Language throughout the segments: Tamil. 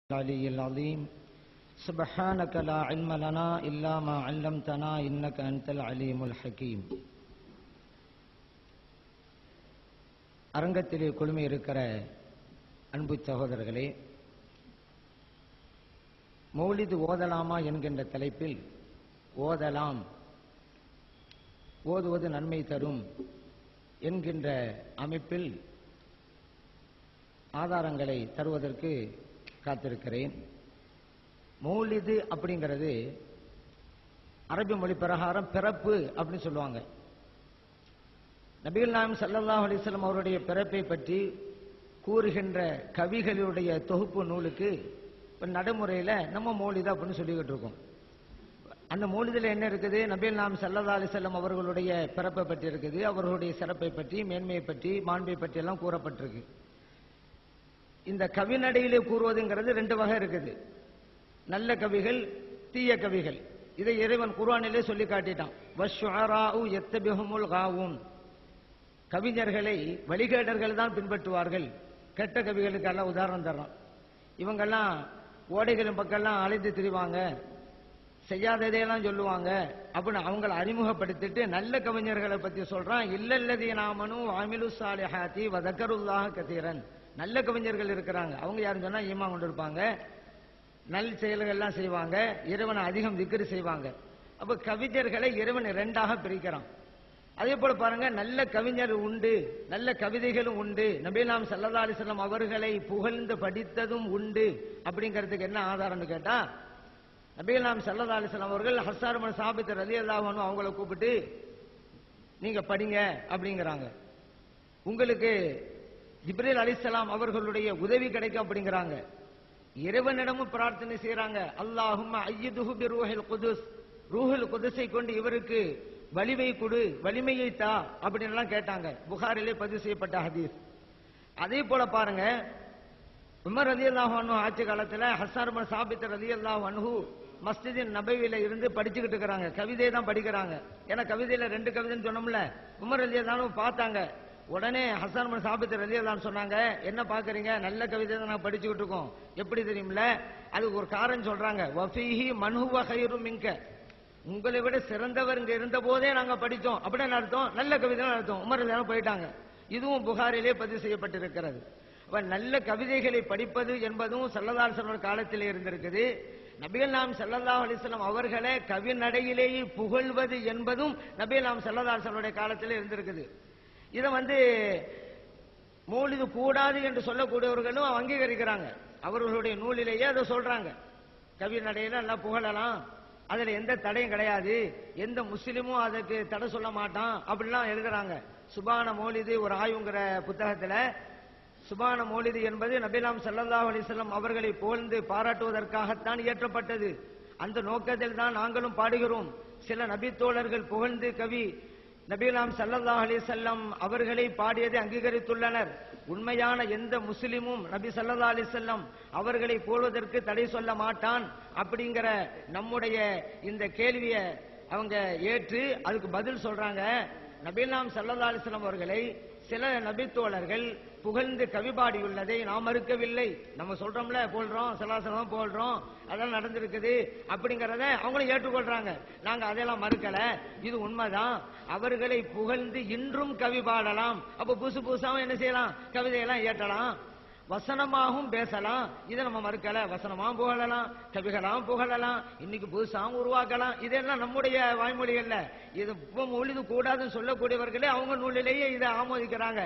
العلي العظيم سبحانك لا علم لنا إلا ما علمتنا إنك أنت العليم الحكيم அரங்கத்திலே குழுமி இருக்கிற அன்பு சகோதரர்களே மௌலிது ஓதலாமா என்கின்ற தலைப்பில் ஓதலாம் ஓதுவது நன்மை தரும் என்கின்ற அமைப்பில் ஆதாரங்களை தருவதற்கு காத்திருக்கிறேன் மௌலிது அப்படிங்கிறது அரபி மொழி பிரகாரம் பிறப்பு அப்படின்னு சொல்லுவாங்க நபிகள் நாயம் சல்லல்லாஹு அலிஸ்லாம் அவருடைய பிறப்பை பற்றி கூறுகின்ற கவிகளுடைய தொகுப்பு நூலுக்கு இப்ப நடைமுறையில் நம்ம மௌலிது அப்படின்னு சொல்லிக்கிட்டு இருக்கோம் அந்த மௌலிதில் என்ன இருக்குது நபிகள் நாம் சல்லல்லா அலிசல்லம் அவர்களுடைய பிறப்பை பற்றி இருக்குது அவர்களுடைய சிறப்பை பற்றி மேன்மையை பற்றி மாண்பை பற்றி எல்லாம் கூறப்பட்டிருக்கு இந்த கவிநடையிலே கூறுவதுங்கிறது ரெண்டு வகை இருக்குது நல்ல கவிகள் தீய கவிகள் இதை இறைவன் குர்ஆனிலே சொல்லி காட்டிட்டான் வஷ்ஷுஅராஉ யத்தபிஹுமுல் காவூன் கவிஞர்களை வழிகேடர்கள் தான் பின்பற்றுவார்கள் கெட்ட கவிகளுக்கு எல்லாம் உதாரணம் தர்றோம் இவங்கெல்லாம் ஓடைகளின் பக்கம்லாம் அழைத்து திரிவாங்க செய்யாததையெல்லாம் சொல்லுவாங்க அப்படின்னு அவங்கள அறிமுகப்படுத்திட்டு நல்ல கவிஞர்களை பத்தி சொல்றான் இல்லல்லதி நாமனும் வாமிலு சாலிஹாத்தி வதக்கருல்லாஹ கதீரன் நல்ல கவிஞர்கள் இருக்கிறாங்க அவங்க யாரும் சொன்னா ஈமா கொண்டு இருப்பாங்க நல் செயல்கள்லாம் செய்வாங்க இறைவனை அதிகம் திக்ரு செய்வாங்க அப்ப கவிஞர்களை இறைவன் ரெண்டாக பிரிக்கிறான் அதே போல பாருங்க நல்ல கவிஞர் உண்டு நல்ல கவிதைகளும் உண்டு நபீலாம் சல்லா அலிஸ்லாம் அவர்களை புகழ்ந்து படித்ததும் உண்டு அப்படிங்கிறதுக்கு என்ன ஆதாரம்னு கேட்டா நபீலாம் சல்லா அலிஸ்லாம் அவர்கள் ஹசாரமன் சாபித் ரலி அல்லாஹனும் அவங்கள கூப்பிட்டு நீங்க படிங்க அப்படிங்கிறாங்க உங்களுக்கு ஜிப்ரேல் அலிசலாம் அவர்களுடைய உதவி கிடைக்கும் அப்படிங்கிறாங்க இறைவனிடமும் பிரார்த்தனை செய்யறாங்க அல்லாஹும் ஐயதுஹு பி ரூஹில் குதுஸ் ரூஹுல் குதுஸை கொண்டு இவருக்கு வலிமை கொடு வலிமையை தா அப்படின்னு எல்லாம் கேட்டாங்க புகாரிலே பதிவு செய்யப்பட்ட ஹதீஸ் அதே போல பாருங்க உமர் ரதி அல்லாஹ் ஆட்சி காலத்துல ஹசார் சாபித் ரதி அல்லாஹ் அன்ஹு மஸ்ஜிதின் நபவியில இருந்து படிச்சுக்கிட்டு இருக்கிறாங்க கவிதை தான் படிக்கிறாங்க ஏன்னா கவிதையில ரெண்டு கவிதைன்னு சொன்னோம்ல உமர் ரதி அல்லாஹ் பார்த்தாங்க உடனே ஹசான் மன் சாபித் ரலியல்லான்னு சொன்னாங்க என்ன பாக்குறீங்க நல்ல கவிதை தான் நான் படிச்சுக்கிட்டு இருக்கோம் எப்படி தெரியுமில்ல அதுக்கு ஒரு காரணம் சொல்றாங்க வஃபீஹி மன்ஹுவ ஹைரும் மிங்க உங்களை விட சிறந்தவர் இங்க இருந்த போதே நாங்க படித்தோம் அப்படின்னு அர்த்தம் நல்ல கவிதை அர்த்தம் உமர் எல்லாரும் போயிட்டாங்க இதுவும் புகாரிலே பதிவு செய்யப்பட்டிருக்கிறது அப்ப நல்ல கவிதைகளை படிப்பது என்பதும் சல்லதாசனோட காலத்திலே இருந்திருக்குது நபிகள் நாம் சல்லல்லா அலிஸ்லாம் அவர்களை கவி நடையிலேயே புகழ்வது என்பதும் நபிகள் நாம் சல்லதாசனுடைய காலத்திலே இருந்திருக்குது இதை வந்து மூலிது கூடாது என்று சொல்லக்கூடியவர்களும் அங்கீகரிக்கிறாங்க அவர்களுடைய நூலிலேயே அதை சொல்றாங்க கவி நடையில எல்லாம் புகழலாம் அதுல எந்த தடையும் கிடையாது எந்த முஸ்லிமும் அதுக்கு தடை சொல்ல மாட்டான் அப்படிலாம் எழுதுறாங்க சுபான மௌலிது ஒரு ஆய்வுங்கிற புத்தகத்துல சுபான மௌலிது என்பது நபிலாம் சல்லல்லாஹ் அலிஸ்லாம் அவர்களை புகழ்ந்து பாராட்டுவதற்காகத்தான் இயற்றப்பட்டது அந்த நோக்கத்தில் தான் நாங்களும் பாடுகிறோம் சில நபித்தோழர்கள் புகழ்ந்து கவி நபீலாம் சல்லல்லா அலி செல்லம் அவர்களை பாடியதை அங்கீகரித்துள்ளனர் உண்மையான எந்த முஸ்லிமும் நபி சல்லா அலி செல்லம் அவர்களை போடுவதற்கு தடை சொல்ல மாட்டான் அப்படிங்கிற நம்முடைய இந்த கேள்வியை அவங்க ஏற்று அதுக்கு பதில் சொல்றாங்க நபீலாம் சல்லல்லா அலிஸ்லாம் அவர்களை சில நபித்தோழர்கள் புகழ்ந்து கவி பாடியுள்ளதை நாம் மறுக்கவில்லை நம்ம சொல்றோம்ல போல்றோம் சலாசலம் போல்றோம் அதெல்லாம் நடந்திருக்குது அப்படிங்கறத அவங்களும் ஏற்றுக்கொள்றாங்க நாங்க அதெல்லாம் மறுக்கல இது உண்மைதான் அவர்களை புகழ்ந்து இன்றும் கவி பாடலாம் அப்ப புதுசு புதுசாவும் என்ன செய்யலாம் கவிதையெல்லாம் ஏற்றலாம் வசனமாகவும் பேசலாம் இதை நம்ம மறுக்கல வசனமாகவும் புகழலாம் கவிகளாகவும் புகழலாம் இன்னைக்கு புதுசாகவும் உருவாக்கலாம் இதெல்லாம் நம்முடைய வாய்மொழிகள்ல இது மொழிது கூடாதுன்னு சொல்லக்கூடியவர்களே அவங்க நூலிலேயே இதை ஆமோதிக்கிறாங்க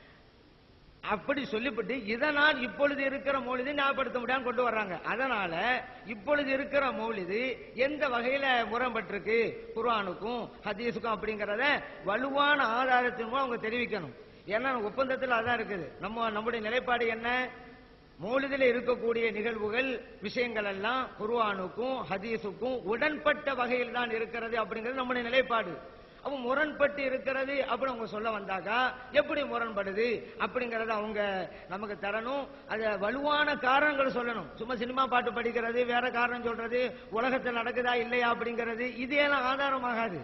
அப்படி சொல்லிவிட்டு இதனால் இப்பொழுது இருக்கிற மௌலிதை ஞாபகப்படுத்த முடியாம கொண்டு வர்றாங்க அதனால இப்பொழுது இருக்கிற மௌலிது எந்த வகையில முரண்பட்டிருக்கு குர்ஆனுக்கும் ஹதீஸுக்கும் அப்படிங்கறத வலுவான ஆதாரத்தின் மூலம் அவங்க தெரிவிக்கணும் ஏன்னா ஒப்பந்தத்தில் அதான் இருக்குது நம்ம நம்முடைய நிலைப்பாடு என்ன மௌலிதில் இருக்கக்கூடிய நிகழ்வுகள் விஷயங்கள் எல்லாம் குர்ஆனுக்கும் ஹதீஸுக்கும் உடன்பட்ட வகையில் தான் இருக்கிறது அப்படிங்கிறது நம்முடைய நிலைப்பாடு அப்ப முரண்பட்டு இருக்கிறது அப்படின்னு அவங்க சொல்ல வந்தாக்கா எப்படி முரண்படுது அப்படிங்கறத அவங்க நமக்கு தரணும் அத வலுவான காரணங்கள் சொல்லணும் சும்மா சினிமா பாட்டு படிக்கிறது வேற காரணம் சொல்றது உலகத்தில் நடக்குதா இல்லையா அப்படிங்கிறது இதெல்லாம் ஆதாரமாகாது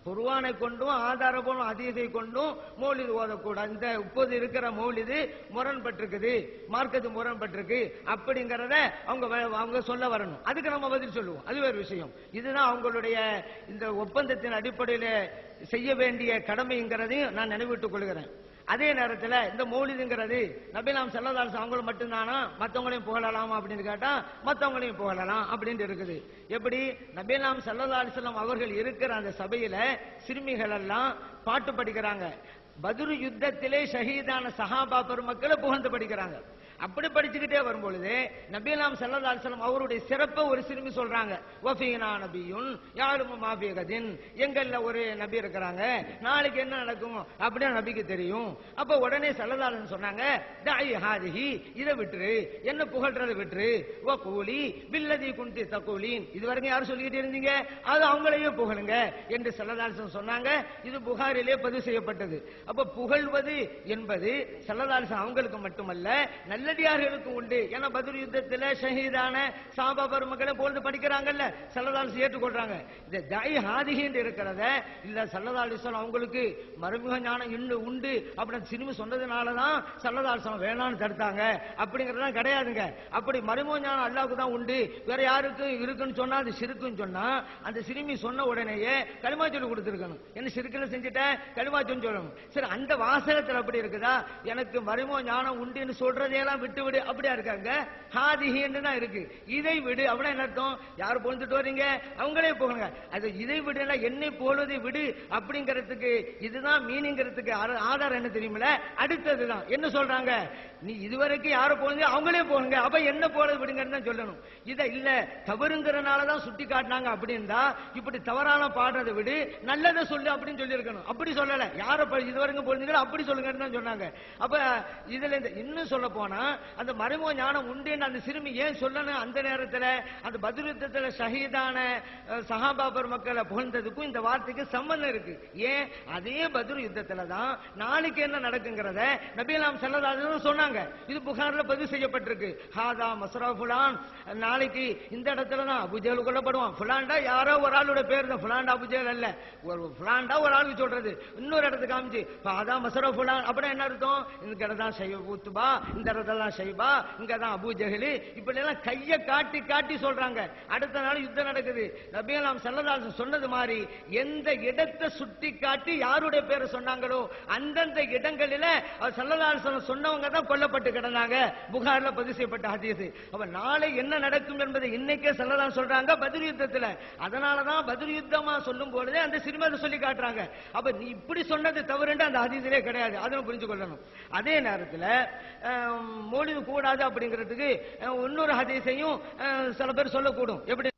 குர்ஆனை கொண்டும் ஆதாரபூர்வம் அதீதை கொண்டும் மௌலிது ஓதக்கூடாது இந்த இப்போது இருக்கிற மௌலிது முரண்பட்டிருக்குது மார்க்கத்து முரண்பட்டிருக்கு அப்படிங்கறத அவங்க வ- அவங்க சொல்ல வரணும் அதுக்கு நம்ம பதில் சொல்லுவோம் அது வேறு விஷயம் இதுதான் அவங்களுடைய இந்த ஒப்பந்தத்தின் அடிப்படையில் செய்ய வேண்டிய கடமைங்கிறதையும் நான் நினைவிட்டுக் கொள்கிறேன் அதே நேரத்தில் இந்த மௌலிதுங்கிறது நபிலாம் செல்லதால் அவங்களும் மட்டும்தானா மற்றவங்களையும் புகழலாமா அப்படின்னு கேட்டா மற்றவங்களையும் புகழலாம் அப்படின்னு இருக்குது எப்படி நபிலாம் செல்லதால் செல்லம் அவர்கள் இருக்கிற அந்த சபையில சிறுமிகள் எல்லாம் பாட்டு படிக்கிறாங்க பதுரு யுத்தத்திலே ஷஹீதான சஹாபா பெருமக்களை புகழ்ந்து படிக்கிறாங்க அப்படி படிச்சுக்கிட்டே வரும்பொழுது நபிலாம் சல்லல்லாஹு அலைஹி வஸல்லம் அவருடைய சிறப்பை ஒரு சிறுமி சொல்றாங்க வஃபீனா நபியுன் யாரும் மாஃபியகதின் எங்கள்ல ஒரு நபி இருக்கிறாங்க நாளைக்கு என்ன நடக்கும் அப்படின்னு நபிக்கு தெரியும் அப்ப உடனே சல்லல்லாஹு அலைஹி வஸல்லம் சொன்னாங்க தாய் ஹாதிஹி இதை விட்டுரு என்ன புகழ்றதை விட்டுரு வ கூலி பில்லதி குந்தி தகூலின் இது வரைக்கும் யாரும் சொல்லிக்கிட்டே இருந்தீங்க அது அவங்களையே புகழுங்க என்று சல்லல்லாஹு அலைஹி வஸல்லம் சொன்னாங்க இது புகாரிலே பதிவு செய்யப்பட்டது அப்ப புகழ்வது என்பது சல்லல்லாஹு அலைஹி வஸல்லம் அவங்களுக்கு மட்டுமல்ல நல்லடியார்களுக்கும் உண்டு ஏன்னா பத்ர் யுத்தத்துல ஷஹீதான சாபா பெருமக்களை போல்து படிக்கிறாங்கல்ல சல்லதாலிசம் ஏற்றுக்கொள்றாங்க இந்த தாய் ஹாதிகின்னு இருக்கிறத இல்ல சல்லதாலிசம் அவங்களுக்கு மறைமுக ஞானம் இன்னும் உண்டு அப்படின்னு சினிமா சொன்னதுனாலதான் சல்லதாலிசம் வேணாம்னு தடுத்தாங்க அப்படிங்கறதெல்லாம் கிடையாதுங்க அப்படி மறைமுக ஞானம் அல்லாவுக்கு தான் உண்டு வேற யாருக்கும் இருக்குன்னு சொன்னா அது சிறுக்குன்னு சொன்னா அந்த சிறுமி சொன்ன உடனேயே களிமா சொல்லி கொடுத்துருக்கணும் என்ன சிறுக்குன்னு செஞ்சுட்டேன் களிமா சொல்லி சொல்லணும் சரி அந்த வாசகத்துல அப்படி இருக்குதா எனக்கு மறைமுக ஞானம் உண்டுன்னு சொல்றதையெல்லாம் விட்டு விடு அப்படியா இருக்காங்க ஹாதிஹின்னு தான் இருக்கு இதை விடு அப்படின்னா என்ன அர்த்தம் யார் பொழுதுட்டு வர்றீங்க அவங்களே போகணுங்க அது இதை விடுனா என்னை போலுவதை விடு அப்படிங்கறதுக்கு இதுதான் மீனிங்கிறதுக்கு ஆர- ஆதாரம் என்ன தெரியுமில அடுத்ததுதான் என்ன சொல்றாங்க நீ இதுவரைக்கும் யார போனது அவங்களே போகணுங்க அப்ப என்ன போறது விடுங்கன்னு தான் சொல்லணும் இத இல்ல தவறுங்கிறனால தான் சுட்டி காட்டினாங்க அப்படின்னா இப்படி தவறான பாடுறதை விடு நல்லதை சொல்லு அப்படின்னு சொல்லி இருக்கணும் அப்படி சொல்லல யார ப- இதுவரைக்கும் போனீங்களோ அப்படி சொல்லுங்கன்னு தான் சொன்னாங்க அப்ப இதுல இந்த இன்னும் சொல்ல போனா அந்த மறைமுக ஞானம் உண்டுன்னு அந்த சிறுமி ஏன் சொல்லணும் அந்த நேரத்துல அந்த பதில் யுத்தத்துல ஷஹீதான அஹ், சஹாபா மக்களை புகழ்ந்ததுக்கும் இந்த வார்த்தைக்கு சம்பந்தம் இருக்கு ஏன் அதே பதில் யுத்தத்துல தான் நாளைக்கு என்ன நடக்குங்கிறத நபியலாம் செல்லதாதுன்னு சொன்னாங்க இது புகார்ல பதிவு செய்யப்பட்டிருக்கு ஹாதா மஸ்ரா ஃபுலான் நாளைக்கு இந்த இடத்துல தான் அபுஜேல் கொல்லப்படுவான் ஃபுலான்டா யாரோ ஒரு ஆளோட பேர் தான் ஃபுலான்டா அபுஜேல் அல்ல ஒரு ஃபுலான்டா ஒரு ஆளுக்கு சொல்றது இன்னொரு இடத்துக்கு காமிச்சு ஹாதா மஸ்ரா ஃபுலான் அப்படின்னா என்ன அர்த்தம் இந்த இடம் தான் ஷைப ஊத்துபா இந்த இடத்துல தான் ஷைபா இங்க தான் அபு ஜஹலி இப்படி எல்லாம் கைய காட்டி காட்டி சொல்றாங்க அடுத்த நாள் யுத்தம் நடக்குது நபியலாம் செல்லதாசன் சொன்னது மாதிரி எந்த இடத்தை சுட்டி காட்டி யாருடைய பேரை சொன்னாங்களோ அந்தந்த இடங்களில செல்லதாசன் சொன்னவங்க தான் கொல்லப்பட்டு கிடந்தாங்க புகார்ல பதிவு செய்யப்பட்ட ஹதீஸ் அப்ப நாளை என்ன நடக்கும் என்பதை இன்னைக்கே செல்லதான் சொல்றாங்க பதில் யுத்தத்துல அதனாலதான் பதில் யுத்தமா சொல்லும் பொழுதே அந்த சினிமாவை சொல்லி காட்டுறாங்க அப்ப நீ இப்படி சொன்னது தவறுன்னு அந்த ஹதீஸிலே கிடையாது அதை புரிஞ்சு கொள்ளணும் அதே நேரத்துல அஹ், மௌலிது கூடாது அப்படிங்கிறதுக்கு அஹ், இன்னொரு ஹதீஸையும் அஹ், சில பேர் சொல்லக்கூடும் எப்படி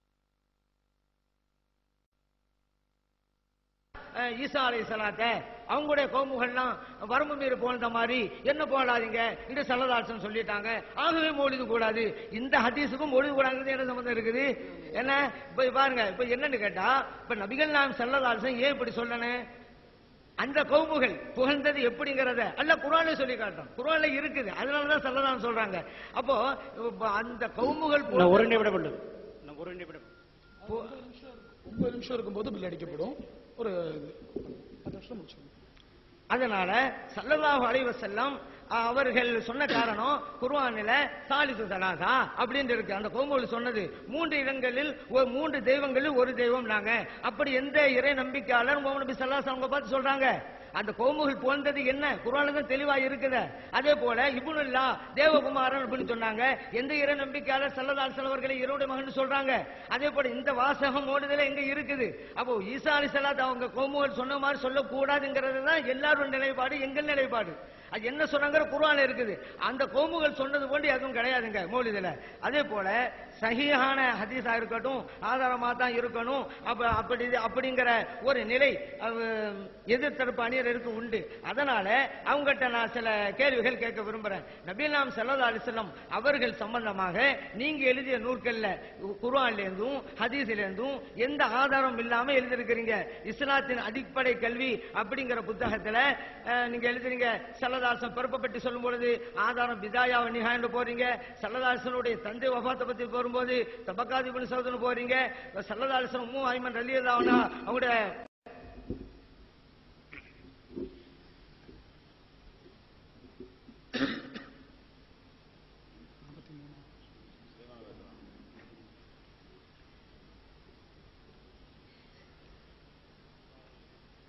அஹ், ஈசா அலை சலாத்தை அவங்களுடைய கோமுகள்லாம் வரம்பு மீறி போனத மாதிரி என்ன போடாதீங்க இந்த சல்லதாசன் சொல்லிட்டாங்க ஆகவே மொழிது கூடாது இந்த ஹதீஸுக்கும் மொழிது கூடாதுங்கிறது என்ன சம்பந்தம் இருக்குது என்ன இப்ப பாருங்க இப்ப என்னன்னு கேட்டா இப்ப நபிகள் நாம் சல்லதாசன் ஏன் இப்படி சொல்லணும் அந்த கவுமுகள் புகழ்ந்தது எப்படிங்கறத அல்ல குரான்ல சொல்லி காட்டுறோம் குரான்ல இருக்குது அதனாலதான் சல்லதான் சொல்றாங்க அப்போ இப்ப அந்த கவுமுகள் நான் ஒரு நிமிடம் உள்ளது நான் ஒரு நிமிடம் ஒன்பது நிமிஷம் இருக்கும்போது பில் அடிக்கப்படும் ஒரு இது பத்து நிமிஷம் முடிச்சிடும் அதனால சல்லல்லாஹு அலைஹி வஸல்லம் அவர்கள் சொன்ன காரணம் குர்ஆனில சாலிசு சலாசா அப்படின்னு இருக்கு அந்த கோமுகள் சொன்னது மூன்று இடங்களில் ஒரு மூன்று தெய்வங்களில் ஒரு தெய்வம் நாங்க அப்படி எந்த இறை நம்பிக்கையாளர் முகமது நபி ஸல்லல்லாஹு அவங்க பார்த்து சொல்றாங்க அந்த கோமுகள் போன்றது என்ன குர்ஆன்ல தான் தெளிவா இருக்குது அதே போல இப்னுல்லா தேவகுமாரன் அப்படின்னு சொன்னாங்க எந்த இறை நம்பிக்கையாளர் சல்லல்லாஹு செலவர்களை இவருடைய மகன் சொல்றாங்க அதே போல இந்த வாசகம் ஓடுதல எங்க இருக்குது அப்போ ஈசா அலிசலாத் அவங்க கோமுகள் சொன்ன மாதிரி சொல்லக்கூடாதுங்கிறது தான் எல்லாரும் நிலைப்பாடு எங்கள் நிலைப்பாடு அது என்ன சொன்னாங்கிற குர்ஆன்ல இருக்குது அந்த கோமுகள் சொன்னது போன்று எதுவும் கிடையாதுங்க மௌலிதுல அதே போல சஹீஹான ஹதீஸா இருக்கட்டும் ஆதாரமா தான் இருக்கணும் அப்ப அப்படி அப்படிங்கிற ஒரு நிலை அது எதிர்த்தரப்பு அணியருக்கு உண்டு அதனால அவங்ககிட்ட நான் சில கேள்விகள் கேட்க விரும்புறேன் நபீலாம் சல்லா அலிஸ்லாம் அவர்கள் சம்பந்தமாக நீங்க எழுதிய நூல்கள்ல குர்ஆன்ல இருந்தும் ஹதீஸ்ல இருந்தும் எந்த ஆதாரம் இல்லாம எழுதிருக்கிறீங்க இஸ்லாத்தின் அடிப்படை கல்வி அப்படிங்கிற புத்தகத்துல அஹ், நீங்க எழுதுறீங்க சல்லதாசன் பிறப்பை பற்றி சொல்லும் பொழுது ஆதாரம் பிதாயாவை நிகாண்டு போறீங்க சல்லதாசனுடைய தந்தை வபாத்தை பத்தி வரும்போது தபக்காதிபன் சௌதன் போறீங்க சல்லதாசன் உம்மு ஐமன் ரலியதாவனா அவங்களுடைய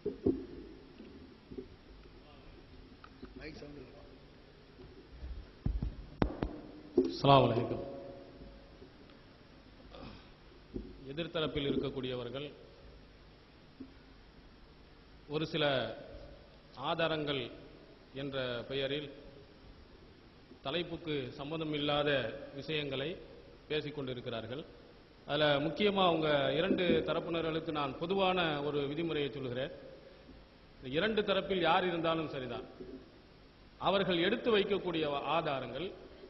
அஸ்ஸலாமு அலைக்கும் எதிர்த்தரப்பில் இருக்கக்கூடியவர்கள் ஒரு சில ஆதாரங்கள் என்ற பெயரில் தலைப்புக்கு சம்பந்தமில்லாத விஷயங்களை பேசிக் கொண்டிருக்கிறார்கள் அதில் முக்கியமாக அவங்க இரண்டு தரப்பினர்களுக்கு நான் பொதுவான ஒரு விதிமுறையை சொல்கிறேன் இந்த இரண்டு தரப்பில் யார் இருந்தாலும் சரிதான் அவர்கள் எடுத்து வைக்கக்கூடிய ஆதாரங்கள்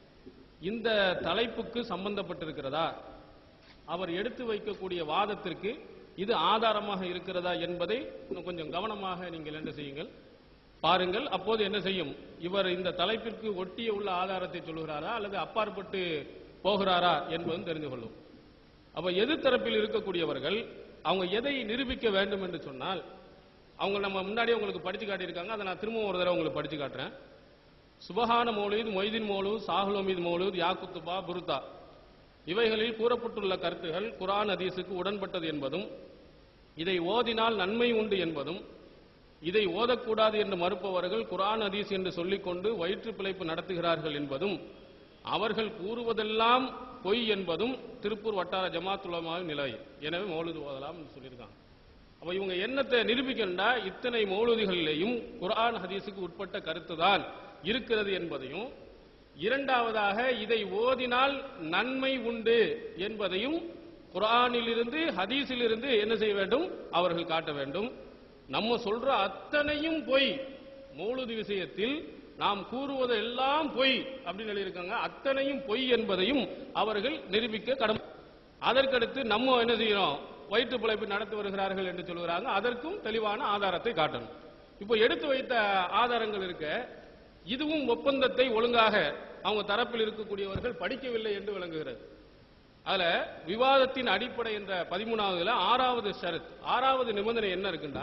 இந்த தலைப்புக்கு சம்பந்தப்பட்டிருக்கிறதா அவர் எடுத்து வைக்கக்கூடிய வாதத்திற்கு இது ஆதாரமாக இருக்கிறதா என்பதை இன்னும் கொஞ்சம் கவனமாக நீங்கள் என்ன செய்யுங்கள் பாருங்கள் அப்போது என்ன செய்யும் இவர் இந்த தலைப்பிற்கு ஒட்டிய உள்ள ஆதாரத்தை சொல்லுகிறாரா அல்லது அப்பாற்பட்டு போகிறாரா என்பதும் தெரிந்து கொள்ளும் அப்ப எதிர்த்தரப்பில் இருக்கக்கூடியவர்கள் அவங்க எதை நிரூபிக்க வேண்டும் என்று சொன்னால் அவங்க நம்ம முன்னாடியே உங்களுக்கு படிச்சு காட்டியிருக்காங்க அதை நான் திரும்பவும் ஒரு தடவை உங்களுக்கு படிச்சு காட்டுறேன் சுபஹான மௌலூத் மொய்தீன் மௌலூத் சாஹுலமீத் மௌலூத் யாக்குத்துபா புருதா இவைகளில் கூறப்பட்டுள்ள கருத்துகள் குர்ஆன் ஹதீஸுக்கு உடன்பட்டது என்பதும் இதை ஓதினால் நன்மை உண்டு என்பதும் இதை ஓதக்கூடாது என்று மறுப்பவர்கள் குர்ஆன் ஹதீஸ் என்று சொல்லிக்கொண்டு வயிற்று பிழைப்பு நடத்துகிறார்கள் என்பதும் அவர்கள் கூறுவதெல்லாம் பொய் என்பதும் திருப்பூர் வட்டார ஜமாத்துலமாவின் நிலை எனவே மௌலூது ஓதலாம் என்று சொல்லியிருக்காங்க அப்ப இவங்க என்னத்தை நிரூபிக்கணும்னா இத்தனை மௌலூதிகளிலேயும் குர்ஆன் ஹதீஸுக்கு உட்பட்ட கருத்துதான் இருக்கிறது என்பதையும் இரண்டாவதாக இதை ஓதினால் நன்மை உண்டு என்பதையும் குர்ஆனிலிருந்து ஹதீஸிலிருந்து என்ன செய்ய வேண்டும் அவர்கள் காட்ட வேண்டும் நம்ம சொல்ற அத்தனையும் பொய் மௌலூதி விஷயத்தில் நாம் கூறுவது எல்லாம் பொய் அப்படின்னு எழுதியிருக்காங்க அத்தனையும் பொய் என்பதையும் அவர்கள் நிரூபிக்க கடமை அதற்கடுத்து நம்ம என்ன செய்யறோம் வயிற்று பிழைப்பு நடத்தி வருகிறார்கள் என்று சொல்கிறாங்க அதற்கும் தெளிவான ஆதாரத்தை காட்டணும் இப்போ எடுத்து வைத்த ஆதாரங்கள் இருக்க இதுவும் ஒப்பந்தத்தை ஒழுங்காக அவங்க தரப்பில் இருக்கக்கூடியவர்கள் படிக்கவில்லை என்று விளங்குகிறது அதுல விவாதத்தின் அடிப்படை என்ற பதிமூணாவதுல ஆறாவது ஷரத் ஆறாவது நிபந்தனை என்ன இருக்குண்டா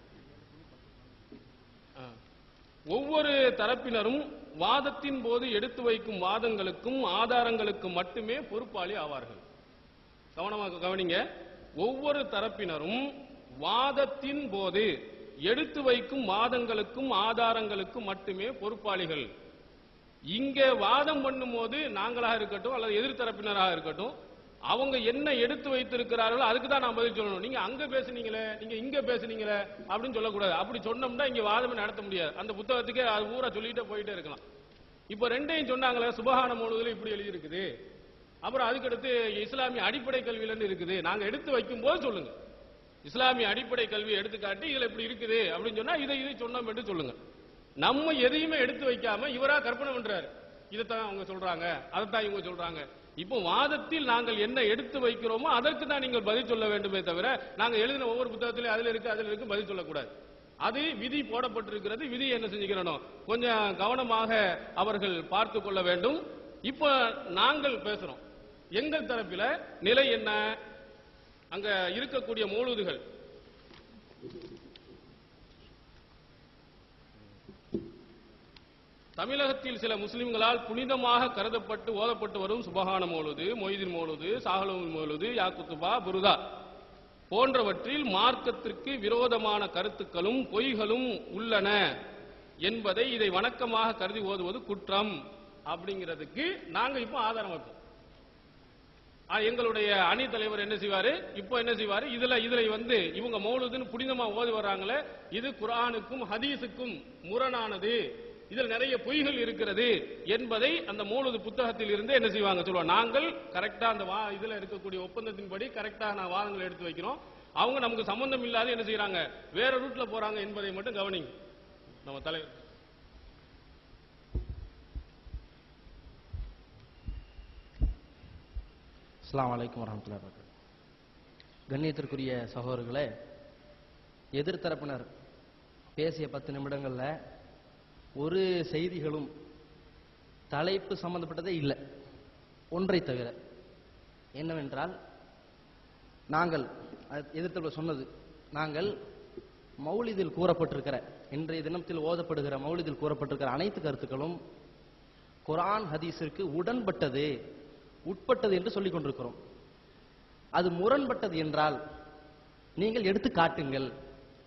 ஆ. ஒவ்வொரு தரப்பினரும் வாதத்தின் போது எடுத்து வைக்கும் வாதங்களுக்கும் ஆதாரங்களுக்கும் மட்டுமே பொறுப்பாளி ஆவார்கள் கவனமாக கவனிங்க ஒவ்வொரு தரப்பினரும் வாதத்தின் போது எடுத்து வைக்கும் வாதங்களுக்கும் ஆதாரங்களுக்கும் மட்டுமே பொறுப்பாளிகள் இங்க வாதம் பண்ணும்போது நாங்களாக இருக்கட்டும் அல்லது எதிர்த்தரப்பினராக இருக்கட்டும் அவங்க என்ன எடுத்து வைத்திருக்கிறார்களோ அதுக்கு தான் நான் பதில் சொல்லணும் நீங்க அங்க பேசுனீங்களே நீங்க இங்க பேசுனீங்களே அப்படின்னு சொல்லக்கூடாது அப்படி சொன்னோம்னா இங்க வாதமே நடத்த முடியாது அந்த புத்தகத்துக்கே அது ஊரா சொல்லிட்டே போயிட்டே இருக்கலாம் இப்ப ரெண்டையும் சொன்னாங்களே சுபஹான முழுவதுல இப்படி எழுதி இருக்குது அப்புறம் அதுக்கடுத்து இஸ்லாமிய அடிப்படை கல்வியில இருக்குது நாங்க எடுத்து வைக்கும் போது சொல்லுங்க இஸ்லாமிய அடிப்படை கல்வி எடுத்து காட்டி இதுல இப்படி இருக்குது அப்படின்னு சொன்னா இதை இதை சொன்னோம் என்று சொல்லுங்க நம்ம எதையுமே எடுத்து வைக்காம இவரா கற்பனை பண்றாரு இதைத்தான் அவங்க சொல்றாங்க அதைத்தான் இவங்க சொல்றாங்க இப்போ வாதத்தில் நாங்கள் என்ன எடுத்து வைக்கிறோமோ அதற்கு தான் நீங்கள் பதில் சொல்ல வேண்டுமே தவிர நாங்க எழுதின ஒவ்வொரு புத்தகத்திலும் அதுல இருக்கு அதுல இருக்கு பதில் சொல்லக்கூடாது அது விதி போடப்பட்டிருக்கிறது விதி என்ன செஞ்சுக்கிறணும் கொஞ்சம் கவனமாக அவர்கள் பார்த்து கொள்ள வேண்டும் இப்போ நாங்கள் பேசுறோம் எங்கள் தரப்பில நிலை என்ன அங்க இருக்கக்கூடிய மூலூதுகள் தமிழகத்தில் சில முஸ்லிம்களால் புனிதமாக கருதப்பட்டு ஓதப்பட்டு வரும் சுபஹான மௌலுது மொய்தீன் மௌலுது சாகலூன் மௌலுது யாக்குத்துபா புருதா போன்றவற்றில் மார்க்கத்திற்கு விரோதமான கருத்துக்களும் பொய்களும் உள்ளன என்பதை இதை வணக்கமாக கருதி ஓதுவது குற்றம் அப்படிங்கிறதுக்கு நாங்க இப்போ ஆதாரம் வைப்போம் ஆ, எங்களுடைய அணி தலைவர் என்ன செய்வாரு இப்போ என்ன செய்வாரு இதுல இதுல வந்து இவங்க மௌலுதுன்னு புனிதமா ஓதி வர்றாங்களே இது குர்ஆனுக்கும் ஹதீஸுக்கும் முரணானது இதுல நிறைய பொய்கள் இருக்கிறது என்பதை அந்த மௌலுது புத்தகத்தில் இருந்து என்ன செய்வாங்க சொல்லுவாங்க நாங்கள் கரெக்டா அந்த வா இதுல இருக்கக்கூடிய ஒப்பந்தத்தின்படி கரெக்டா நான் வாதங்களை எடுத்து வைக்கிறோம் அவங்க நமக்கு சம்பந்தம் இல்லாத என்ன செய்யறாங்க வேற ரூட்ல போறாங்க என்பதை மட்டும் கவனிங்க நம்ம தலைவர் அஸ்ஸலாமு அலைக்கும் வரஹ்மத்துல்லாஹி வபரகாத்துஹு கண்ணியத்திற்குரிய சகோதரர்களே எதிர்த்தரப்பினர் பேசிய பத்து நிமிடங்கள்ல ஒரு செய்திகளும் தலைப்பு சம்பந்தப்பட்டதே இல்லை ஒன்றை தவிர என்னவென்றால் நாங்கள் அது எதிர்த்தரப்பு சொன்னது நாங்கள் மௌலிதில் கூறப்பட்டிருக்கிற இன்றைய தினத்தில் ஓதப்படுகிற மௌலிதில் கூறப்பட்டிருக்கிற அனைத்து கருத்துக்களும் குர்ஆன் ஹதீஸிற்கு உடன்பட்டது உட்பட்டது என்று சொல்லிக் கொண்டிருக்கிறோம் அது முரண்பட்டது என்றால் நீங்கள் எடுத்து காட்டுங்கள்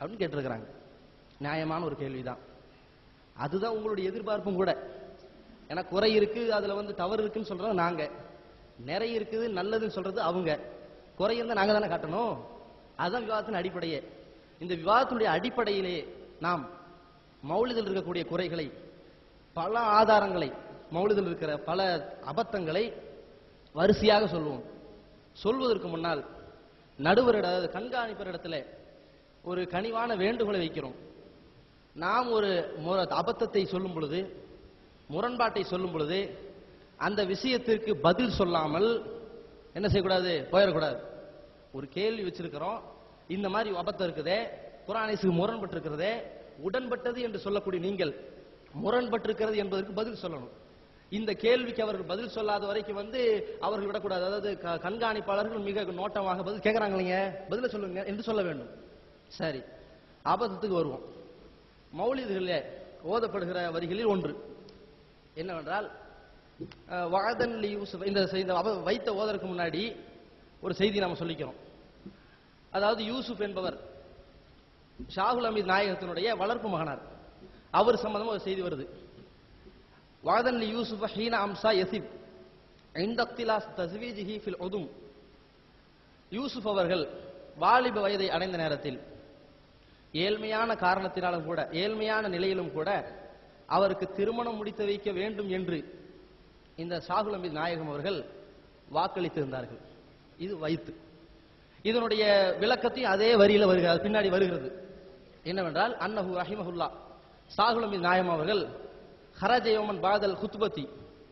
அப்படின்னு கேட்டிருக்கிறாங்க நியாயமான ஒரு கேள்விதான் அதுதான் உங்களுடைய எதிர்பார்ப்பும் கூட ஏன்னா குறை இருக்கு அதுல வந்து தவறு இருக்குன்னு சொல்றது நாங்க நிறைய இருக்குது நல்லதுன்னு சொல்றது அவங்க குறை இருந்தா நாங்க தானே காட்டணும் அதுதான் விவாதத்தின் அடிப்படையே இந்த விவாதத்தினுடைய அடிப்படையிலே நாம் மௌலிதில் இருக்கக்கூடிய குறைகளை பல ஆதாரங்களை மௌலிதில் இருக்கிற பல அபத்தங்களை வரிசையாக சொல்லுவோம் சொல்வதற்கு முன்னால் நடுவரிட அதாவது கண்காணிப்பரிடத்துல ஒரு கனிவான வேண்டுகோளை வைக்கிறோம் நாம் ஒரு மு- அபத்தத்தை சொல்லும் பொழுது முரண்பாட்டை சொல்லும் பொழுது அந்த விஷயத்திற்கு பதில் சொல்லாமல் என்ன செய்யக்கூடாது போயிடக்கூடாது ஒரு கேள்வி வச்சிருக்கிறோம் இந்த மாதிரி அபத்தம் இருக்குதே குரானிசுக்கு முரண்பட்டு இருக்கிறதே உடன்பட்டது என்று சொல்லக்கூடிய நீங்கள் முரண்பட்டிருக்கிறது என்பதற்கு பதில் சொல்லணும் இந்த கேள்விக்கு அவர்கள் பதில் சொல்லாத வரைக்கும் வந்து அவர்கள் விடக்கூடாது அதாவது க- கண்காணிப்பாளர்கள் மிக நோட்டமாக பதில் கேட்கறாங்க இல்லைங்க பதில சொல்லுங்க என்று சொல்ல வேண்டும் சரி அபத்தத்துக்கு வருவோம் மௌலிதுகளில் ஓதப்படுகிற வரிகளில் ஒன்று என்னவென்றால் அஹ், வஅதன் லி யூசுப் இந்த இந்த அவ- வைத்த ஓதற்கு முன்னாடி ஒரு செய்தி நாம சொல்லிக்கிறோம் அதாவது யூசுப் என்பவர் ஷாகுல் அமீத் நாயகத்தினுடைய வளர்ப்பு மகனார் அவர் சம்பந்தமா ஒரு செய்தி வருது வஅதன் லி யூசுப் ஹீன அம்சா யசிப் இந்த இக்திலாஸ் தஸ்வீஜிஹி ஃபில் உதும் யூசுப் அவர்கள் வாலிப வயதை அடைந்த நேரத்தில் ஏழ்மையான காரணத்தினாலும் கூட ஏழ்மையான நிலையிலும் கூட அவருக்கு திருமணம் முடித்து வைக்க வேண்டும் என்று இந்த ஷாகுல் அமீத் நாயகம் அவர்கள் வாக்களித்திருந்தார்கள் இது வைத்து இதனுடைய விளக்கத்தையும் அதே வரியில வருகிறது பின்னாடி வருகிறது என்னவென்றால் அன்னஹு ரஹிமஹுல்லா ஷாகுல் அமீத் நாயகம் அவர்கள் ஹரஜயோமன் பாதல் குத்பதி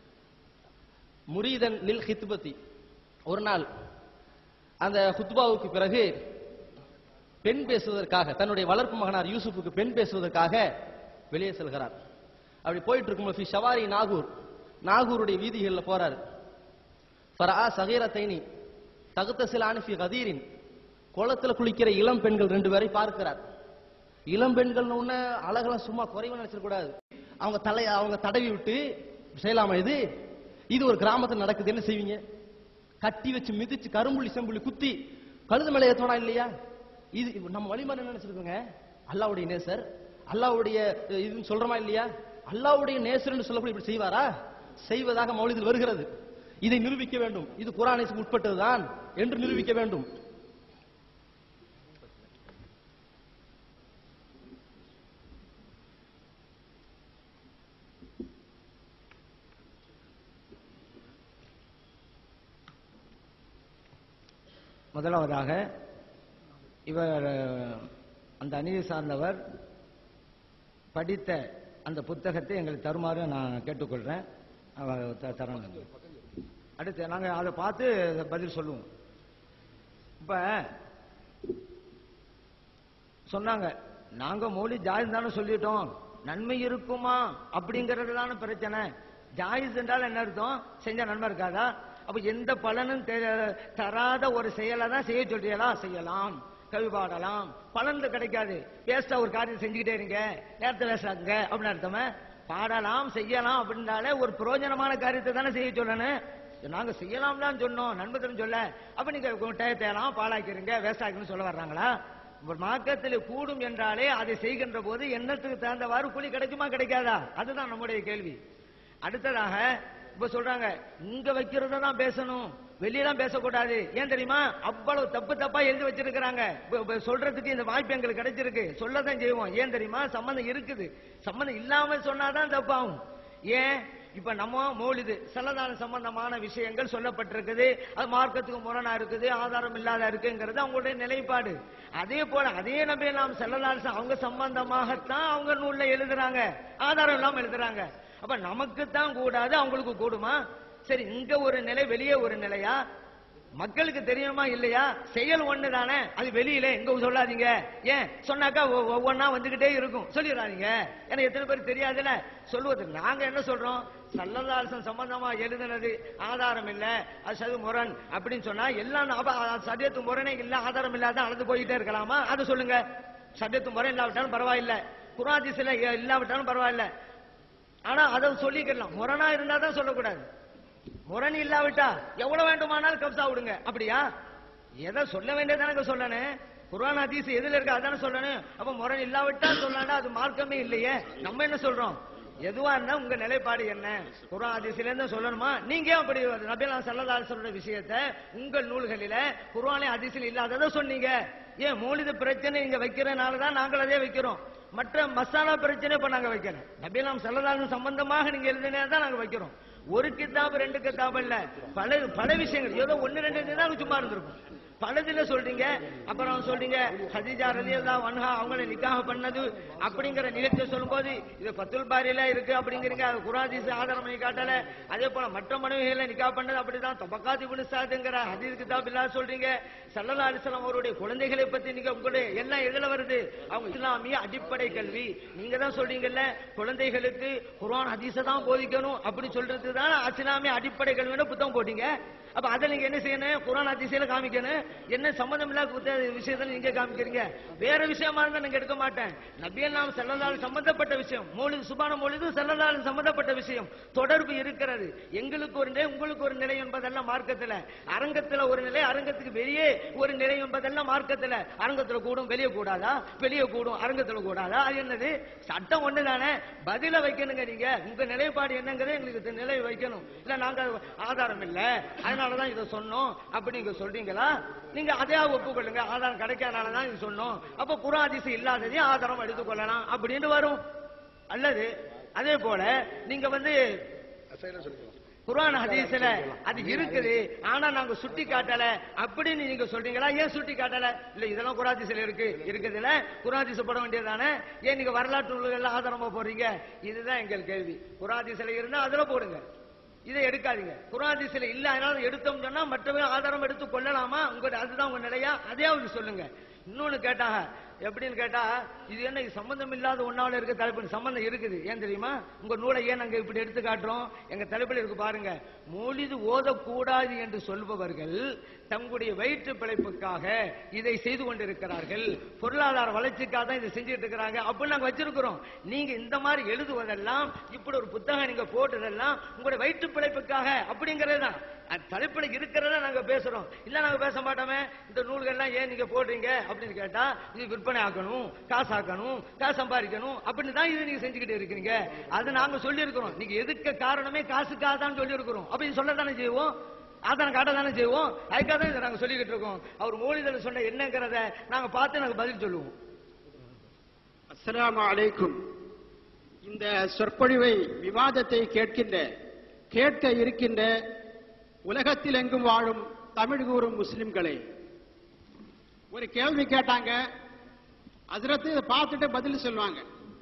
முரீதன் லில் ஹித்பதி ஒரு நாள் அந்த ஹுத்பாவுக்கு பிறகு பெண் பேசுவதற்காக தன்னுடைய வளர்ப்பு மகனார் யூசுஃபுக்கு பெண் பேசுவதற்காக வெளியே செல்கிறார் அப்படி போயிட்டு இருக்கும்போது ஃபி ஷவாரி நாகூர் நாகூருடைய வீதிகளில் போறாரு ஃபரா சகீரத்தைனி தகுத்தசிலானு ஃபி கதீரின் குளத்துல குளிக்கிற இளம் பெண்கள் ரெண்டு பேரை பார்க்கிறார் இளம் பெண்கள் உடனே அழகெல்லாம் சும்மா குறைவா நினைச்சிடக்கூடாது அவங்க தலை அவங்க தடவி விட்டு செய்யலாமா இது இது ஒரு கிராமத்தில் நடக்குது என்ன செய்வீங்க கட்டி வச்சு மிதிச்சு கரும்புள்ளி செம்புள்ளி குத்தி கழுது மேலே ஏத்தோனா இல்லையா இது இது நம்ம வழிமாறு என்ன நினைச்சிருக்கோங்க அல்லாவுடைய நேசர் அல்லாவுடைய அஹ், இதுன்னு சொல்றோமா இல்லையா அல்லாவுடைய நேசர்னு சொல்லக்கூடிய இப்படி செய்வாரா செய்வதாக மௌலிதில் வருகிறது இதை நிரூபிக்க வேண்டும் இது குரானிசுக்கு உட்பட்டதுதான் என்று நிரூபிக்க வேண்டும் முதலாவதாக இவர் அஹ், அந்த அணியை சார்ந்தவர் படித்த அந்த புத்தகத்தை எங்களுக்கு தருமாறு நான் கேட்டுக்கொள்றேன் அவர் த- தரணும் அடுத்து நாங்கள் அதை பார்த்து பதில் சொல்லுவோம் இப்ப சொன்னாங்க நாங்க மௌலி ஜாயிஸ் தானே சொல்லிட்டோம் நன்மை இருக்குமா அப்படிங்கறது தானே பிரச்சனை ஜாயிஸ் என்றால் என்ன அர்த்தம் செஞ்சா நன்மை இருக்காதா அப்ப எந்த பலனும் தெ- தராத ஒரு செயலை தான் செய்ய சொல்றீங்களா செய்யலாம் கவி பாடலாம் பலன் கிடைக்காது வேஸ்டா ஒரு காரியம் செஞ்சுக்கிட்டே இருங்க நேரத்தை வேஸ்டாங்க அப்படின்னு அர்த்தமா பாடலாம் செய்யலாம் அப்படின்னாலே ஒரு பிரயோஜனமான காரியத்தை தானே செய்ய சொல்லணும் நாங்க செய்யலாம் தான் சொன்னோம் நன்மை தரும் சொல்ல அப்ப நீங்க டயத்தையெல்லாம் பாழாக்கிறீங்க வேஸ்டாக்குன்னு சொல்ல வர்றாங்களா ஒரு மார்க்கத்தில் கூடும் என்றாலே அதை செய்கின்ற போது எண்ணத்துக்கு தகுந்தவாறு கூலி கிடைக்குமா கிடைக்காதா அதுதான் நம்முடைய கேள்வி அடுத்ததாக இப்ப சொல்றாங்க இங்க வைக்கிறத தான் பேசணும் வெளியெல்லாம் பேசக்கூடாது ஏன் தெரியுமா அவ்வளவு தப்பு தப்பா எழுதி வச்சிருக்கிறாங்க இப்ப- இப்ப சொல்றதுக்கு இந்த வாய்ப்பு எங்களுக்கு கிடைச்சிருக்கு சொல்லதான் செய்வோம் ஏன் தெரியுமா சம்பந்தம் இருக்குது சம்பந்தம் இல்லாம சொன்னாதான் தப்பாகும் ஏன் இப்ப நம்ம மௌலிது சல்லதான சம்பந்தமான விஷயங்கள் சொல்லப்பட்டிருக்குது அது மார்க்கத்துக்கு முரணா இருக்குது ஆதாரம் இல்லாத இருக்குங்கிறது அவங்களுடைய நிலைப்பாடு அதே போல அதே நம்பி நாம் செல்லதான அவங்க சம்பந்தமாகத்தான் அவங்க நூல்ல எழுதுறாங்க ஆதாரம் இல்லாம எழுதுறாங்க அப்ப நமக்கு தான் கூடாது அவங்களுக்கு கூடுமா சரி இங்க ஒரு நிலை வெளியே ஒரு நிலையா மக்களுக்கு தெரியுமா இல்லையா செயல் ஒண்ணு தானே அது வெளியில எங்க சொல்லாதீங்க ஏன் சொன்னாக்கா ஒ- ஒவ்வொன்னா வந்துகிட்டே இருக்கும் சொல்லிடுறாதீங்க ஏன்னா எத்தனை பேர் தெரியாதுல்ல சொல்லுவது நாங்க என்ன சொல்றோம் சல்லதாசன் சம்பந்தமா எழுதுனது ஆதாரம் இல்ல அது சது முரண் அப்படின்னு சொன்னா எல்லாம் அப்ப அது சரியத்து முரணே இல்ல ஆதாரம் இல்லாத அளந்து போயிட்டே இருக்கலாமா அதை சொல்லுங்க சரியத்து முறை இல்லாவிட்டாலும் பரவாயில்ல குராதிசில இல்லாவிட்டாலும் பரவாயில்ல ஆனா அதை சொல்லிக்கலாம் முரணா இருந்தா தான் சொல்லக்கூடாது முரண் இல்லாவிட்டா எவ்வளவு வேண்டுமானாலும் கப்சா விடுங்க அப்படியா எதை சொல்ல வேண்டியதானங்க சொல்லணும் குர்ஆன் ஹதீஸ் எதுல இருக்கு அதானே சொல்லணும் அப்ப முரண் இல்லாவிட்டா சொல்லலாம் அது மார்க்கமே இல்லையே நம்ம என்ன சொல்றோம் எதுவா இருந்தா உங்க நிலைப்பாடு என்ன குர்ஆன் ஹதீஸ்ல இருந்து சொல்லணுமா நீங்க ஏன் அப்படி நபிலாம் ஸல்லல்லாஹு அலைஹி வஸல்லம் விஷயத்தை உங்கள் நூல்களில குர்ஆனே ஹதீஸில் இல்லாததை சொன்னீங்க ஏன் மௌலித பிரச்சனை இங்க வைக்கிறனால தான் நாங்கள் அதே வைக்கிறோம் மற்ற மசாலா பிரச்சனை இப்ப நாங்க வைக்கிறோம் நபிலாம் ஸல்லல்லாஹு சம்பந்தமாக நீங்க எழுதினே தான் நாங்க வைக்கிறோம் ஒரு கித்தாப் ரெண்டு கித்தாப் இல்ல பல பல விஷயங்கள் ஏதோ ஒன்னு ரெண்டு தான் சும்மா இருந்திருக்கும் பலதுல சொல்றீங்க அப்புறம் சொல்றீங்க ஹதீஜா ரலியல்லாஹு அன்ஹா அவங்கள நிக்காஹ் பண்ணது அப்படிங்கிற நிகழ்ச்சியை சொல்லும்போது இது பத்துல் பாரியில இருக்கு அப்படிங்கிறீங்க அது குராதீஸ் ஆதாரம் பண்ணி காட்டல அதே போல மற்ற மனைவிகளை நிக்காஹ் பண்ணது அப்படிதான் தபக்காத் இப்னு சாதுங்கிற ஹதீஸ் கிதாப் இல்ல சொல்றீங்க ஸல்லல்லாஹு அலைஹி வஸல்லம் அவருடைய குழந்தைகளை பத்தி நீங்க உங்களுடைய எல்லாம் எதுல வருது அவங்க இஸ்லாமிய அடிப்படை கல்வி நீங்க தான் சொல்றீங்கல்ல குழந்தைகளுக்கு குர்ஆன் ஹதீஸை தான் போதிக்கணும் அப்படி சொல்றது தான் இஸ்லாமிய அடிப்படை கல்வின்னு புத்தகம் போட்டீங்க அப்ப அதை நீங்க என்ன செய்யணும் குரான் அதிசயில காமிக்கணும் என்ன சம்பந்தம் இல்லாத விஷயத்துல நீங்க காமிக்கிறீங்க வேற விஷயமா இருந்தா நீங்க எடுக்க மாட்டேன் நபியல் நாம் செல்லதால் சம்பந்தப்பட்ட விஷயம் மொழிது சுபான மொழிது செல்லதால் சம்பந்தப்பட்ட விஷயம் தொடர்பு இருக்கிறது எங்களுக்கு ஒரு நிலை உங்களுக்கு ஒரு நிலை என்பதெல்லாம் மார்க்கத்துல அரங்கத்துல ஒரு நிலை அரங்கத்துக்கு வெளியே ஒரு நிலை என்பதெல்லாம் மார்க்கத்துல அரங்கத்துல கூடும் வெளியே கூடாதா வெளியே கூடும் அரங்கத்துல கூடாதா அது என்னது சட்டம் ஒண்ணுதானே பதில வைக்கணுங்க நீங்க உங்க நிலைப்பாடு என்னங்கிறத எங்களுக்கு நிலை வைக்கணும் இல்ல நாங்க ஆதாரம் இல்ல அதனாலதான் இதை சொன்னோம் அப்படி நீங்க சொல்றீங்களா நீங்க அதே ஒப்புக்கொள்ளுங்க ஆதாரம் கிடைக்காதனாலதான் இது சொன்னோம் அப்ப புறாதிசை இல்லாததையும் ஆதாரம் எடுத்துக்கொள்ளலாம் அப்படின்னு வரும் அல்லது அதே போல நீங்க வந்து குர்ஆன் ஹதீஸ்ல அது இருக்குது ஆனா நாங்க சுட்டி காட்டல அப்படின்னு நீங்க சொல்றீங்களா ஏன் சுட்டி காட்டல இல்ல இதெல்லாம் குராதிஸ்ல இருக்கு இருக்குதுல குராதிஸ் போட வேண்டியதானே ஏன் நீங்க வரலாற்று நூல்கள் ஆதாரமா போடுறீங்க இதுதான் எங்கள் கேள்வி குராதிஸ்ல இருந்தா அதுல போடுங்க இதை எடுக்காதீங்க குராதிஸ்ல இல்ல அதனால எடுத்தோம் சொன்னா மற்றவங்க ஆதாரம் எடுத்து கொள்ளலாமா உங்க அதுதான் உங்க நிலையா அதையாவது சொல்லுங்க இன்னொன்னு கேட்டாங்க எப்படின்னு கேட்டா இது என்ன இது சம்பந்தம் இல்லாத ஒன்னால இருக்க தலைப்பு சம்பந்தம் இருக்குது ஏன் தெரியுமா உங்க நூலை ஏன் நாங்க இப்படி எடுத்து காட்டுறோம் எங்க தலைப்பில் இருக்கு பாருங்க மொழிது ஓதக்கூடாது என்று சொல்பவர்கள் தங்களுடைய வயிற்று பிழைப்புக்காக இதை செய்து கொண்டிருக்கிறார்கள் பொருளாதார வளர்ச்சிக்காக தான் இதை செஞ்சுட்டு இருக்கிறாங்க அப்படின்னு நாங்க வச்சிருக்கிறோம் நீங்க இந்த மாதிரி எழுதுவதெல்லாம் இப்படி ஒரு புத்தகம் நீங்க போட்டதெல்லாம் உங்களுடைய வயிற்று பிழைப்புக்காக அப்படிங்கிறது தான் அது தலைப்புல இருக்கிறத நாங்க பேசுறோம் இல்ல நாங்க பேச மாட்டோமே இந்த நூல்கள்லாம் ஏன் நீங்க போடுறீங்க அப்படின்னு கேட்டா இது விற்பனை ஆக்கணும் காசு ஆக்கணும் காசு சம்பாதிக்கணும் அப்படின்னு தான் இது நீங்க செஞ்சுக்கிட்டு இருக்கிறீங்க அது நாங்க சொல்லி இருக்கிறோம் நீங்க எதுக்க காரணமே காசுக்காக தான் சொல்லி இருக்கிறோம் அப்படின்னு சொல்ல தானே செய்வோம் ஆதாரம் காட்ட தானே செய்வோம் அதுக்காக தான் இதை நாங்க சொல்லிக்கிட்டு இருக்கோம் அவர் மொழிதல் சொன்ன என்னங்கிறத நாங்க பார்த்து நாங்க பதில் சொல்லுவோம் அஸ்ஸலாமு அலைக்கும் இந்த சொற்பொழிவை விவாதத்தை கேட்கின்ற கேட்க இருக்கின்ற உலகத்தில் எங்கும் வாழும் தமிழ் கூறும் முஸ்லிம்களே ஒரு கேள்வி கேட்டாங்க அதிரத்து இதை பார்த்துட்டு பதில் சொல்லுவாங்க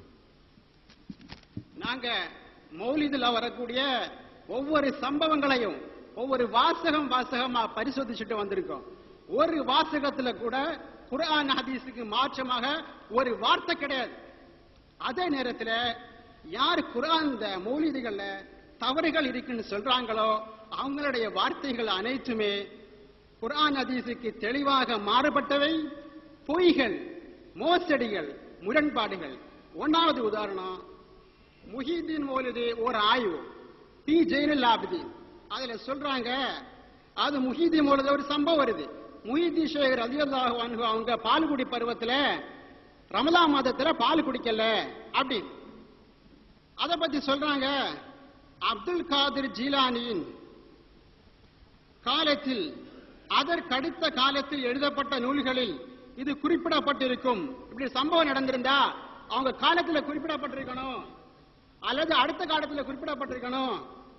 நாங்க மௌலிதுல வரக்கூடிய ஒவ்வொரு சம்பவங்களையும் ஒவ்வொரு வாசகம் வாசகமா பரிசோதிச்சுட்டு வந்திருக்கோம் ஒரு வாசகத்துல கூட குர்ஆன் ஹதீஸுக்கு மாற்றமாக ஒரு வார்த்தை கிடையாது அதே நேரத்துல யார் குர்ஆன் இந்த மௌலிதுகள்ல தவறுகள் இருக்குன்னு சொல்றாங்களோ அவங்களுடைய வார்த்தைகள் அனைத்துமே குர்ஆன் ஹதீஸுக்கு தெளிவாக மாறுபட்டவை பொய்கள் மோசடிகள் முரண்பாடுகள் ஒன்னாவது உதாரணம் முஹிதீன் மௌலிது ஒரு ஆய்வு பி ஜெயினுல் ஆபிதீன் அதுல சொல்றாங்க அது முஹிதீன் மௌலிது ஒரு சம்பவம் வருது முஹிதி ஷேக் ரலியல்லாஹு அன்ஹு அவங்க பால் குடி பருவத்துல ரமலா மாதத்துல பால் குடிக்கல அப்படின்னு அத பத்தி சொல்றாங்க அப்துல் காதிர் ஜீலானியின் காலத்தில் அதற்கடுத்த காலத்தில் எழுதப்பட்ட நூல்களில் இது குறிப்பிடப்பட்டிருக்கும் இப்படி சம்பவம் நடந்திருந்தா அவங்க காலத்துல குறிப்பிடப்பட்டிருக்கணும் அல்லது அடுத்த காலத்துல குறிப்பிடப்பட்டிருக்கணும்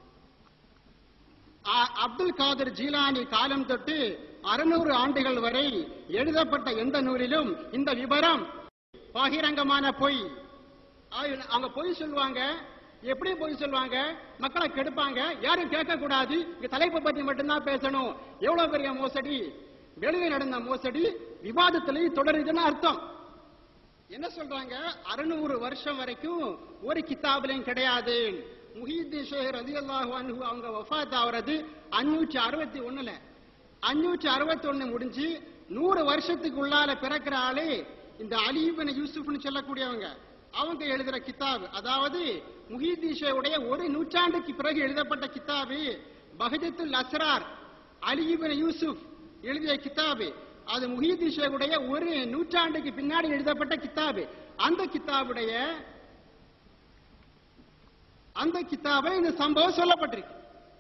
அ- அப்துல் காதர் ஜீலானி காலம் தொட்டு அறுநூறு ஆண்டுகள் வரை எழுதப்பட்ட எந்த நூலிலும் இந்த விவரம் பகிரங்கமான பொய் அவங்க- அவங்க பொய் சொல்லுவாங்க எப்படி பொய் சொல்லுவாங்க மக்களை கெடுப்பாங்க யாரும் கேட்க கூடாது இங்க தலைப்பை பத்தி மட்டும்தான் பேசணும் எவ்வளவு பெரிய மோசடி வெளியே நடந்த மோசடி விவாதத்திலேயே தொடருதுன்னு அர்த்தம் என்ன சொல்றாங்க அறுநூறு வருஷம் வரைக்கும் ஒரு கித்தாபிலையும் கிடையாது முஹீத்தீன் ஷேக் ரலியல்லாஹு அன்ஹு அவங்க வஃபாத் ஆவறது அஞ்சூற்றி அறுபத்தி ஒண்ணுல அஞ்சூற்றி அறுபத்தி ஒண்ணு முடிஞ்சு நூறு வருஷத்துக்கு உள்ளால பிறக்கிற ஆளு இந்த அலிபின் யூசுப்னு சொல்லக்கூடியவங்க அவங்க எழுதுற கித்தாப் அதாவது முஹீத்தீன் ஷேக்குடைய ஒரு நூற்றாண்டுக்கு பிறகு எழுதப்பட்ட கித்தாபு பஹஜத்துல் அஸ்ரார் அலிபின் யூசுப் எழுதிய கித்தாபு அது முஹீதீன் ஷேகுடைய ஒரு நூற்றாண்டுக்கு பின்னாடி எழுதப்பட்ட கித்தாபு அந்த கித்தாபுடைய அந்த கித்தாபை இந்த சம்பவம் சொல்லப்பட்டிருக்கு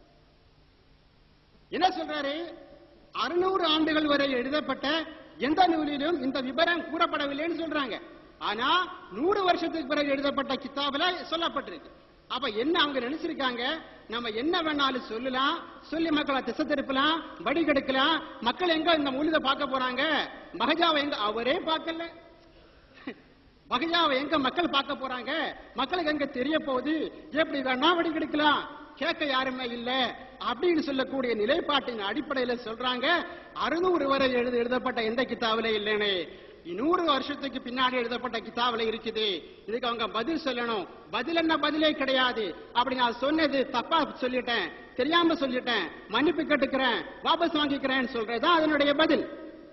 என்ன சொல்றாரு அறுநூறு ஆண்டுகள் வரை எழுதப்பட்ட எந்த நூலிலும் இந்த விவரம் கூறப்படவில்லைன்னு சொல்றாங்க ஆனா நூறு வருஷத்துக்கு பிறகு எழுதப்பட்ட கித்தாபுல சொல்லப்பட்டிருக்கு அப்ப என்ன அவங்க நினைச்சிருக்காங்க நம்ம என்ன வேணாலும் சொல்லலாம் சொல்லி மக்களை திசை திருப்பலாம் படி கெடுக்கலாம் மக்கள் எங்க இந்த மூலித பார்க்க போறாங்க மகஜாவை எங்க அவரே பார்க்கல வகையாவை எங்க மக்கள் பார்க்க போறாங்க மக்களுக்கு எங்க தெரிய போகுது எப்படி வேணா வெடிக்கெடுக்கலாம் கேட்க யாருமே இல்ல அப்படின்னு சொல்லக்கூடிய நிலைப்பாட்டின் அடிப்படையில சொல்றாங்க அறுநூறு வரை எழுத எழுதப்பட்ட எந்த கித்தாவில இல்லைன்னு நூறு வருஷத்துக்கு பின்னாடி எழுதப்பட்ட கித்தாவில இருக்குது இதுக்கு அவங்க பதில் சொல்லணும் பதில் என்ன பதிலே கிடையாது அப்படி நான் சொன்னது தப்பா சொல்லிட்டேன் தெரியாம சொல்லிட்டேன் மன்னிப்பு கேட்டுக்கிறேன் வாபஸ் வாங்கிக்கிறேன்னு சொல்றதுதான் அதனுடைய பதில்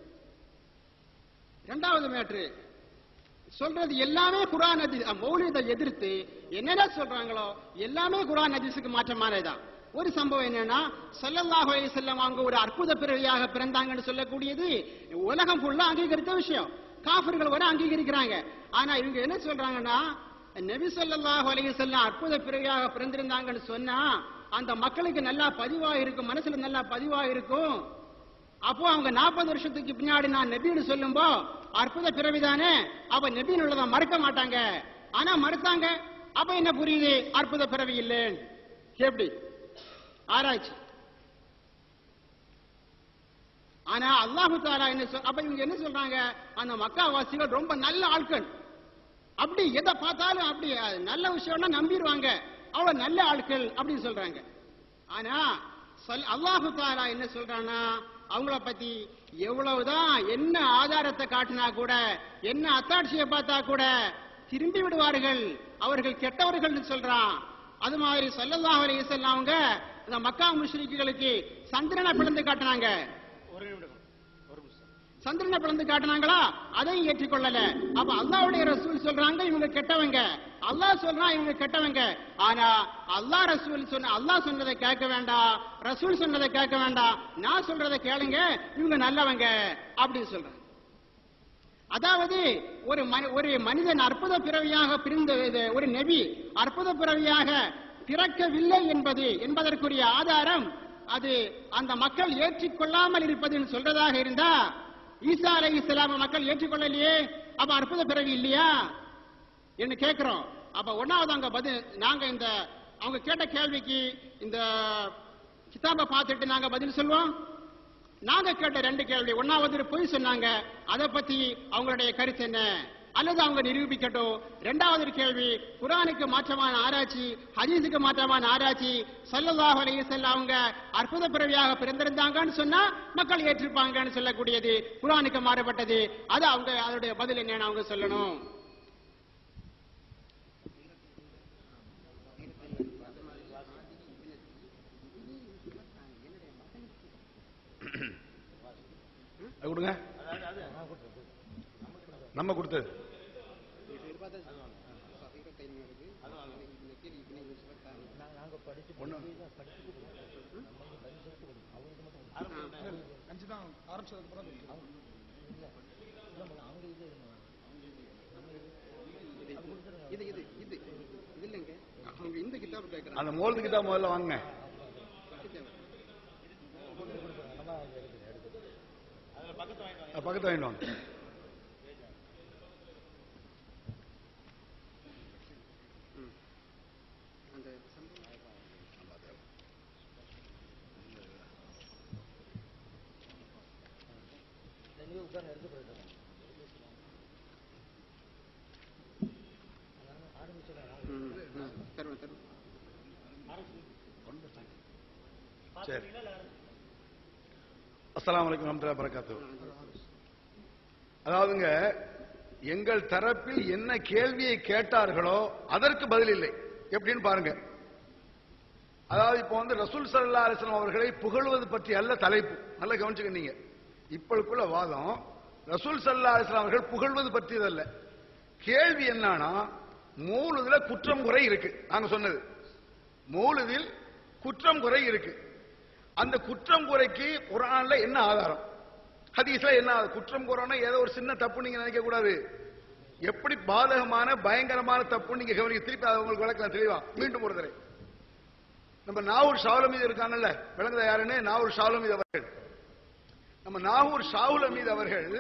இரண்டாவது மேட்ரு சொல்றது எல்லாமே குரான் ஹதீஸ் மௌலிதை எதிர்த்து என்னென்ன சொல்றாங்களோ எல்லாமே குரான் ஹதீஸுக்கு மாற்றமானதுதான் ஒரு சம்பவம் என்னன்னா ஸல்லல்லாஹு அலைஹி வஸல்லம் அவங்க ஒரு அற்புத பிறவியாக பிறந்தாங்கன்னு சொல்லக்கூடியது உலகம் ஃபுல்லா அங்கீகரித்த விஷயம் காஃபிர்கள் வரை அங்கீகரிக்கிறாங்க ஆனா இவங்க என்ன சொல்றாங்கன்னா நபி ஸல்லல்லாஹு அலைஹி வஸல்லம் அற்புத பிறவியாக பிறந்திருந்தாங்கன்னு சொன்னா அந்த மக்களுக்கு நல்லா பதிவா இருக்கும் மனசுல நல்லா பதிவா இருக்கும் அப்போ அவங்க நாற்பது வருஷத்துக்கு பின்னாடி நான் நபின்னு சொல்லும்போ அற்புத பிறவிதானே அப்ப நபின்னு உள்ளதை மறுக்க மாட்டாங்க ஆனா மறுத்தாங்க அப்ப என்ன புரியுது அற்புத பிறவி இல்லைன்னு எப்படி ஆராய்ச்சி ஆனா அல்லாஹு தாலா என்ன சொல் அப்ப இவங்க என்ன சொல்றாங்க அந்த மக்காவாசிகள் ரொம்ப நல்ல ஆட்கள் அப்படி எதை பார்த்தாலும் அப்படி அது நல்ல விஷயம்னா நம்பிடுவாங்க அவ்வளவு நல்ல ஆட்கள் அப்படின்னு சொல்றாங்க ஆனா சொல் அல்லாஹு தாலா என்ன சொல்றானா அவங்கள பத்தி எவ்வளவுதான் என்ன ஆதாரத்தை காட்டினா கூட என்ன அத்தாட்சியை பார்த்தா கூட திரும்பி விடுவார்கள் அவர்கள் கெட்டவர்கள் சொல்றான் அது மாதிரி ஸல்லல்லாஹு அலைஹி வஸல்லம் அவங்க இந்த மக்கா முஷ்ரிக்குகளுக்கு சந்திரனை பிளந்து காட்டினாங்க ஒரு நிமிடம் ஒரு நிமிஷம் சந்திரனை பிளந்து காட்டினாங்களா அதையும் ஏற்றுக்கொள்ளல அப்ப அல்லாஹ்வுடைய ரசூல் சொல்றாங்க இவங்க கெட்டவங்க அல்லாஹ் சொல்றான் இவங்க கெட்டவங்க ஆனா அல்லாஹ் ரசூல் சொன்ன அல்லாஹ் சொன்னதை கேட்க வேண்டாம் ரசூல் சொன்னதை கேட்க வேண்டாம் நான் சொல்றதை கேளுங்க இவங்க நல்லவங்க அப்படின்னு சொல்றாங்க அதாவது ஒரு மனி- ஒரு மனிதன் அற்புத பிறவியாக பிறந்த இது ஒரு நபி அற்புத பிறவியாக பிறக்கவில்லை என்பது என்பதற்குரிய ஆதாரம் அது அந்த மக்கள் ஏற்றுக்கொள்ளாமல் இருப்பதுன்னு சொல்றதாக இருந்தா ஈசா அலை இஸ்லாம மக்கள் ஏற்றுக்கொள்ளலையே அப்ப அற்புத பிறவி இல்லையா என்று கேட்கிறோம் அப்ப ஒன்னாவது அங்க பதில் நாங்க இந்த அவங்க கேட்ட கேள்விக்கு இந்த கிதாபை பார்த்துட்டு நாங்க பதில் சொல்லுவோம் நாங்க கேட்ட ரெண்டு கேள்வி ஒன்னாவது பொய் சொன்னாங்க அதை பத்தி அவங்களுடைய கருத்து என்ன அல்லது அவங்க நிரூபிக்கட்டும் இரண்டாவது ஒரு கேள்வி குரானுக்கு மாற்றமான ஆராய்ச்சி ஹதீஸுக்கு மாற்றமான ஆராய்ச்சி ஸல்லல்லாஹு அலைஹி வஸல்லம் அவங்க அற்புத பிறவியாக பிறந்திருந்தாங்கன்னு சொன்னா மக்கள் ஏற்றுப்பாங்கன்னு சொல்லக்கூடியது குரானுக்கு மாறுபட்டது அது அவங்க அதோடைய பதில் என்னன்னு அவங்க சொல்லணும் அது கொடுங்க நம்ம கொடுத்தது அஞ்சு தான் ஆரம்பிச்சதுக்கு அப்புறம் கொடுத்தோம். இது இது இது இது இல்லைங்க அவங்க இந்த கிதாப் கேட்கறாங்க அந்த மோல்து கிட்ட முதல்ல வாங்க பக்கத்து வாங்கிட்டு வாங்க அந்த ம், ம், தருவேன் தருவேன் சரி அஸ்ஸலாமு அலைக்கும் வரமத்துல்லாஹி வரகாத்துஹு அதாவதுங்க எங்கள் தரப்பில் என்ன கேள்வியை கேட்டார்களோ அதற்கு பதில் இல்லை எப்படின்னு பாருங்க அதாவது இப்போ வந்து ரசூல் சல்லா அலிஸ்லாம் அவர்களை புகழ்வது பற்றி அல்ல தலைப்பு நல்லா கவனிச்சுக்க நீங்க இப்பளுக்குள்ள வாதம் ரசூல் சல்லா அலிஸ்லாம் அவர்கள் புகழ்வது பற்றியதல்ல கேள்வி என்னன்னா மூலுதுல குற்றம் குறை இருக்கு நாங்க சொன்னது மூலுதில் குற்றம் குறை இருக்கு அந்த குற்றம் குறைக்கு குரான்ல என்ன ஆதாரம் ஹதீஸ்ல என்ன குற்றம் கூறோம்னா ஏதோ ஒரு சின்ன தப்பு நீங்க நினைக்க கூடாது எப்படி பாதகமான பயங்கரமான தப்பு நீங்க கவனிக்க திருப்பி அதை உங்களுக்கு விளக்கலாம் தெளிவா மீண்டும் ஒரு தடவை நம்ம நாகூர் ஷாவுல் இருக்காங்கல்ல விளங்குதா யாருன்னு நாகூர் ஷாவுல் அவர்கள் நம்ம நாகூர் ஷாவுல் அமீது அவர்கள்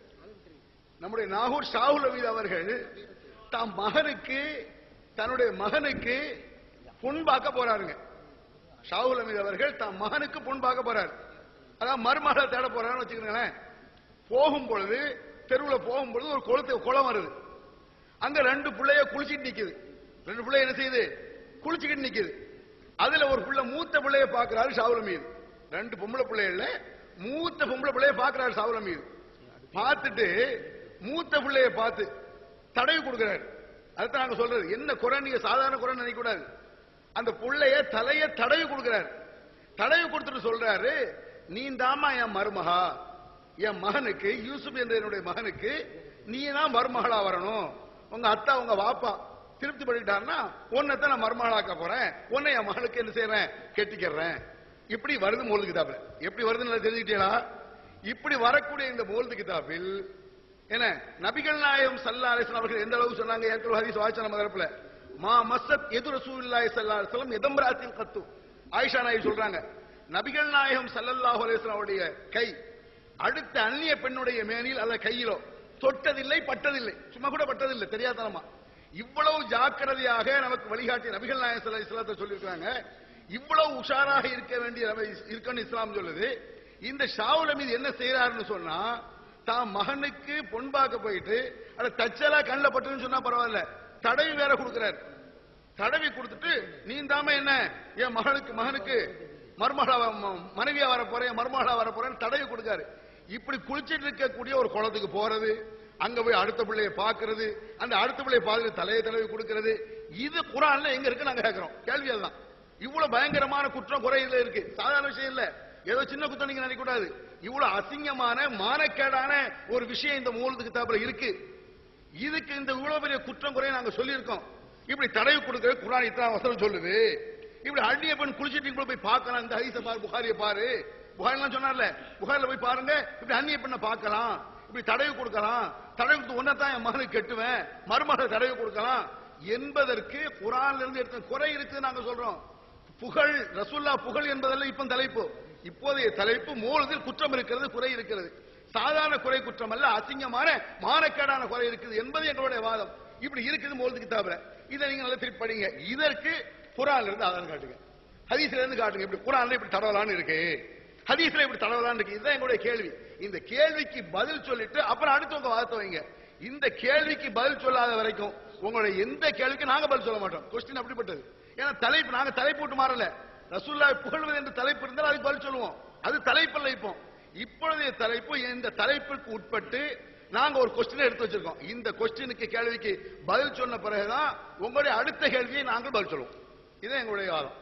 நம்முடைய நாகூர் ஷாவுல் அமீது அவர்கள் தாம் மகனுக்கு தன்னுடைய மகனுக்கு பொன் பார்க்க போறாருங்க ஷாவுல் அமீது அவர்கள் தாம் மகனுக்கு பொன் பார்க்க போறாரு அதான் மருமகளை தேட போறாருன்னு வச்சுக்கிறீங்களேன் போகும் பொழுது தெருவுல போகும் பொழுது ஒரு குளத்து குளம் வருது அங்க ரெண்டு பிள்ளைய குளிச்சிட்டு நிக்குது ரெண்டு பிள்ளை என்ன செய்யுது குளிச்சுக்கிட்டு நிக்குது அதுல ஒரு பிள்ளை மூத்த பிள்ளைய பாக்குறாரு ஷாவுல் மீது ரெண்டு பொம்பளை பிள்ளைகள்ல மூத்த பொம்பளை பிள்ளைய பாக்குறாரு ஷாவுல் மீது பார்த்துட்டு மூத்த பிள்ளைய பார்த்து தடவி கொடுக்கிறாரு அதுதான் நாங்க சொல்றது என்ன குறை நீங்க சாதாரண குறை நினைக்க கூடாது அந்த புள்ளைய தலைய தடவி கொடுக்கிறாரு தடவி கொடுத்துட்டு சொல்றாரு நீ தாமா என் மருமகா என் மகனுக்கு யூசுப் என்ற என்னுடைய மகனுக்கு நீ தான் மருமகளா வரணும் உங்க அத்தா உங்க வாப்பா திருப்தி பண்ணிட்டாருன்னா உன்னை தான் நான் மருமகளாக்க போறேன் உன்னை என் மகனுக்கு என்ன செய்யறேன் கெட்டிக்கிறேன் இப்படி வருது மோல்து கிதாபில் எப்படி வருதுன்னு தெரிஞ்சுக்கிட்டீங்களா இப்படி வரக்கூடிய இந்த மோல்து கிதாபில் என்ன நபிகள் நாயகம் சல்லா அலிஸ்லாம் அவர்கள் எந்த அளவுக்கு சொன்னாங்க ஏற்கனவே ஹதீஸ் வாய்ச்சா நம்ம தரப்புல மா மசத் எது ரசூலுல்லாஹி ஸல்லல்லாஹு அலைஹி வஸல்லம் எதம்ராத்தின் கத்து ஆயிஷா நாயகி சொல்றாங்க நபிகள் நாயகம் ஸல்லல்லாஹு அலைஹி வஸல்லம் அவருடைய கை அடுத்த அந்நிய பெண்ணுடைய மேனில் அல்ல கையிலோ தொட்டதில்லை பட்டதில்லை சும்மா கூட பட்டதில்லை தெரியாதனமா இவ்வளவு ஜாக்கிரதையாக நமக்கு வழிகாட்டிய நபிகள் நாயகம் ஸல்லல்லாஹு அலைஹி வஸல்லம் சொல்லியிருக்காங்க இவ்வளவு உஷாராக இருக்க வேண்டிய நம்ம இஸ்- இருக்கணும் இஸ்லாம் சொல்லுது இந்த ஷாவுல மீது என்ன செய்யறாருன்னு சொன்னா தான் மகனுக்கு பொன் பார்க்க போயிட்டு அட தச்சலா கண்ணில் பட்டுன்னு சொன்னா பரவாயில்ல தடவி வேற கொடுக்கிறார் தடவி கொடுத்துட்டு நீ தாம என்ன என் மகனுக்கு மகனுக்கு மருமகளா வ- ம- மனைவியா வர போறேன் மருமகளா வர போறேன்னு தடவி கொடுக்காரு இப்படி குளிச்சிட்டு இருக்கக்கூடிய ஒரு குளத்துக்கு போறது அங்க போய் அடுத்த பிள்ளைய பாக்குறது அந்த அடுத்த பிள்ளைய பார்த்து தலையை தடவி கொடுக்கிறது இது குரான்ல எங்க இருக்கு நாங்க கேட்கிறோம் கேள்வி அதுதான் இவ்வளவு பயங்கரமான குற்றம் குறை இதுல இருக்கு சாதாரண விஷயம் இல்ல ஏதோ சின்ன குற்றம் நீங்க நினைக்க கூடாது இவ்வளவு அசிங்கமான மானக்கேடான ஒரு விஷயம் இந்த மூலத்துக்கு கிதாபுல இருக்கு இதுக்கு இந்த இவ்வளவு பெரிய குற்றம் குறைய நாங்க சொல்லியிருக்கோம் இப்படி தடவி கொடுக்கிற குரான் இத்தனை வசனம் சொல்லுது இப்படி அந்நிய பெண் குளிச்சிட்டு கூட போய் பார்க்கலாம் இந்த ஹதீஸ பாரு புகாரிய பாரு புகாரிலாம் சொன்னார்ல புகாரில போய் பாருங்க இப்படி அந்நிய பெண்ணை பார்க்கலாம் இப்படி தடவி கொடுக்கலாம் தடவி கொடுத்து ஒன்னதான் என் மகனுக்கு கெட்டுவேன் மருமகளை தடவி கொடுக்கலாம் என்பதற்கு குரான்ல இருந்து எடுத்த குறை இருக்குன்னு நாங்க சொல்றோம் புகழ் ரசூல்லா புகழ் என்பதல்ல இப்ப தலைப்பு இப்போதைய தலைப்பு மூலத்தில் குற்றம் இருக்கிறது குறை இருக்கிறது சாதாரண குறை குற்றம் அல்ல அசிங்கமான மானக்கேடான குறை இருக்குது என்பது எங்களுடைய வாதம் இப்படி இருக்குது மூலத்துக்கு தவிர இதை நீங்க நல்லா திருப்பி படிங்க இதற்கு குரான்ல இருந்து ஆதாரம் காட்டுங்க ஹதீஸ்ல இருந்து காட்டுங்க இப்படி குரான்ல இப்படி தடவலான்னு இருக்கு ஹதீஸ்ல இப்படி தடவலான்னு இருக்கு இதுதான் எங்களுடைய கேள்வி இந்த கேள்விக்கு பதில் சொல்லிட்டு அப்புறம் அடுத்து உங்க வாதத்தை வைங்க இந்த கேள்விக்கு பதில் சொல்லாத வரைக்கும் உங்களுடைய எந்த கேள்விக்கும் நாங்க பதில் சொல்ல மாட்டோம் கொஸ்டின் அப்படிப்பட்டது ஏன்னா தலைப்பு நாங்க தலைப்பு விட்டு மாறல ரசூல்லா புகழ்வது என்று தலைப்பு இருந்தால் அதுக்கு பதில் சொல்லுவோம் அது தலைப்பல்ல இப்போ இப்பொழுதைய தலைப்பு இந்த தலைப்பிற்கு உட்பட்டு நாங்க ஒரு கொஸ்டின் எடுத்து வச்சிருக்கோம் இந்த கொஸ்டினுக்கு கேள்விக்கு பதில் சொன்ன பிறகுதான் உங்களுடைய அடுத்த கேள்வியை நாங்கள் பதில் சொல்லுவோம் இதுதான் எங்களுடைய வாதம்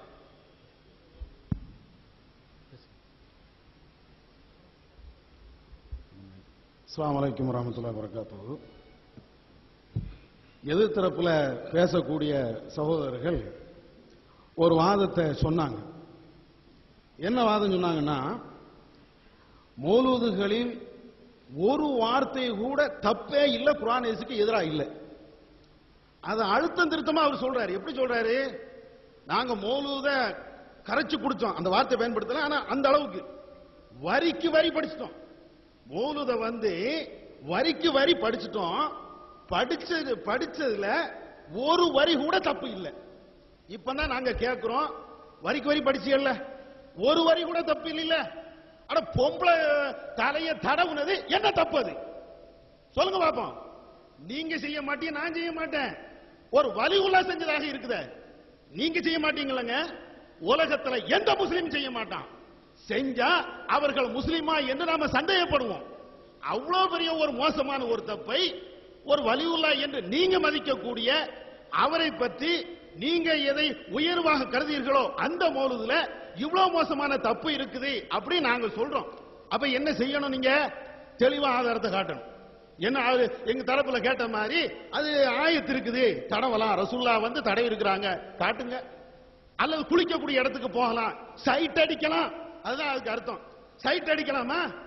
அஸ்ஸலாமு அலைக்கும் வரமத்துல்லாஹி வரகாத்துஹு எதிர்த்தரப்புல பேசக்கூடிய சகோதரர்கள் ஒரு வாதத்தை சொன்னாங்க என்ன வாதம் சொன்னாங்கன்னா மௌலூதுகளில் ஒரு வார்த்தை கூட தப்பே இல்லை குர்ஆன் ஹதீஸுக்கு எதிராக இல்லை அதை அழுத்தம் திருத்தமா அவர் சொல்றாரு எப்படி சொல்றாரு நாங்க மௌலூத கரைச்சு குடிச்சோம் அந்த வார்த்தை பயன்படுத்தல ஆனா அந்த அளவுக்கு வரிக்கு வரி படிச்சிட்டோம் மௌலுத வந்து வரிக்கு வரி படிச்சிட்டோம் படிச்சது படிச்சதுல ஒரு வரி கூட தப்பு இல்லை இப்பதான் நாங்க கேட்கிறோம் வரிக்கு வரி படிச்சீங்கல்ல ஒரு வரி கூட தப்பு இல்ல அட பொம்பளை தலைய தடவுனது என்ன தப்பு அது சொல்லுங்க பாப்போம் நீங்க செய்ய மாட்டீங்க நான் செய்ய மாட்டேன் ஒரு வலி உலா செஞ்சதாக இருக்குதே நீங்க செய்ய மாட்டீங்களங்க உலகத்துல எந்த முஸ்லீம் செய்ய மாட்டான் செஞ்சா அவர்கள் முஸ்லிமா என்று நாம சந்தேகப்படுவோம் அவ்வளவு பெரிய ஒரு மோசமான ஒரு தப்பை ஒரு வலியுல்லா என்று நீங்க மதிக்கக்கூடிய அவரை பற்றி நீங்க எதை உயர்வாக கருதீர்களோ அந்த மோலுதுல இவ்வளவு மோசமான தப்பு இருக்குது அப்படி நாங்க சொல்றோம் அப்ப என்ன செய்யணும் நீங்க தெளிவா ஆதாரத்தை காட்டணும் என்ன அது எங்க தரப்புல கேட்ட மாதிரி அது ஆயத்து இருக்குது தடவலாம் ரசுல்லா வந்து தடை இருக்கிறாங்க காட்டுங்க அல்லது குளிக்கக்கூடிய இடத்துக்கு போகலாம் சைட் அடிக்கலாம் அதுதான் அதுக்கு அர்த்தம் சைட் அடிக்கலாமா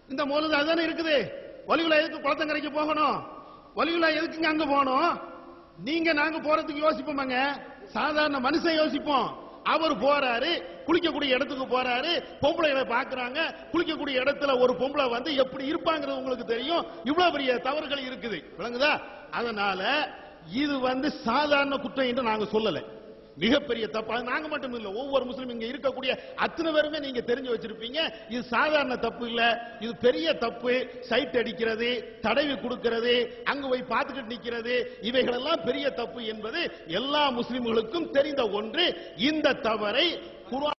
இந்த மௌலுது அதுதானே இருக்குது வலியுலா எதுக்கு குளத்தங்கரைக்கு போகணும் வலியுலா எதுக்குங்க அங்க போகணும் நீங்க நாங்க போறதுக்கு யோசிப்போமாங்க சாதாரண மனுஷன் யோசிப்போம் அவர் போறாரு குளிக்கக்கூடிய இடத்துக்கு போறாரு பொம்பளைகளை பாக்குறாங்க குளிக்கக்கூடிய இடத்துல ஒரு பொம்பளை வந்து எப்படி இருப்பாங்கிறது உங்களுக்கு தெரியும் இவ்வளவு பெரிய தவறுகள் இருக்குது விளங்குதா அதனால இது வந்து சாதாரண குற்றம் என்று நாங்க சொல்லல மிகப்பெரிய தப்பு அது நாங்க மட்டும் இல்ல ஒவ்வொரு முஸ்லீம் இங்க இருக்கக்கூடிய அத்தனை பேருமே நீங்க தெரிஞ்சு வச்சிருப்பீங்க இது சாதாரண தப்பு இல்ல இது பெரிய தப்பு சைட் அடிக்கிறது தடவி கொடுக்கிறது அங்க போய் பார்த்துக்கிட்டு நிக்கிறது இவைகளெல்லாம் பெரிய தப்பு என்பது எல்லா முஸ்லிம்களுக்கும் தெரிந்த ஒன்று இந்த தவறை குர்ஆன்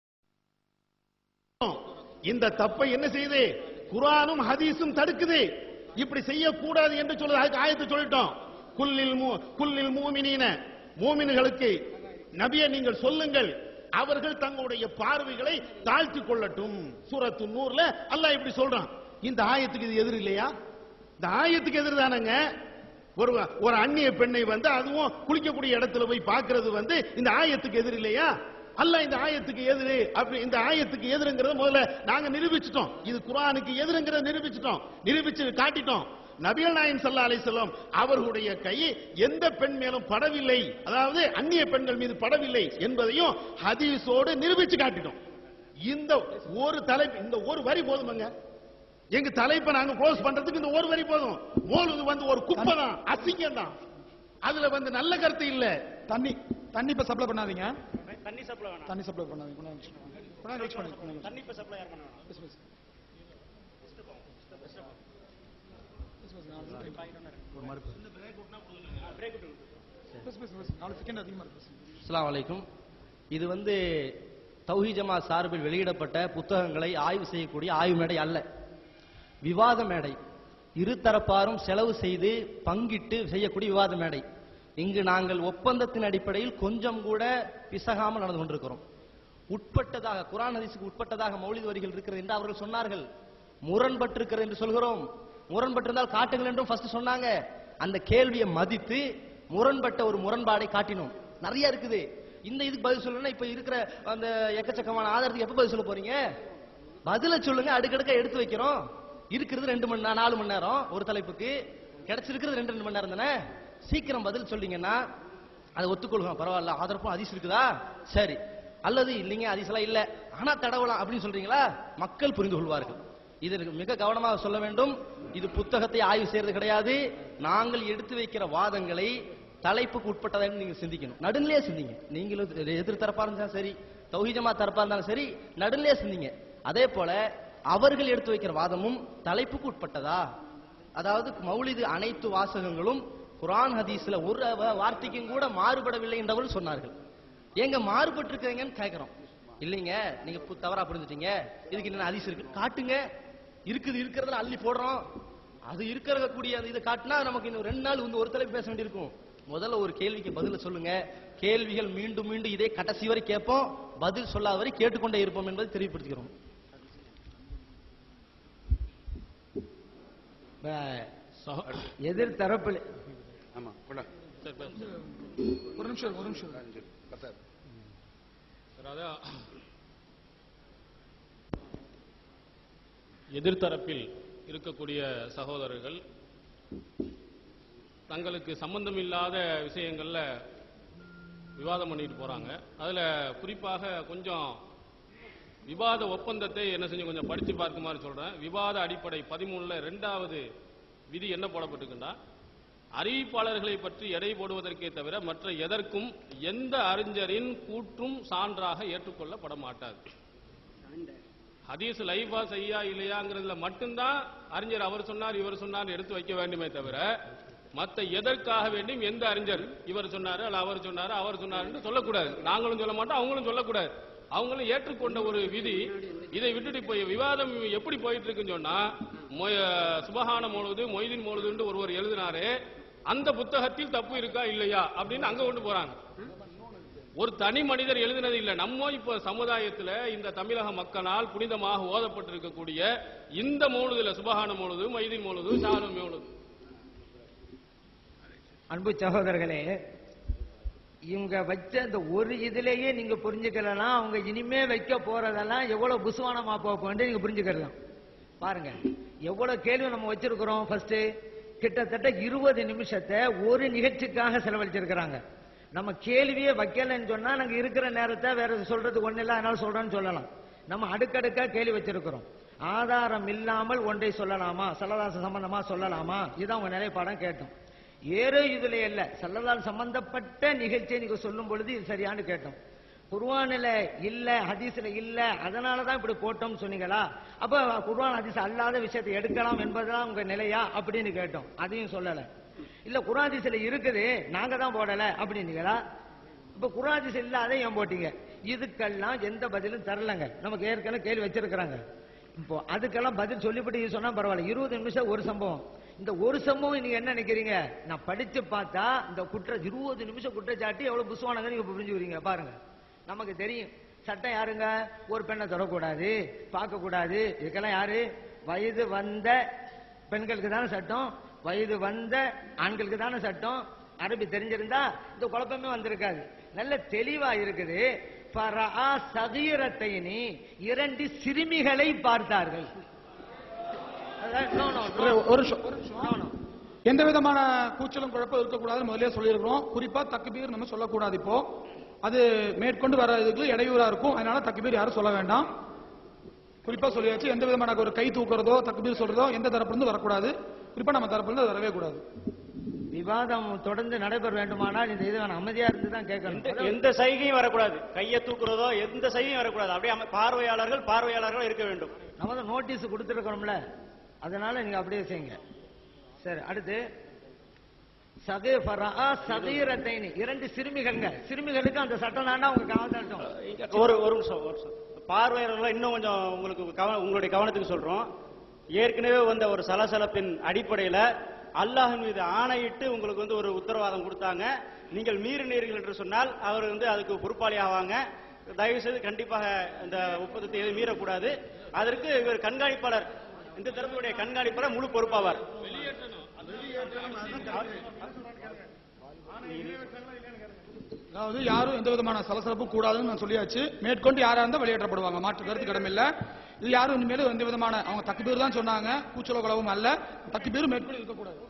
இந்த தப்பை என்ன செய்யுது குர்ஆனும் ஹதீஸும் தடுக்குது இப்படி செய்யக்கூடாது என்று சொல்லுது அதுக்கு ஆயத்தை சொல்லிட்டோம் குல்லில் மூ குல்லில் மூமினீன மூமின்களுக்கு நபியை நீங்கள் சொல்லுங்கள் அவர்கள் தங்களுடைய பார்வைகளை தாழ்த்தி கொள்ளட்டும் சூரத்து நூறுல அல்லாஹ் இப்படி சொல்றான் இந்த ஆயத்துக்கு இது எதிர் இல்லையா இந்த ஆயத்துக்கு எதிர் தானங்க ஒரு ஒரு அந்நிய பெண்ணை வந்து அதுவும் குளிக்கக்கூடிய இடத்துல போய் பார்க்கிறது வந்து இந்த ஆயத்துக்கு எதிர் இல்லையா அல்ல இந்த ஆயத்துக்கு எதிரு அப்படி இந்த ஆயத்துக்கு எதிருங்கிறத முதல்ல நாங்க நிரூபிச்சிட்டோம் இது குர்ஆனுக்கு எதிருங்கிறத நிரூபிச்சிட்டோம் நிரூபிச்சு காட்டிட்டோம் நபிகள் நாயன் சல்லா அலிசல்லாம் அவர்களுடைய கை எந்த பெண் மேலும் படவில்லை அதாவது அந்நிய பெண்கள் மீது படவில்லை என்பதையும் ஹதீஸோடு நிரூபிச்சு காட்டிட்டோம் இந்த ஒரு தலைப்பு இந்த ஒரு வரி போதுமங்க எங்க தலைப்பை நாங்க க்ளோஸ் பண்றதுக்கு இந்த ஒரு வரி போதும் மோலுது வந்து ஒரு குப்பை தான் அசிங்கம் தான் அதுல வந்து நல்ல கருத்து இல்ல தண்ணி தண்ணி இப்ப சப்ளை பண்ணாதீங்க தண்ணி சப்ளை வேணாம் தண்ணி சப்ளை பண்ணாதீங்க கொண்டாந்து வச்சுக்கோங்க. கொண்டாந்து வச்சு பண்ணுங்க, கொண்டாந்து வச்சு. தண்ணி இப்ப சப்ளை யார் பண்ண வேணாம் பேசு, பேசு. பேசு, பேசு, நாலு second. பிரேக் விட்டு பேசு, பேசு, பேசு. நாலு செகண்ட் அதிகமா இருக்கு பேசு. அஸ்ஸலாமு அலைக்கும் இது வந்து தௌஹி ஜமா சார்பில் வெளியிடப்பட்ட புத்தகங்களை ஆய்வு செய்யக்கூடிய ஆய்வு மேடை அல்ல விவாத மேடை இரு தரப்பாரும் செலவு செய்து பங்கிட்டு செய்யக்கூடிய விவாத மேடை இங்கு நாங்கள் ஒப்பந்தத்தின் அடிப்படையில் கொஞ்சம் கூட பிசகாமல் நடந்து கொண்டிருக்கிறோம் உட்பட்டதாக குரான் ஹதீஸுக்கு உட்பட்டதாக மௌலித் வரிகள் இருக்கிறது என்று அவர்கள் சொன்னார்கள் முரண்பட்டிருக்கிறது என்று சொல்கிறோம் முரண்பட்டிருந்தால் காட்டுங்கள் என்றும் ஃபர்ஸ்ட் சொன்னாங்க அந்த கேள்வியை மதித்து முரண்பட்ட ஒரு முரண்பாடை காட்டினோம் நிறைய இருக்குது இந்த இதுக்கு பதில் சொல்லணும்னா இப்ப இருக்கிற அந்த எக்கச்சக்கமான ஆதாரத்துக்கு எப்ப பதில் சொல்ல போறீங்க பதில சொல்லுங்க அடுக்கடுக்க எடுத்து வைக்கிறோம் இருக்கிறது ரெண்டு மணி நேரம் நாலு மணி நேரம் ஒரு தலைப்புக்கு கிடைச்சிருக்கிறது ரெண்டு ரெண்டு மணி நேரம் தானே சீக்கிரம் பதில் சொன்னீங்கன்னா அதை ஒத்துக்கொள்கிறோம் பரவாயில்ல ஆதரப்பும் அதிஸ் இருக்குதா சரி அல்லது இல்லைங்க அதிசலாம் இல்ல ஆனா தடவலாம் அப்படின்னு சொல்றீங்களா மக்கள் புரிந்து கொள்வார்கள் இது மிக கவனமாக சொல்ல வேண்டும் இது புத்தகத்தை ஆய்வு செய்யறது கிடையாது நாங்கள் எடுத்து வைக்கிற வாதங்களை தலைப்புக்கு உட்பட்டதை நீங்க சிந்திக்கணும் நடுநிலையே சிந்திங்க நீங்களும் எதிர் தரப்பா இருந்தாலும் சரி தௌஹீஜமா தரப்பா இருந்தாலும் சரி நடுநிலையே சிந்திங்க அதே போல அவர்கள் எடுத்து வைக்கிற வாதமும் தலைப்புக்கு உட்பட்டதா அதாவது மௌலிது அனைத்து வாசகங்களும் குர்ஆன் ஹதீஸ்ல ஒரு வ- வார்த்தைக்கும் கூட மாறுபடவில்லை என்றவர்கள் சொன்னார்கள் ஏங்க மாறுபட்டு இருக்கிறீங்கன்னு கேட்கிறோம் இல்லைங்க நீங்க பு- தவறா புரிஞ்சுட்டீங்க இதுக்கு என்ன ஹதீஸ் இருக்கு காட்டுங்க இருக்குது இருக்கிறதுல அள்ளி போடுறோம் அது இருக்கிற கூடிய அந்த இதை காட்டினா நமக்கு இன்னும் ரெண்டு நாள் வந்து ஒரு தலைப்பு பேச வேண்டியிருக்கும் முதல்ல ஒரு கேள்விக்கு பதில சொல்லுங்க கேள்விகள் மீண்டும் மீண்டும் இதே கடைசி வரை கேட்போம் பதில் சொல்லாத வரை கேட்டுக்கொண்டே இருப்போம் என்பதை தெரியப்படுத்துகிறோம் இப்ப எதிர் தரப்பில் ஆமா கொண்டா சரி, பேசு, சரி. ஒரு நிமிஷம் இருக்கு, ஒரு நிமிஷம் இருக்கு. பத்தாது சரி, அதான் எதிர்த்தரப்பில் இருக்கக்கூடிய சகோதரர்கள் தங்களுக்கு சம்பந்தம் இல்லாத விஷயங்கள்ல விவாதம் பண்ணிட்டு போறாங்க அதுல குறிப்பாக கொஞ்சம் விவாத ஒப்பந்தத்தை என்ன செஞ்சு கொஞ்சம் படிச்சு பார்க்குமாறு சொல்றேன் விவாத அடிப்படை பதிமூணுல ரெண்டாவது விதி என்ன போடப்பட்டிருக்குன்னா அறிவிப்பாளர்களை பற்றி எடை போடுவதற்கே தவிர மற்ற எதற்கும் எந்த அறிஞரின் கூற்றும் சான்றாக ஏற்றுக்கொள்ளப்பட மாட்டாது ஹதீஸ் லைஃபா செய்யா இல்லையாங்கிறதுல மட்டும்தான் அறிஞர் அவர் சொன்னார் இவர் சொன்னார் எடுத்து வைக்க வேண்டுமே தவிர மத்த எதற்காக வேண்டியும் எந்த அறிஞர் இவர் சொன்னாரு அல்ல அவர் சொன்னாரு அவர் சொன்னாருன்னு சொல்லக்கூடாது நாங்களும் சொல்ல மாட்டோம் அவங்களும் சொல்லக்கூடாது அவங்களும் ஏற்றுக்கொண்ட ஒரு விதி இதை விட்டுட்டு போய் விவாதம் எப்படி போயிட்டு இருக்குன்னு சொன்னா மொய்- சுபஹான மொழுது மொய்தீன் மொழுதுன்னு ஒருவர் எழுதினாரு அந்த புத்தகத்தில் தப்பு இருக்கா இல்லையா அப்படின்னு அங்க கொண்டு போறாங்க ஒரு தனி மனிதர் எழுதினது இல்ல நம்ம இப்ப சமுதாயத்துல இந்த தமிழக மக்களால் புனிதமாக ஓதப்பட்டிருக்கக்கூடிய இந்த மூணுதுல சுபஹான மூணுது மைதீன் மூணுது ஷானு மூணுது அன்பு சகோதரர்களே இவங்க வச்ச அந்த ஒரு இதுலயே நீங்க புரிஞ்சுக்கலாம் அவங்க இனிமே வைக்க போறதெல்லாம் எவ்வளவு புசுவானமா போக போகுது நீங்க புரிஞ்சுக்கலாம் பாருங்க எவ்வளவு கேள்வி நம்ம வச்சிருக்கிறோம் ஃபர்ஸ்ட் கிட்டத்தட்ட இருபது நிமிஷத்தை ஒரு நிகழ்ச்சிக்காக செலவழிச்சிருக்கிறாங்க நம்ம கேள்வியே வைக்கலன்னு சொன்னா நாங்க இருக்கிற நேரத்தை வேற சொல்றதுக்கு ஒண்ணு இல்ல அதனால சொல்றேன்னு சொல்லலாம் நம்ம அடுக்கடுக்கா கேள்வி வச்சிருக்கிறோம் ஆதாரம் இல்லாமல் ஒன்றை சொல்லலாமா சல்லதாச சம்பந்தமா சொல்லலாமா இதான் உங்க நிலைப்பாடம் கேட்டோம் ஏறோ இதுல இல்ல சல்லதால் சம்பந்தப்பட்ட நிகழ்ச்சியை நீங்க சொல்லும் பொழுது இது சரியான்னு கேட்டோம் குர்ஆனில் இல்ல ஹதீஸ்ல இல்ல அதனால தான் இப்படி போட்டோம்னு சொன்னீங்களா அப்ப குர்ஆன் ஹதீஸ் அல்லாத விஷயத்தை எடுக்கலாம் என்பதுதான் உங்க நிலையா அப்படின்னு கேட்டோம் அதையும் சொல்லல இல்ல குர்ஆன் ஹதீஸ்ல இருக்குது நாங்க தான் போடல அப்படின்னீங்களா இப்ப குர்ஆன் ஹதீஸ் இல்ல அதை ஏன் போட்டீங்க இதுக்கெல்லாம் எந்த பதிலும் தரலங்க நமக்கு ஏற்கனவே கேள்வி வச்சிருக்கிறாங்க இப்போ அதுக்கெல்லாம் பதில் சொல்லிவிட்டு இது சொன்னா பரவாயில்ல இருபது நிமிஷம் ஒரு சம்பவம் இந்த ஒரு சம்பவம் நீங்க என்ன நினைக்கிறீங்க நான் படிச்சு பார்த்தா இந்த குற்ற இருபது நிமிஷம் குற்றச்சாட்டு எவ்வளவு புசுவானங்க நீங்க புரிஞ்சுக்கிறீங்க பாருங்க நமக்கு தெரியும் சட்டம் யாருங்க ஒரு பெண்ணை தொடக்கூடாது பார்க்க கூடாது இதுக்கெல்லாம் யாரு வயது வந்த பெண்களுக்கு தானே சட்டம் வயது வந்த ஆண்களுக்கு தானே சட்டம் அரபி தெரிஞ்சிருந்தா இந்த குழப்பமே வந்திருக்காது நல்ல தெளிவா இருக்குது ஃபரஆ சகீரத்தைனி இரண்டு சிறுமிகளை பார்த்தார்கள் அதான் no, no, no. ஒரு ஒரு நிமிஷம், ஒரு நிமிஷம். No, no. எந்த விதமான கூச்சலும் குழப்பம் இருக்கக்கூடாதுன்னு முதல்லயே சொல்லியிருக்கிறோம் குறிப்பா தக்பீர் நம்ம சொல்லக்கூடாது இப்போ அது மேற்கொண்டு வர இதுக்கு இடையூறா இருக்கும் அதனால தக்பீர் யாரும் சொல்ல வேண்டாம் குறிப்பா சொல்லியாச்சு எந்த விதமான ஒரு கை தூக்குறதோ தக்பீர் சொல்றதோ எந்த தரப்புல இருந்து வரக்கூடாது குறிப்பா நம்ம தரப்புல இருந்து அது வரவே கூடாது விவாதம் தொடர்ந்து நடைபெற வேண்டுமானால் இந்த இது வேணும் அமைதியா இருந்து தான் கேட்கணும் எந்த- எந்த சைகையும் வரக்கூடாது கையை தூக்குறதோ எந்த சைகையும் வரக்கூடாது அப்படியே அம- பார்வையாளர்கள் பார்வையாளர்கள் இருக்க வேண்டும் நம்ம தான் நோட்டீஸ் கொடுத்துருக்கோம்ல அதனால நீங்க அப்படியே செய்யுங்க சரி அடுத்து சகே ஃபரஆ சகீரத்தைனி இரண்டு சிறுமிகள்ங்க சிறுமிகளுக்கு அந்த சட்டம் தாண்டா உங்க காவல்தான் ஒரு ஒரு நிமிஷம் ஒரு நிமிஷம் பார்வையாளர்கள் இன்னும் கொஞ்சம் உங்களுக்கு கவன உங்களுடைய கவனத்துக்கு சொல்றோம் ஏற்கனவே வந்த ஒரு சலசலப்பின் அடிப்படையில அல்லாஹின் மீது ஆணையிட்டு உங்களுக்கு வந்து ஒரு உத்தரவாதம் கொடுத்தாங்க நீங்கள் மீறினீர்கள் என்று சொன்னால் அவர் வந்து அதுக்கு பொறுப்பாளி ஆவாங்க தயவு செய்து கண்டிப்பாக இந்த ஒப்பந்தத்தை எதுவும் மீறக்கூடாது அதற்கு இவர் கண்காணிப்பாளர் இந்த தரப்புடைய கண்காணிப்பாளர் முழு பொறுப்பாவார் அதாவது யாரும் எந்த விதமான சலசலப்பும் கூடாதுன்னு நான் சொல்லியாச்சு மேற்கொண்டு யாரா இருந்தா வெளியேற்றப்படுவாங்க மாற்று கருத்து கடமில்ல இது யாரும் இனிமேலும் எந்த விதமான அவங்க தக்குபீர் தான் சொன்னாங்க கூச்சலோ களவும் அல்ல தக்குபீர் மேற்கொண்டு இருக்கக்கூடாது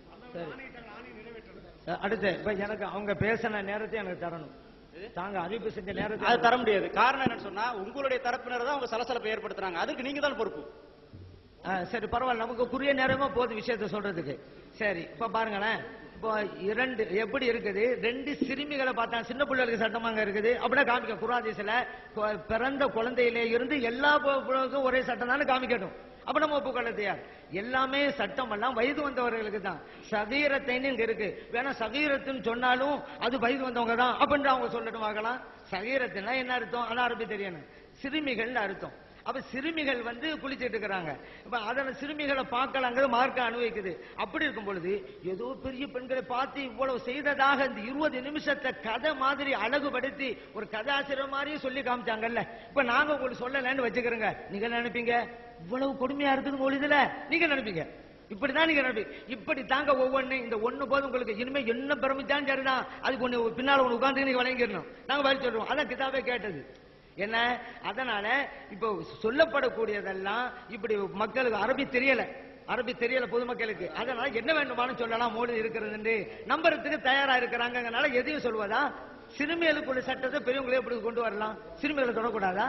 சரி. அடுத்து இப்ப எனக்கு அவங்க பேசின நேரத்தை எனக்கு தரணும் தாங்க அறிவிப்பு செஞ்ச நேரத்தை அது தர முடியாது காரணம் என்னன்னு சொன்னா உங்களுடைய தரப்பினர் தான் உங்க சலசலப்பை ஏற்படுத்துறாங்க அதுக்கு நீங்க தான் பொறுப்பு ஆ, சரி பரவாயில்ல நமக்கு குறுகிய நேரமா போகுது விஷயத்த சொல்றதுக்கு சரி இப்ப பாருங்களேன் இப்போ இரண்டு எப்படி இருக்குது ரெண்டு சிறுமிகளை பார்த்தா சின்ன பிள்ளைகளுக்கு சட்டமாங்க இருக்குது அப்படியே காமிக்க குராதீசில பிறந்த குழந்தையிலே இருந்து எல்லா பு- பிள்ளைகளுக்கும் ஒரே சட்டம் தானே காமிக்கட்டும் அப்ப நம்ம ஒப்புக்கொள்ள தயார் எல்லாமே சட்டம் எல்லாம் வயது வந்தவர்களுக்கு தான் சகீரத்தைன்னு இங்க இருக்கு வேணா சகீரத்துன்னு சொன்னாலும் அது வயது வந்தவங்க தான் அப்படின்னு அவங்க சொல்லட்டும் பார்க்கலாம் சகீரத்துனா என்ன அர்த்தம் ஆனா அரபி தெரியணும் சிறுமிகள்னு அர்த்தம் அப்ப சிறுமிகள் வந்து குளிச்சிட்டு இருக்கிறாங்க இப்ப அதன சிறுமிகளை பார்க்கலாங்கிறது மார்க்க அனுபவிக்குது அப்படி இருக்கும் பொழுது ஏதோ பெரிய பெண்களை பார்த்து இவ்வளவு செய்ததாக இந்த இருபது நிமிஷத்தை கதை மாதிரி அழகுபடுத்தி ஒரு கதாசிரியர் மாதிரியே சொல்லி காமிச்சாங்கல்ல இப்ப நாங்க உங்களுக்கு சொல்லலன்னு வச்சுக்கிறோங்க நீங்க என்ன நினைப்பீங்க இவ்வளவு கொடுமையா இருக்குது ஒரு இதுல நீங்க நினைப்பீங்க இப்படிதான் நீங்க நினைப்பீங்க இப்படி தாங்க ஒவ்வொன்னு இந்த ஒண்ணு போது உங்களுக்கு இனிமே என்ன பிரமிச்சாலும் சரிதான் அதுக்கு ஒண்ணு பின்னால ஒண்ணு உட்கார்ந்து நீங்க வழங்கிடணும் நாங்க பதில் சொல்றோம் அதான் கிதாபே கேட்டது என்ன அதனால இப்போ சொல்லப்படக்கூடியதெல்லாம் இப்படி மக்களுக்கு அரபி தெரியல அரபி தெரியல பொதுமக்களுக்கு அதனால என்ன வேண்டுமானு சொல்லலாம் மோடி இருக்கிறது நம்புறதுக்கு தயாரா இருக்கிறாங்கனால எதையும் சொல்வதா சிறுமிகளுக்குள்ள சட்டத்தை பெரியவங்களே எப்படி கொண்டு வரலாம் சிறுமிகளை தொடக்கூடாதா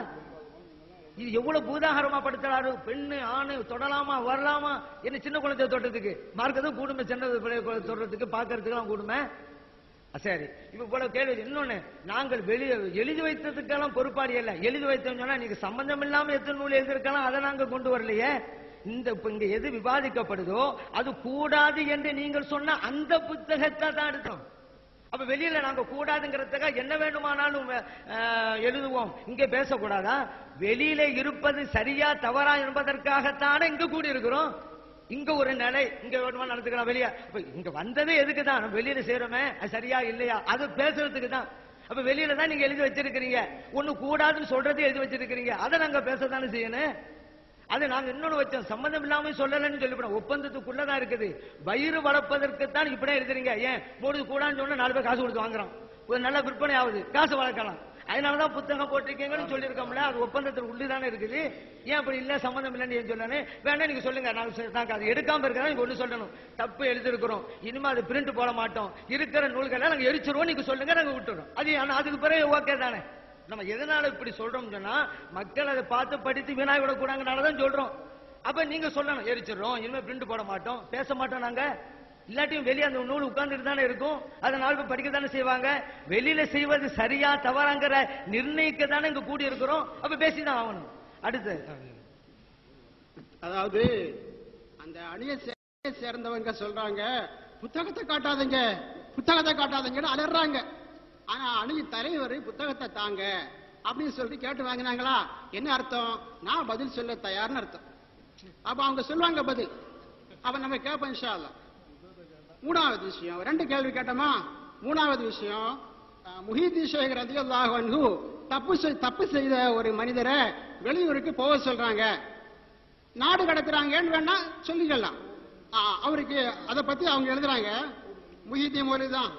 இது எவ்வளவு பூதாகரமா படுத்துறாரு பெண்ணு ஆணு தொடலாமா வரலாமா என்ன சின்ன குழந்தைய தொட்டதுக்கு மார்க்கதும் கூடுமே சின்ன பிள்ளைய குழந்தை தொடுறதுக்கு பாக்குறதுக்கெல்லாம் கூடுமே அ, சரி இப்ப போல கேள்வி இன்னொன்னு நாங்கள் வெளியே எழுதி வைத்ததுக்கெல்லாம் பொறுப்பாளி அல்ல எழுதி வைத்தோம்னு சொன்னா நீங்க சம்பந்தம் இல்லாம எத்தனை நூல் எழுதிருக்கலாம் அதை நாங்க கொண்டு வரலையே இந்த இப்ப இங்க எது விவாதிக்கப்படுதோ அது கூடாது என்று நீங்கள் சொன்ன அந்த புத்தகத்தை தான் எடுத்தோம் அப்ப வெளியில நாங்க கூடாதுங்கிறதுக்காக என்ன வேண்டுமானாலும் அஹ், எழுதுவோம் இங்க பேசக்கூடாதா வெளியில இருப்பது சரியா தவறா என்பதற்காகத்தானே இங்க கூடி இருக்கிறோம் இங்க ஒரு நிலை இங்க வேணுமா நடத்துக்கலாம் வெளியே அப்ப இங்க வந்ததே எதுக்கு தான் நம்ம வெளியில செய்யறோமே அது சரியா இல்லையா அது பேசுறதுக்கு தான் அப்ப வெளியில தான் நீங்க எழுதி வச்சிருக்கிறீங்க ஒண்ணு கூடாதுன்னு சொல்றதே எழுதி வச்சிருக்கிறீங்க அதை நாங்க பேசத்தானே செய்யணும் அது நாங்க இன்னொன்னு வச்சோம் சம்மந்தம் இல்லாம சொல்லலன்னு சொல்லிவிடும் ஒப்பந்தத்துக்குள்ளதான் இருக்குது வயிறு வளர்ப்பதற்கு தான் இப்படியே இருக்கிறீங்க ஏன் போடுது கூடான்னு சொன்னா நாலு பேர் காசு கொடுத்து வாங்குறோம் ஒரு நல்ல விற்பனை ஆகுது காசு வளர்க்கலாம் அதனாலதான் புத்தகம் போட்டிருக்கீங்கன்னு சொல்லியிருக்கோம்ல அது ஒப்பந்தத்தில் உள்ளுதானே இருக்குது ஏன் அப்படி இல்ல சம்மந்தம் இல்லைன்னு ஏன் சொன்னானே வேணா நீங்க சொல்லுங்க நாங்க சொ- நாங்க அது எடுக்காம இருக்கிறதா நீங்க ஒண்ணு சொல்லணும் தப்பு எழுதிருக்கிறோம் இனிமே அது பிரிண்ட் போட மாட்டோம் இருக்கிற நூல்களை நாங்க எரிச்சிருவோம் நீங்க சொல்லுங்க நாங்க விட்டுறோம் அது ஆனா அதுக்கு பிறகு ஓகே தானே நம்ம எதனால இப்படி சொல்றோம் சொன்னா மக்கள் அதை பார்த்து படித்து வீணாய் விடக்கூடாங்கனாலதான் சொல்றோம் அப்ப நீங்க சொல்லணும் எரிச்சிடுறோம் இனிமே பிரிண்ட் போட மாட்டோம் பேச மாட்டோம் நாங்க இல்லாட்டியும் வெளியே அந்த நூல் உட்கார்ந்துட்டு தானே இருக்கும் அதை நாலு பேர் படிக்க தானே செய்வாங்க வெளியில செய்வது சரியா தவறாங்கிற நிர்ணயிக்க தானே இங்க கூடி இருக்கிறோம் அப்ப பேசிதான் ஆகணும் அடுத்து அதாவது அந்த அணியை சே- சேர்ந்தவங்க சொல்றாங்க புத்தகத்தை காட்டாதீங்க புத்தகத்தை காட்டாதீங்கன்னு அலறாங்க ஆனா அணி தலைவர் புத்தகத்தை தாங்க அப்படின்னு சொல்லிட்டு கேட்டு வாங்கினாங்களா என்ன அர்த்தம் நான் பதில் சொல்ல தயார்னு அர்த்தம் அப்ப அவங்க சொல்லுவாங்க பதில் அப்ப நம்ம கேட்போம் இன்ஷா அல்லாஹ் மூணாவது விஷயம் ரெண்டு கேள்வி கேட்டோமா மூணாவது விஷயம் அஹ், முஹீதி ஷேக் ரதியல்லாஹு அன்ஹு தப்பு செய்- தப்பு செய்த ஒரு மனிதரை வெளியூருக்கு போக சொல்றாங்க நாடு கடத்துறாங்கன்னு வேணா சொல்லிக்கலாம் ஆ, அவருக்கு அதை பத்தி அவங்க எழுதுறாங்க முஹிதி மொழி தான்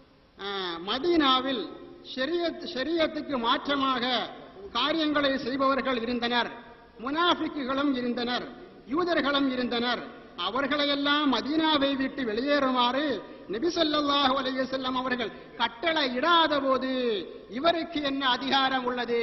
மதீனாவில் ஷரியத் ஷரியத்துக்கு மாற்றமாக காரியங்களை செய்பவர்கள் இருந்தனர் முனாஃபிக்குகளும் இருந்தனர் யூதர்களும் இருந்தனர் அவர்களையெல்லாம் மதீனாவை விட்டு வெளியேறுமாறு நபி ஸல்லல்லாஹு அலைஹி வஸல்லம் அவர்கள் கட்டளை இடாத போது இவருக்கு என்ன அதிகாரம் உள்ளது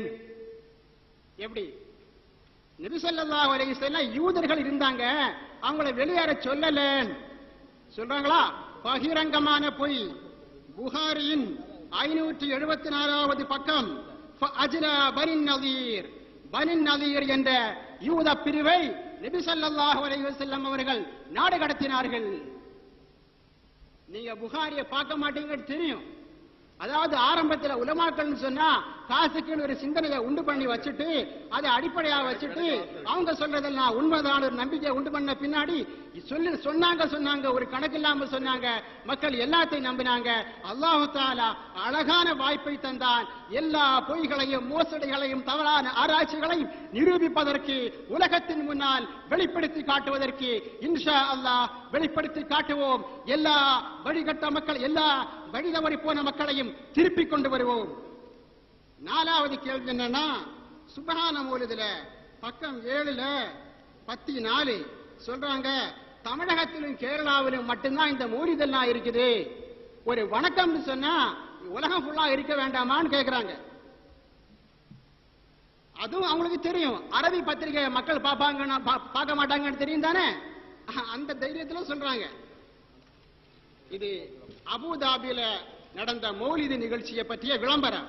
எப்படி நபி ஸல்லல்லாஹு அலைஹி வஸல்லம் யூதர்கள் இருந்தாங்க அவங்கள வெளியேற சொல்லல சொல்றாங்களா பகிரங்கமான பொய் புகாரியின் ஐநூற்றி எழுபத்தி நாலாவது பக்கம் அஜ்ரா பனின் நதீர் பனின் நதீர் என்ற யூத பிரிவை நபி ஸல்லல்லாஹு அலைஹி வஸல்லம் அவர்கள் நாடு கடத்தினார்கள் நீங்க புகாரிய பார்க்க மாட்டீங்கன்னு தெரியும் அதாவது ஆரம்பத்துல உலமாக்கள்னு சொன்னா காசுக்குன்னு ஒரு சிந்தனையை உண்டு பண்ணி வச்சுட்டு அதை அடிப்படையா வச்சுட்டு அவங்க சொல்றதெல்லாம் உண்மைதான் ஒரு நம்பிக்கை உண்டு பண்ண பின்னாடி சொல்லி சொன்னாங்க சொன்னாங்க ஒரு கணக்கு இல்லாம சொன்னாங்க மக்கள் எல்லாத்தையும் நம்பினாங்க அல்லாஹு தாலா அழகான வாய்ப்பை தந்தான் எல்லா பொய்களையும் மோசடிகளையும் தவறான ஆராய்ச்சிகளையும் நிரூபிப்பதற்கு உலகத்தின் முன்னால் வெளிப்படுத்தி காட்டுவதற்கு இன்ஷா அல்லாஹ் வெளிப்படுத்தி காட்டுவோம் எல்லா வழிகட்ட மக்கள் எல்லா வழி தவறி போன மக்களையும் திருப்பிக் கொண்டு வருவோம் நாலாவது கேள்வி என்னன்னா சுபஹான மூலதுல பக்கம் ஏழுல பத்தி நாலு சொல்றாங்க தமிழகத்திலும் கேரளாவிலும் மட்டும்தான் இந்த மூலிதெல்லாம் இருக்குது ஒரு வணக்கம்னு சொன்னா உலகம் ஃபுல்லா இருக்க வேண்டாமான்னு கேக்குறாங்க அதுவும் அவங்களுக்கு தெரியும் அரபி பத்திரிகை மக்கள் பார்ப்பாங்க பார்க்க மாட்டாங்கன்னு தெரியும் தானே அஹ், அந்த தைரியத்துல சொல்றாங்க இது அபுதாபியில நடந்த மௌலிது நிகழ்ச்சியை பற்றிய விளம்பரம்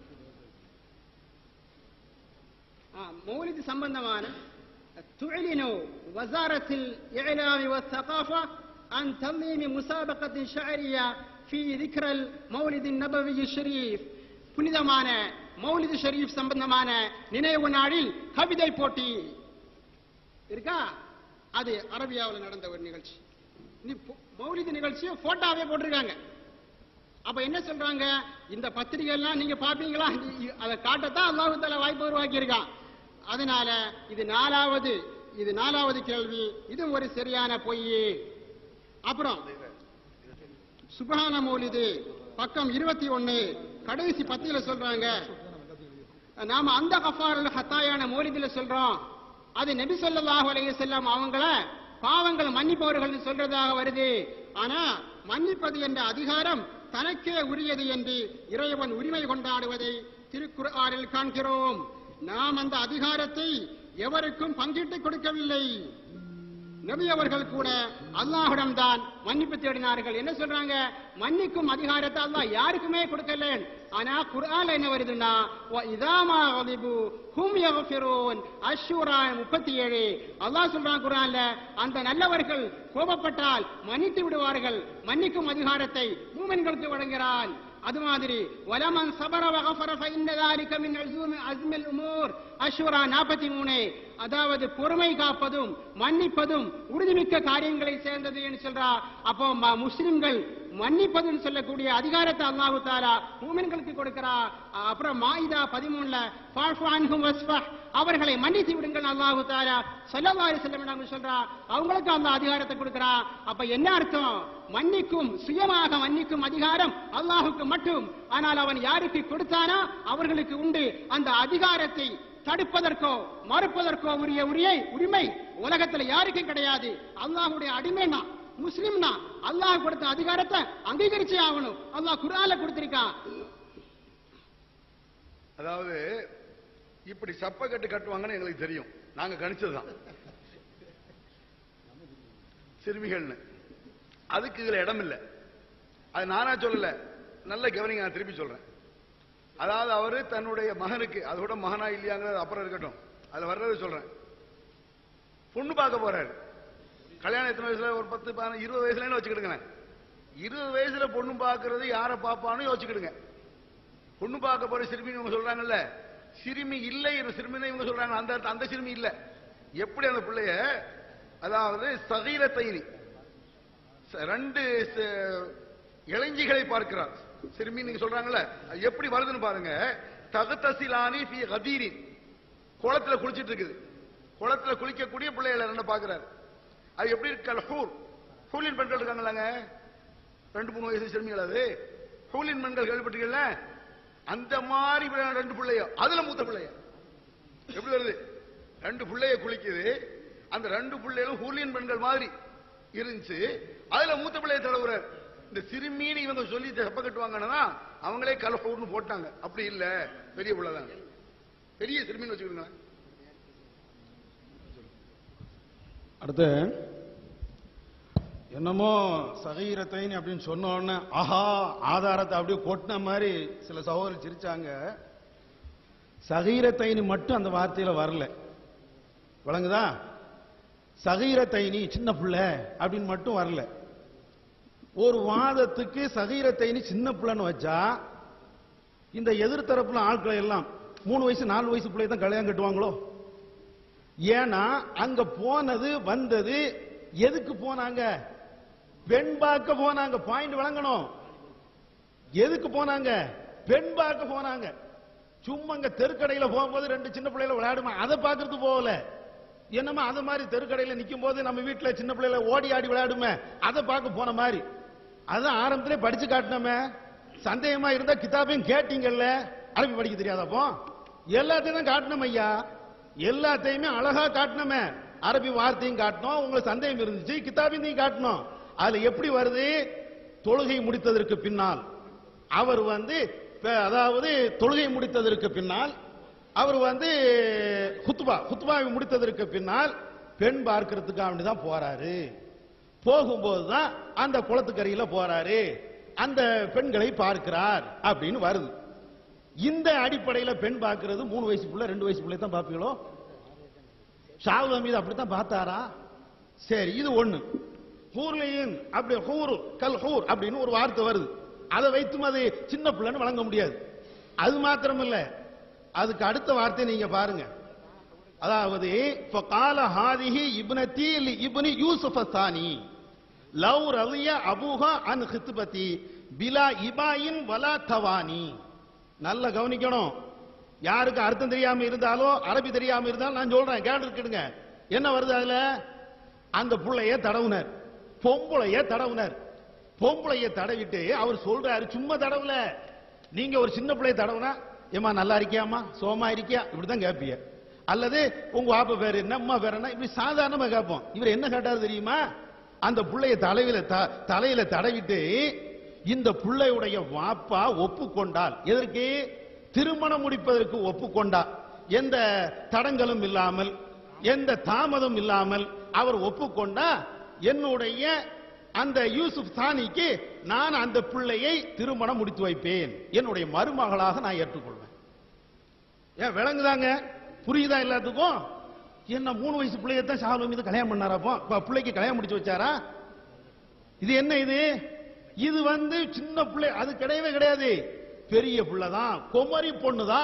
ஆ, மௌலிது சம்பந்தமான تعلن وزارة الإعلام والثقافة عن تنظيم مسابقة شعرية في ذكرى المولد النبوي الشريف புனிதமான மௌலிது ஷரீஃப் சம்பந்தமான நினைவு நாளில் கவிதை போட்டி இருக்கா அது அரபியாவில் நடந்த ஒரு நிகழ்ச்சி நீ போ- மௌலிது நிகழ்ச்சியை போட்டோவே போட்டிருக்காங்க அப்ப என்ன சொல்றாங்க இந்த பத்திரிகை எல்லாம் நீங்க பாப்பீங்களா இ- இ- அதை காட்டத்தான் அல்லாஹு தாலா வாய்ப்பு உருவாக்கி இருக்கான் அதனால இது நாலாவது இது நாலாவது கேள்வி இது ஒரு சரியான பொய் அப்புறம் சுபஹான மௌலிது பக்கம் இருபத்தி ஒண்ணு கடைசி பத்தியில சொல்றாங்க நாம அந்த கஃபாருல் ஹத்தாயான மௌலிதுல சொல்றோம் அது நபி ஸல்லல்லாஹு அலைஹி வஸல்லம் அவங்கள பாவங்கள் மன்னிப்பவர்கள் சொல்றதாக வருது ஆனா மன்னிப்பது என்ற அதிகாரம் தனக்கே உரியது என்று இறைவன் உரிமை கொண்டாடுவதை திருக்குர்ஆனில் காண்கிறோம் நாம் அந்த அதிகாரத்தை எவருக்கும் பங்கிட்டு கொடுக்கவில்லை நபி அவர்கள் கூட அல்லாஹ்விடம் தான் மன்னிப்பு தேடினார்கள் என்ன சொல்றாங்க மன்னிக்கும் அதிகாரத்தை அல்லாஹ் யாருக்குமே கொடுக்கல ஆனா குர்ஆன்ல என்ன வருதுன்னா வ இதாமா கலிபு ஹும் யக்ஃபிரூன் அஷ்ஷூரா 37 அல்லாஹ் சொல்றான் குர்ஆன்ல அந்த நல்லவர்கள் கோபப்பட்டால் மன்னித்து விடுவார்கள் மன்னிக்கும் அதிகாரத்தை மூமின்களுக்கு வழங்குகிறான் அது மாதிரி வலமன் சபர வகஃபர ஃபஇன்ன ذلك மின் அஸ்மி அஸ்மில் உமூர் அஷ்ஷூரா 43 அதாவது பொறுமை காப்பதும் மன்னிப்பதும் உறுதிமிக்க காரியங்களை சேர்ந்தது என்று சொல்றார் அப்போ ம- முஸ்லிம்கள் மன்னிப்பதுன்னு சொல்லக்கூடிய அதிகாரத்தை அல்லாஹு தாலா மூமின்களுக்கு கொடுக்கிறார் அப்புறம் மாயிதா பதிமூணுல "ஃபஅஃபு அன்ஹும் வஸ்ஃபஹ்", அவர்களை மன்னித்து விடுங்கள் அல்லாஹு தாலா ஸல்லல்லாஹு அலைஹி வஸல்லம் நாங்கள் சொல்றா அவங்களுக்கு அந்த அதிகாரத்தை கொடுக்கிறா அப்ப என்ன அர்த்தம் மன்னிக்கும் சுயமாக மன்னிக்கும் அதிகாரம் அல்லாஹுக்கு மட்டும் ஆனால் அவன் யாருக்கு கொடுத்தானோ அவர்களுக்கு உண்டு அந்த அதிகாரத்தை தடுப்பதற்கோ மறுப்பதற்கோ உரிய உரியை உரிமை உலகத்துல யாருக்கும் கிடையாது அல்லாஹ்வுடைய அடிமைனா முஸ்லிம்னா அல்லாஹ் கொடுத்த அதிகாரத்தை அங்கீகரிச்சே ஆகணும் அல்லாஹ் குர்ஆன்ல கொடுத்திருக்கான் அதாவது இப்படி சப்ப கட்டு கட்டுவாங்கன்னு எங்களுக்கு தெரியும் நாங்க கணிச்சதுதான் சிறுமிகள்னு அதுக்கு இதுல இடம் இல்ல அது நானா சொல்லல நல்ல கவனிங்க நான் திருப்பி சொல்றேன் அதாவது அவரு தன்னுடைய மகனுக்கு அதோட மகனா இல்லையாங்கிறது அப்புறம் இருக்கட்டும் அதுல வர்றது சொல்றேன் பொண்ணு பார்க்க போறாரு கல்யாணம் எத்தனை வயசுல ஒரு பத்து பதினஞ்சு இருபது வயசுலன்னு வச்சுக்கிடுங்க இருபது வயசுல பொண்ணு பார்க்கறது யாரை பார்ப்பான்னு யோசிச்சுக்கிடுங்க பொண்ணு பார்க்க போற சிறுமி இவங்க சொல்றாங்கல்ல சிறுமி இல்லை சிறுமி தான் இவங்க சொல்றாங்க அந்த அந்த சிறுமி இல்ல எப்படி அந்த பிள்ளைய அதாவது சகீர தைனி ச- ரெண்டு ச- இளைஞிகளை பார்க்கிறார் சிறுமி நீங்க சொல்றாங்கல்ல அது எப்படி வருதுன்னு பாருங்க தகத்தசிலானி ஃபி கதீரின் குளத்துல குளிச்சிட்டு இருக்குது குளத்துல குளிக்கக்கூடிய பிள்ளைகளை ரெண்டு பாக்குறாரு அது எப்படி இருக்கு ஹூர் ஹூலின் பெண்கள் இருக்காங்களாங்க ரெண்டு மூணு வயசு சிறுமிகள் அது ஹூலின் பெண்கள் கேள்விப்பட்டீங்கல்ல அந்த மாதிரி பிள்ளை- ரெண்டு பிள்ளையோ அதுல மூத்த பிள்ளைய எப்படி வருது ரெண்டு பிள்ளைய குளிக்குது அந்த ரெண்டு பிள்ளைகளும் ஹூலியன் பெண்கள் மாதிரி இருந்துச்சு அதுல மூத்த பிள்ளைய தடவுறார் இந்த சிறுமின்னு இவங்க சொல்லி தப்ப கட்டுவாங்கன்னா அவங்களே கலப்பூர்னு போட்டாங்க அப்படி இல்ல பெரிய பிள்ளைதான் பெரிய சிறுமின்னு வச்சுக்கிடுங்க அடுத்து என்னமோ சகீரத்தைன்னு அப்படின்னு சொன்ன உடனே ஆஹா ஆதாரத்தை அப்படியே கொட்டின மாதிரி சில சகோதரர் சிரிச்சாங்க சகீரத்தைனி மட்டும் அந்த வார்த்தையில வரல விளங்குதா சகீரத்தைனி சின்ன பிள்ளை அப்படின்னு மட்டும் வரல ஒரு வாதத்துக்கு சகீரத்தைனி சின்ன பிள்ளைன்னு வச்சா இந்த எதிர்த்தரப்புல ஆட்களை எல்லாம் மூணு வயசு நாலு வயசு பிள்ளை தான் கல்யாணம் கட்டுவாங்களோ ஏன்னா அங்க போனது வந்தது எதுக்கு போனாங்க பெண் பார்க்க போனாங்க பாயிண்ட் வழங்கணும் எதுக்கு போனாங்க பெண் பார்க்க போனாங்க சும்மா அங்க தெருக்கடையில போகும்போது ரெண்டு சின்ன பிள்ளைல விளையாடுமா அதை பார்க்கறதுக்கு போகல என்னமா அது மாதிரி தெருக்கடையில நிக்கும் போது நம்ம வீட்டுல சின்ன பிள்ளைல ஓடி ஆடி விளையாடுமே அதை பார்க்க போன மாதிரி அதான் ஆரம்பத்திலே படிச்சு காட்டினோமே சந்தேகமா இருந்தா கிதாபையும் கேட்டீங்கல்ல அரபி படிக்க தெரியாதப்போ எல்லாத்தையும் தான் காட்டணும் ஐயா எல்லாத்தையுமே அழகா காட்டணுமே அரபி வார்த்தையும் காட்டணும் உங்களுக்கு சந்தேகம் இருந்துச்சு கிதாபையும் காட்டணும் அதுல எப்படி வருது தொழுகை முடித்ததற்கு பின்னால் அவர் வந்து ப- அதாவது தொழுகை முடித்ததற்கு பின்னால் அவர் வந்து குத்துபா குத்துபாவை முடித்ததற்கு பின்னால் பெண் பார்க்கறதுக்காக வேண்டி தான் போறாரு போகும்போது தான் அந்த குளத்துக்கரையில போறாரு அந்த பெண்களை பார்க்கிறார் அப்படின்னு வருது இந்த அடிப்படையில பெண் பார்க்கிறது மூணு வயசு புள்ள ரெண்டு வயசு பிள்ளை தான் பார்ப்பீங்களோ ஷாவுல் மீது அப்படித்தான் பார்த்தாரா சரி இது ஒண்ணு ஹூர்லியின் அப்படி ஹூர் கல் ஹூர் அப்படின்னு ஒரு வார்த்தை வருது அதை வைத்தும் அது சின்ன பிள்ளைன்னு வழங்க முடியாது அது மாத்திரம் இல்ல அதுக்கு அடுத்த வார்த்தை நீங்க பாருங்க அதாவது ஃபகால ஹாதிஹி இப்னதி லி இப்னி யூசுஃப் தானி லவ் ரலிய அபூஹா அன் ஹித்பதி பிலா இபாயின் வலா தவானி நல்ல கவனிக்கணும் யாருக்கு அர்த்தம் தெரியாம இருந்தாலோ அரபி தெரியாம இருந்தாலும் நான் சொல்றேன் கேட்டுருக்கிடுங்க என்ன வருது அதுல அந்த புள்ளைய தடவுனர் பொம்பளைய தடவுனர் பொம்பளைய தடவிட்டு அவர் சொல்றாரு சும்மா தடவுல நீங்க ஒரு சின்ன பிள்ளைய தடவுனா ஏமா நல்லா இருக்கியாமா சோமா இருக்கியா இப்படிதான் கேட்பீங்க அல்லது உங்க வாப்ப பேர் என்ன அம்மா பேர் என்ன இப்படி சாதாரணமா கேட்போம் இவர் என்ன கேட்டாரு தெரியுமா அந்த புள்ளைய தலையில த- தலையில தடவிட்டு இந்த புள்ளையுடைய வாப்பா ஒப்புக்கொண்டால் எதற்கு திருமணம் முடிப்பதற்கு ஒப்புக்கொண்டார் எந்த தடங்களும் இல்லாமல் எந்த தாமதம் இல்லாமல் அவர் ஒப்புக்கொண்டா என்னுடைய அந்த யூசுப் சானிக்கு நான் அந்த பிள்ளையை திருமணம் முடித்து வைப்பேன் என்னுடைய மருமகளாக நான் ஏற்றுக்கொள்வேன் ஏன் விளங்குதாங்க புரியுதா எல்லாத்துக்கும் என்ன மூணு வயசு பிள்ளையத்தான் ஷாலு மீது கல்யாணம் பண்ணாராப்போ அப்ப பிள்ளைக்கு கல்யாணம் முடிச்சு வச்சாரா இது என்ன இது இது வந்து சின்ன பிள்ளை அது கிடையவே கிடையாது பெரிய பிள்ளை தான் குமரி பொண்ணு தான்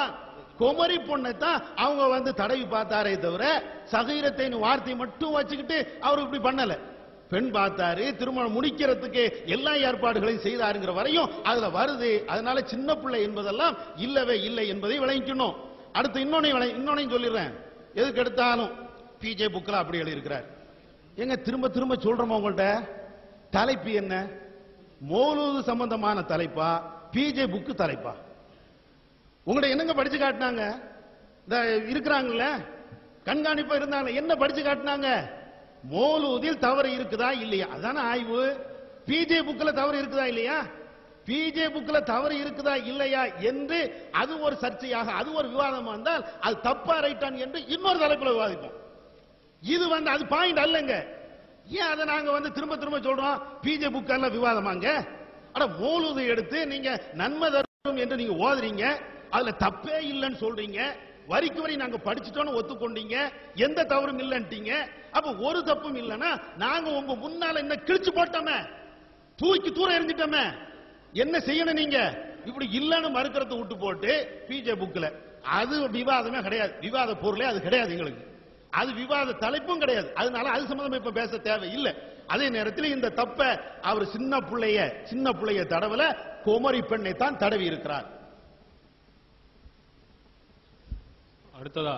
குமரி பொண்ணை தான் அவங்க வந்து தடவி பார்த்தாரே தவிர சகீரத்தை வார்த்தை மட்டும் வச்சுக்கிட்டு அவர் இப்படி பண்ணல பெண் பார்த்தாரு திருமணம் முடிக்கிறதுக்கு எல்லா ஏற்பாடுகளையும் செய்தாருங்கிற வரையும் அதுல வருது அதனால சின்ன பிள்ளை என்பதெல்லாம் இல்லவே இல்லை என்பதை விளங்கிக்கணும் அடுத்து இன்னொன்னு விளை- இன்னொன்னையும் சொல்லிடுறேன் எதுக்கு எடுத்தாலும் பிஜே புக்கில் அப்படி எழுதியிருக்கிறார் எங்க திரும்ப திரும்ப சொல்றோமா உங்கள்ட்ட தலைப்பு என்ன மௌலூது சம்பந்தமான தலைப்பா பிஜே புக்கு தலைப்பா உங்கள்ட்ட என்னங்க படிச்சு காட்டினாங்க இந்த இருக்கிறாங்கல்ல கண்காணிப்பா இருந்தாங்க என்ன படிச்சு காட்டினாங்க மோலூதில் தவறு இருக்குதா இல்லையா அதான ஆய்வு பிஜே புக்ல தவறு இருக்குதா இல்லையா பிஜே புக்ல தவறு இருக்குதா இல்லையா என்று அது ஒரு சர்ச்சையாக அது ஒரு விவாதம் வந்தால் அது தப்பா ரைட்டான் என்று இன்னொரு தலைப்புல விவாதிப்போம் இது வந்து அது பாயிண்ட் அல்லங்க ஏன் அதை நாங்க வந்து திரும்ப திரும்ப சொல்றோம் பிஜே புக்கெல்லாம் விவாதமாங்க அட மோலுது எடுத்து நீங்க நன்மை தரும் என்று நீங்க ஓதுறீங்க அதுல தப்பே இல்லைன்னு சொல்றீங்க வரிக்கு வரி நாங்க படிச்சுட்டோம்னு ஒத்துக்கொண்டீங்க எந்த தவறும் இல்லைன்ட்டீங்க அப்ப ஒரு தப்பும் இல்லைன்னா நாங்க உங்க முன்னால என்ன கிழிச்சு போட்டோமே தூக்கி தூரம் எறிஞ்சிட்டோமே என்ன செய்யணும் நீங்க இப்படி இல்லைன்னு மறுக்கிறத விட்டு போட்டு பிஜே புக்ல அது விவாதமே கிடையாது விவாத பொருளே அது கிடையாது எங்களுக்கு அது விவாத தலைப்பும் கிடையாது அதனால அது சம்பந்தமா இப்ப பேச தேவை இல்லை அதே நேரத்தில் இந்த தப்ப அவர் சின்ன பிள்ளைய சின்ன பிள்ளைய தடவல குமரி பெண்ணை தான் தடவி இருக்கிறார் அடுத்ததா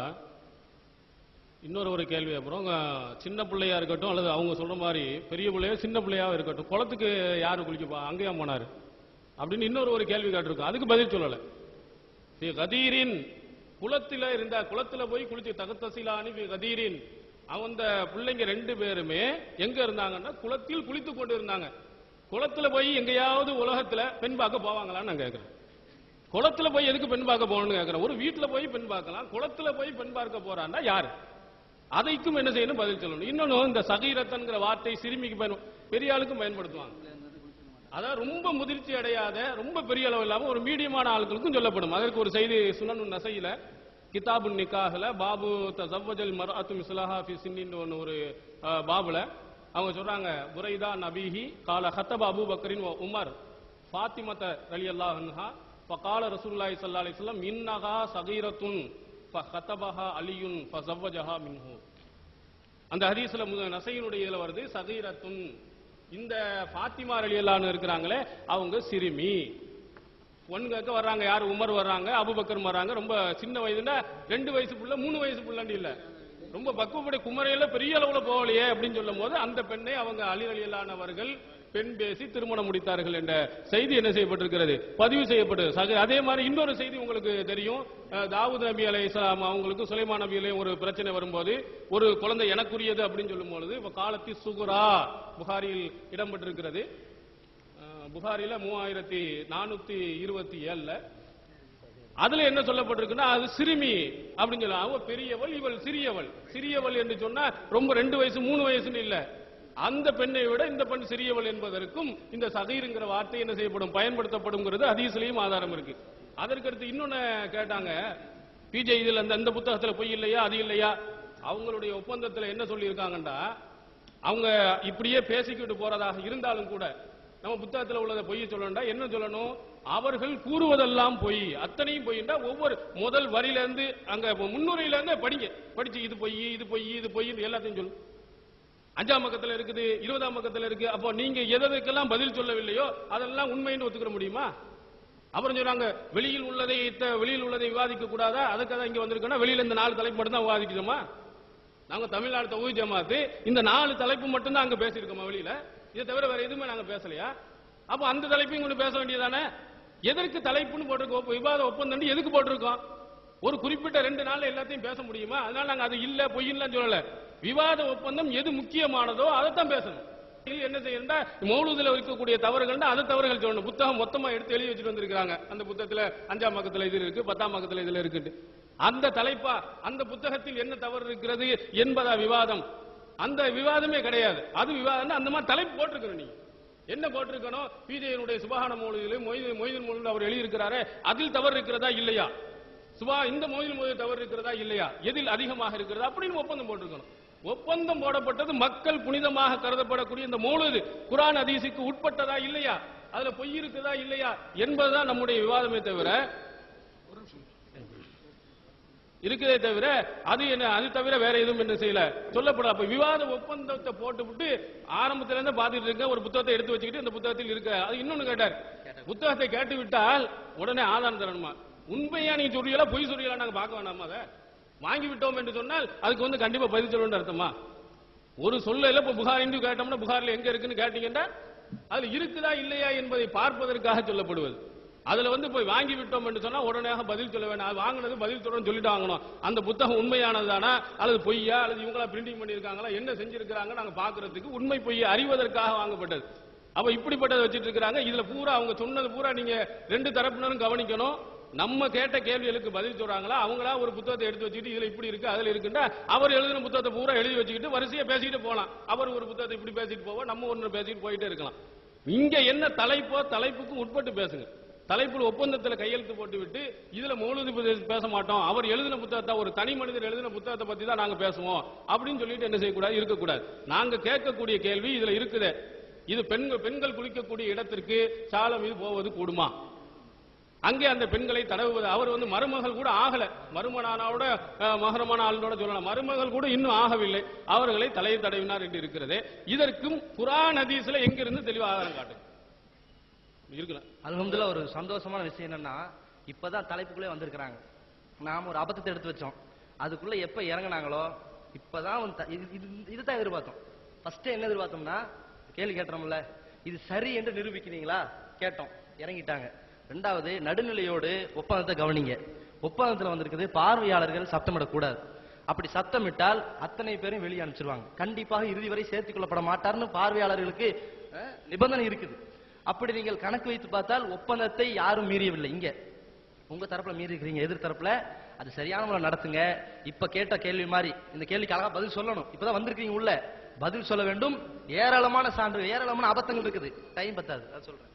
இன்னொரு ஒரு கேள்வி அப்புறம் உங்க சின்ன பிள்ளையா இருக்கட்டும் அல்லது அவங்க சொல்ற மாதிரி பெரிய பிள்ளையா சின்ன பிள்ளையா இருக்கட்டும் குளத்துக்கு யாரு குளிக்கப்பா அங்கேயா போனாரு அப்படின்னு இன்னொரு ஒரு கேள்வி கேட்டிருக்கோம் அதுக்கு பதில் சொல்லல ஃபி கதீரின் குளத்தில இருந்த குளத்துல போய் குளிச்சு தகத்தசிலானி ஃபி கதீரின் அந்த பிள்ளைங்க ரெண்டு பேருமே எங்க இருந்தாங்கன்னா குளத்தில் குளித்து கொண்டு இருந்தாங்க குளத்துல போய் எங்கேயாவது உலகத்துல பெண் பார்க்க போவாங்களான்னு நான் கேட்கிறேன் குளத்துல போய் எதுக்கு பெண் பார்க்க போகணும்னு கேட்கிறேன் ஒரு வீட்டுல போய் பெண் பார்க்கலாம் குளத்துல போய் பெண் பார்க்க போறான்னா யாரு அதைக்கும் என்ன செய்யணும் பதில் சொல்லணும் இன்னொன்னு இந்த சகீரத்தன்கிற வார்த்தை சிறுமிக்கு பயன் பெரிய ஆளுக்கும் பயன்படுத்துவாங்க அதான் ரொம்ப முதிர்ச்சி அடையாத ரொம்ப பெரிய அளவு இல்லாம ஒரு மீடியமான ஆட்களுக்கும் சொல்லப்படும் அதற்கு ஒரு செய்தி சுனனு நசையில கிதாபு நிக்காஹ்ல பாபு தசவ்வஜல் மர்அத்து மிஸ்லஹா ஃபி சின்னின்னு ஒன்னு ஒரு அஹ், பாபுல அவங்க சொல்றாங்க புரைதா நபிஹி கால ஹத்தப அபூ பக்கரின் வ உமர் ஃபாத்திமத ரலியல்லாஹு அன்ஹா ஃபகால ரசூலுல்லாஹி ஸல்லல்லாஹு அலைஹி வஸல்லம் இன்னஹா சகீரத்துன் ஃபஹதபஹா அலியுன் ஃபஸவ்வஜஹா மின்ஹு அந்த ஹதீஸ்ல முத நசையினுடைய இதுல வருது சகீரத்துன் இந்த ஃபாத்திமா ரலியல்லாஹு இருக்கிறாங்களே அவங்க சிறுமி பொண்ணு கேட்க வர்றாங்க யார் உமர் வர்றாங்க அபுபக்கர் வர்றாங்க ரொம்ப சின்ன வயதுன்னா ரெண்டு வயசு புள்ள மூணு வயசு புள்ளன்னு இல்ல ரொம்ப பக்குவப்படி குமரையில பெரிய அளவுல போகலையே அப்படின்னு சொல்லும் போது அந்த பெண்ணை அவங்க அலி அலியலானவர்கள் பெண் பேசி திருமணம் முடித்தார்கள் என்ற செய்தி என்ன செய்யப்பட்டிருக்கிறது பதிவு செய்யப்பட்டது சக- அதே மாதிரி இன்னொரு செய்தி உங்களுக்கு தெரியும் அஹ், தாவூத் நபி அலை இஸ்லாம் அவங்களுக்கு சுலைமான் நபி அலையும் ஒரு பிரச்சனை வரும்போது ஒரு குழந்தை எனக்குரியது அப்படின்னு சொல்லும் பொழுது இப்ப காலத்தி சுகுரா புகாரியில் இடம்பெற்றிருக்கிறது அஹ், புகாரில மூவாயிரத்தி நானூத்தி இருபத்தி ஏழுல அதுல என்ன சொல்லப்பட்டிருக்குன்னா அது சிறுமி அப்படின்னு சொல்லலாம் அவ பெரியவள் இவள் சிறியவள் சிறியவள் என்று சொன்னா ரொம்ப ரெண்டு வயசு மூணு வயசுன்னு இல்ல அந்த பெண்ணை விட இந்த பெண் சிறியவள் என்பதற்கும் இந்த சகீருங்கிற வார்த்தை என்ன செய்யப்படும் பயன்படுத்தப்படுங்கிறது ஹதீஸ்லயும் ஆதாரம் இருக்கு அதற்கடுத்து இன்னொன்னு கேட்டாங்க பிஜே இதுல அந்த இந்த புத்தகத்துல பொய் இல்லையா அது இல்லையா அவங்களுடைய ஒப்பந்தத்துல என்ன சொல்லியிருக்காங்கண்டா அவங்க இப்படியே பேசிக்கிட்டு போறதாக இருந்தாலும் கூட நம்ம புத்தகத்துல உள்ளதை பொய் சொல்லணும்டா என்ன சொல்லணும் அவர்கள் கூறுவதெல்லாம் பொய் அத்தனையும் பொய்ண்டா ஒவ்வொரு முதல் வரியில இருந்து அங்க முன்னுரையில இருந்து படிங்க படிச்சு இது பொய் இது பொய் இது பொய் இது எல்லாத்தையும் சொல்லு அஞ்சாம் பக்கத்துல இருக்குது இருபதாம் பக்கத்துல இருக்கு அப்போ நீங்க எதற்கெல்லாம் பதில் சொல்லவில்லையோ அதெல்லாம் உண்மைன்னு ஒத்துக்கிற முடியுமா அப்புறம் சொல்றாங்க வெளியில் உள்ளதை இத்த- வெளியில் உள்ளதை விவாதிக்க கூடாதா அதுக்காக இங்க வந்திருக்கோம்னா வெளியில இந்த நாலு தலைப்பு மட்டும் தான் விவாதிக்கணுமா நாங்க தமிழ்நாடு தொகுதி ஜமாத்து இந்த நாலு தலைப்பு மட்டும் தான் அங்க பேசியிருக்கோமா வெளியில இதை தவிர வேற எதுவுமே நாங்க பேசலையா அப்போ அந்த தலைப்பையும் கொண்டு பேச வேண்டியதானே எதற்கு தலைப்புன்னு போட்டிருக்கோம் இப்ப விவாத ஒப்பந்தம் எதுக்கு போட்டிருக்கோம் ஒரு குறிப்பிட்ட ரெண்டு நாள்ல எல்லாத்தையும் பேச முடியுமா அதனால நாங்க அது இல்ல பொய்யின்னு சொல்லல விவாத ஒப்பந்தம் எது முக்கியமானதோ அதைத்தான் பேசணும் இது என்ன செய்யணும்னா மௌலூதுல இருக்கக்கூடிய தவறுகள்னா அது தவறுகள் சொல்லணும் புத்தகம் மொத்தமா எடுத்து எழுதி வச்சுட்டு வந்திருக்காங்க அந்த புத்தகத்துல அஞ்சாம் பக்கத்துல இது இருக்கு பத்தாம் பக்கத்துல இதுல இருக்கு அந்த தலைப்பா அந்த புத்தகத்தில் என்ன தவறு இருக்கிறது என்பதா விவாதம் அந்த விவாதமே கிடையாது அது விவாதம் அந்த மாதிரி தலைப்பு போட்டிருக்கணும் நீங்க என்ன போட்டிருக்கணும் பிஜேனுடைய சுபகான மொழியிலும் மொய்து மொய்தன் மொழியில் அவர் எழுதியிருக்கிறாரே அதில் தவறு இருக்கிறதா இல்லையா சுபா இந்த மொழியில் மொழி தவறு இருக்கிறதா இல்லையா எதில் அதிகமாக இருக்கிறதா அப்படின்னு ஒப்பந்தம் போட்டிருக்கணும் ஒப்பந்தம் போடப்பட்டது மக்கள் புனிதமாக கருதப்படக்கூடிய இந்த மௌலுது குரான் ஹதீஸுக்கு உட்பட்டதா இல்லையா அதுல பொய் இருக்குதா இல்லையா என்பதுதான் நம்முடைய விவாதமே தவிர இருக்குதே தவிர அது என்ன அது தவிர வேற எதுவும் என்ன செய்யல சொல்லப்படல அப்ப விவாத ஒப்பந்தத்தை போட்டுவிட்டு ஆரம்பத்துல இருந்து பாத்துட்டு இருக்க ஒரு புத்தகத்தை எடுத்து வச்சுக்கிட்டு இந்த புத்தகத்தில் இருக்க அது இன்னொன்னு கேட்டார் புத்தகத்தை கேட்டு விட்டால் உடனே ஆதாரம் தரணுமா உண்மையா நீ சொல்றீங்களா பொய் சொல்றீங்களா நாங்க பார்க்க வேண்டாமா அதை வாங்கி விட்டோம் என்று சொன்னால் அதுக்கு வந்து கண்டிப்பா பதில் சொல்லணும்னு அர்த்தமா ஒரு சொல்லல இப்ப புகார் இந்து கேட்டோம்னா புகார்ல எங்க இருக்குன்னு கேட்டீங்கன்னா அதுல இருக்குதா இல்லையா என்பதை பார்ப்பதற்காக சொல்லப்படுவது அதுல வந்து போய் வாங்கி விட்டோம் என்று சொன்னா உடனே பதில் சொல்ல வேண்டாம் அது வாங்கினது பதில் சொல்லணும்னு சொல்லிட்டு வாங்கணும் அந்த புத்தகம் உண்மையானதானா அல்லது பொய்யா அல்லது இவங்களா பிரிண்டிங் பண்ணியிருக்காங்களா என்ன செஞ்சிருக்கிறாங்க நாங்க பாக்குறதுக்கு உண்மை பொய்யை அறிவதற்காக வாங்கப்பட்டது அப்ப இப்படிப்பட்டதை வச்சிட்டு இருக்காங்க இதுல பூரா அவங்க சொன்னது பூரா நீங்க ரெண்டு தரப்பினரும் கவனிக்கணும் நம்ம கேட்ட கேள்விகளுக்கு பதில் சொல்றாங்களா அவங்களா ஒரு புத்தகத்தை எடுத்து வச்சுக்கிட்டு இதுல இப்படி இருக்கு அதுல இருக்குன்னா அவர் எழுதின புத்தகத்தை பூரா எழுதி வச்சுக்கிட்டு வரிசையா பேசிட்டு போலாம் அவர் ஒரு புத்தகத்தை இப்படி பேசிட்டு போவோம் நம்ம ஒண்ணு பேசிட்டு போயிட்டே இருக்கலாம் இங்க என்ன தலைப்போ தலைப்புக்கும் உட்பட்டு பேசுங்க தலைப்புல ஒப்பந்தத்துல கையெழுத்து போட்டு விட்டு இதுல மௌலூதி பத்தி பேச மாட்டோம் அவர் எழுதின புத்தகத்தை ஒரு தனி மனிதர் எழுதின புத்தகத்தை பத்தி தான் நாங்க பேசுவோம் அப்படின்னு சொல்லிட்டு என்ன செய்யக்கூடாது இருக்கக்கூடாது நாங்க கேட்கக்கூடிய கேள்வி இதுல இருக்குது இது பெண்கள் பெண்கள் குளிக்கக்கூடிய இடத்திற்கு சாலம் இது போவது கூடுமா அங்கே அந்த பெண்களை தடவுவது அவர் வந்து மருமகள் கூட ஆகல மருமனானோட அஹ், மகரமான ஆளுநோட சொல்லலாம் மருமகள் கூட இன்னும் ஆகவில்லை அவர்களை தலையை தடவினார் என்று இருக்கிறது இதற்கும் குரான் ஹதீஸ்ல எங்கிருந்து தெளிவா ஆதாரம் காட்டு இருக்கலாம் அல்ஹம்துலில்லாஹ் ஒரு சந்தோஷமான விஷயம் என்னன்னா இப்பதான் தலைப்புக்குள்ளே வந்திருக்கிறாங்க நாம ஒரு அபத்தத்தை எடுத்து வச்சோம் அதுக்குள்ள எப்ப இறங்குனாங்களோ இப்பதான் வந்து த- இது இது- இதுதான் எதிர்பார்த்தோம் ஃபர்ஸ்ட் என்ன எதிர்பார்த்தோம்னா கேள்வி கேட்டோம்ல இது சரி என்று நிரூபிக்கிறீங்களா கேட்டோம் இறங்கிட்டாங்க ரெண்டாவது நடுநிலையோடு ஒப்பந்தத்தை கவனிங்க ஒப்பந்தத்துல வந்திருக்குது பார்வையாளர்கள் சத்தமிடக்கூடாது அப்படி சத்தமிட்டால் அத்தனை பேரும் வெளியே அனுப்பிச்சிருவாங்க கண்டிப்பாக இறுதி வரை சேர்த்துக் கொள்ளப்பட மாட்டார்னு பார்வையாளர்களுக்கு அஹ், நிபந்தனை இருக்குது அப்படி நீங்கள் கணக்கு வைத்து பார்த்தால் ஒப்பந்தத்தை யாரும் மீறியவில்லை இங்க உங்க தரப்புல மீறி இருக்கிறீங்க எதிர் தரப்புல அது சரியான முறை நடத்துங்க இப்ப கேட்ட கேள்வி மாதிரி இந்த கேள்விக்கு அழகா பதில் சொல்லணும் இப்பதான் வந்திருக்கீங்க உள்ள பதில் சொல்ல வேண்டும் ஏராளமான சான்று ஏராளமான அபத்தங்கள் இருக்குது டைம் பத்தாது அது சொல்றேன்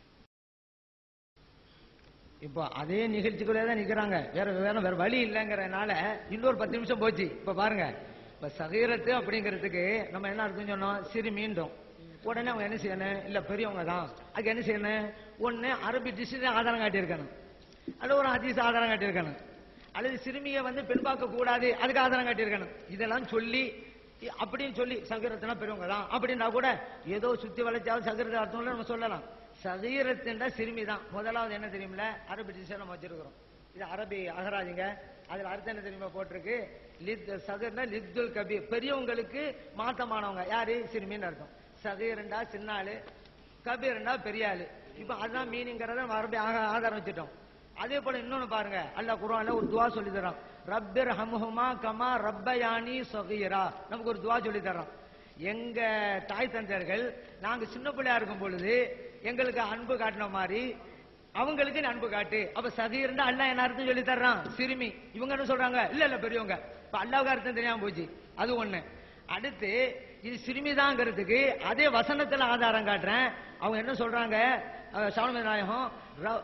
இப்போ அதே நிகழ்ச்சிக்குள்ளே தான் நிக்கிறாங்க வேற வேற வேற வழி இல்லைங்கிறதுனால இன்னொரு பத்து நிமிஷம் போச்சு இப்ப பாருங்க இப்ப சகீரத்து அப்படிங்கிறதுக்கு நம்ம என்ன அர்த்தம் சொன்னோம் சிறு மீண்டும் உடனே அவங்க என்ன செய்யணும் இல்ல பெரியவங்க தான் அதுக்கு என்ன செய்யணும் ஒண்ணு அரபி டிஸ்ட்ரிக்ட் ஆதாரம் காட்டியிருக்கணும் அல்லது ஒரு ஹதீஸ் ஆதாரம் காட்டியிருக்கணும் அல்லது சிறுமியை வந்து பெண் பார்க்க கூடாது அதுக்கு ஆதாரம் காட்டியிருக்கணும் இதெல்லாம் சொல்லி இ- அப்படின்னு சொல்லி சகீரத்துனா பெரியவங்க தான் அப்படின்னா கூட ஏதோ சுத்தி வளைச்சாலும் சகீரத்தை அர்த்தம் நம்ம சொல்லலாம் சகீரத்துண்டா சிறுமி தான் முதலாவது என்ன தெரியுமில அரபி டிசைன் நம்ம வச்சிருக்கிறோம் இது அரபி அகராதிங்க அதுல அர்த்தம் என்ன தெரியுமா போட்டிருக்கு லித் சகர்னா லித்துல் கபீர் பெரியவங்களுக்கு மாத்தமானவங்க யாரு சிறுமின்னு அர்த்தம் சகீரண்டா சின்ன ஆளு கபீரண்டா பெரிய ஆளு இப்ப அதுதான் மீனிங்கிறத நம்ம அரபி ஆக- ஆதாரம் வச்சுட்டோம் அதே போல இன்னொன்னு பாருங்க அல்லாஹ் குர்ஆன்ல ஒரு துவா சொல்லி தரான் ரப்பிர் ஹம்ஹுமா கமா ரப்பயானி சகீரா நமக்கு ஒரு துவா சொல்லி தர்றான் எங்க தாய் தந்தையர்கள் நாங்க சின்ன பிள்ளையா இருக்கும் பொழுது எங்களுக்கு அன்பு காட்டின மாதிரி அவங்களுக்கு நீ அன்பு காட்டு அப்ப சகீர்னா அல்லாஹ் என்ன அர்த்தம் சொல்லி தர்றான் சிறுமி இவங்க என்ன சொல்றாங்க இல்ல இல்ல பெரியவங்க இப்ப அல்லாவுக்கு அர்த்தம் தெரியாம போச்சு அது ஒண்ணு அடுத்து இது சிறுமிதாங்கிறதுக்கு அதே வசனத்துல ஆதாரம் காட்டுறேன் அவங்க என்ன சொல்றாங்க அஹ், சாலமன் நாயகம் ர-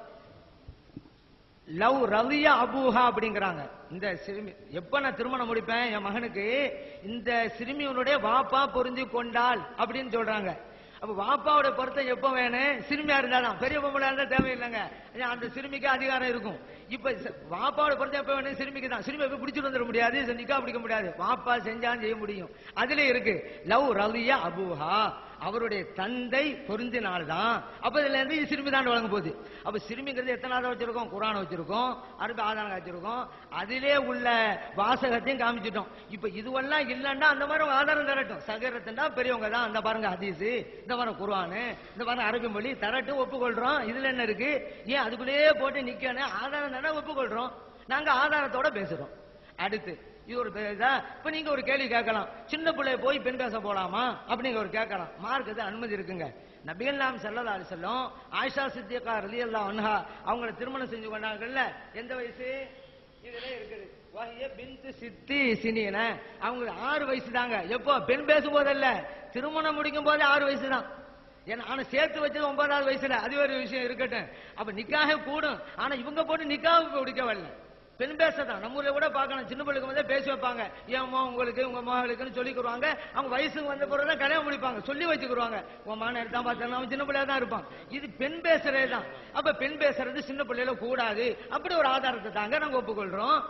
லவ் ரவியா அபூஹா அப்படிங்கிறாங்க இந்த சிறுமி எப்ப நான் திருமணம் முடிப்பேன் என் மகனுக்கு இந்த சிறுமியினுடைய வாப்பா பொருந்தி கொண்டாள் அப்படின்னு சொல்றாங்க அப்ப வாப்பாவோட பொருத்தம் எப்ப வேணும் சிறுமியா இருந்தாலும் பெரிய பொம்பளை இருந்தா தேவையில்லைங்க ஏன் அந்த சிறுமிக்கு அதிகாரம் இருக்கும் இப்ப ச- வாப்பாவோட பொருத்தம் எப்ப வேணும் சிறுமிக்கு தான் சிறுமி எப்ப பிடிச்சிட்டு வந்துட முடியாது இது நிக்கா பிடிக்க முடியாது வாப்பா செஞ்சாலும் செய்ய முடியும் அதுல இருக்கு லவ் ரவியா அபூஹா அவருடைய தந்தை பொருந்தினால்தான் அப்ப இதுல இருந்து இது சிறுமி தான் வழங்க போகுது அப்ப சிறுமிங்கிறது எத்தனை ஆதாரம் வச்சிருக்கோம் குரான் வச்சிருக்கோம் அரபி ஆதாரம் வச்சிருக்கோம் அதிலே உள்ள வாசகத்தையும் காமிச்சிட்டோம் இப்ப இதுவெல்லாம் இல்லைன்னா அந்த மாதிரி ஒரு ஆதாரம் தரட்டும் சகரத்துண்டா பெரியவங்க தான் அந்த பாருங்க ஹதீஸ் இந்த பாருங்க குர்ஆனு இந்த பாருங்க அரபி மொழி தரட்டும் ஒப்புக்கொள்றோம் இதுல என்ன இருக்கு ஏன் அதுக்குள்ளேயே போட்டு நிக்கணும் ஆதாரம் தானே ஒப்புக்கொள்றோம் நாங்க ஆதாரத்தோட பேசுறோம் அடுத்து இது ஒரு பெ- இதா இப்ப நீங்க ஒரு கேள்வி கேட்கலாம் சின்ன பிள்ளைய போய் பெண் பேச போலாமா அப்படிங்க ஒரு கேட்கலாம் மார்க்கத்து அனுமதி இருக்குங்க நபிகள் நாம் செல்லதா செல்லும் ஆயிஷா சித்தியக்கா ரலியல்லா அன்ஹா அவங்கள திருமணம் செஞ்சு கொண்டாங்கல்ல எந்த வயசு இதுல இருக்குது வஹிய பின்து சித்தி சினியன அவங்க ஆறு வயசு தாங்க எப்போ பெண் பேசும்போதல்ல திருமணம் முடிக்கும் போதே ஆறு வயசு தான் ஏன்னா ஆனா சேர்த்து வச்சது ஒன்பதாவது வயசுல அது ஒரு விஷயம் இருக்கட்டும் அப்ப நிக்காக கூடும் ஆனா இவங்க போட்டு நிக்காக பிடிக்க வரல பெண் பேசதான் நம்ம ஊர்ல கூட பார்க்கணும் சின்ன பிள்ளைக்கு வந்து பேசி வைப்பாங்க ஏமா உங்களுக்கு உங்க மகளுக்குன்னு சொல்லிக்கிருவாங்க அவங்க வயசுக்கு வந்த பிறகு தான் கல்யாணம் முடிப்பாங்க சொல்லி வச்சுக்கிருவாங்க உன் மகன் எடுத்தா பார்த்தா அவன் சின்ன பிள்ளையா தான் இருப்பான் இது பெண் பேசுறதே தான் அப்ப பெண் பேசுறது சின்ன பிள்ளையில கூடாது அப்படி ஒரு ஆதாரத்தை தாங்க நாங்க ஒப்புக்கொள்றோம்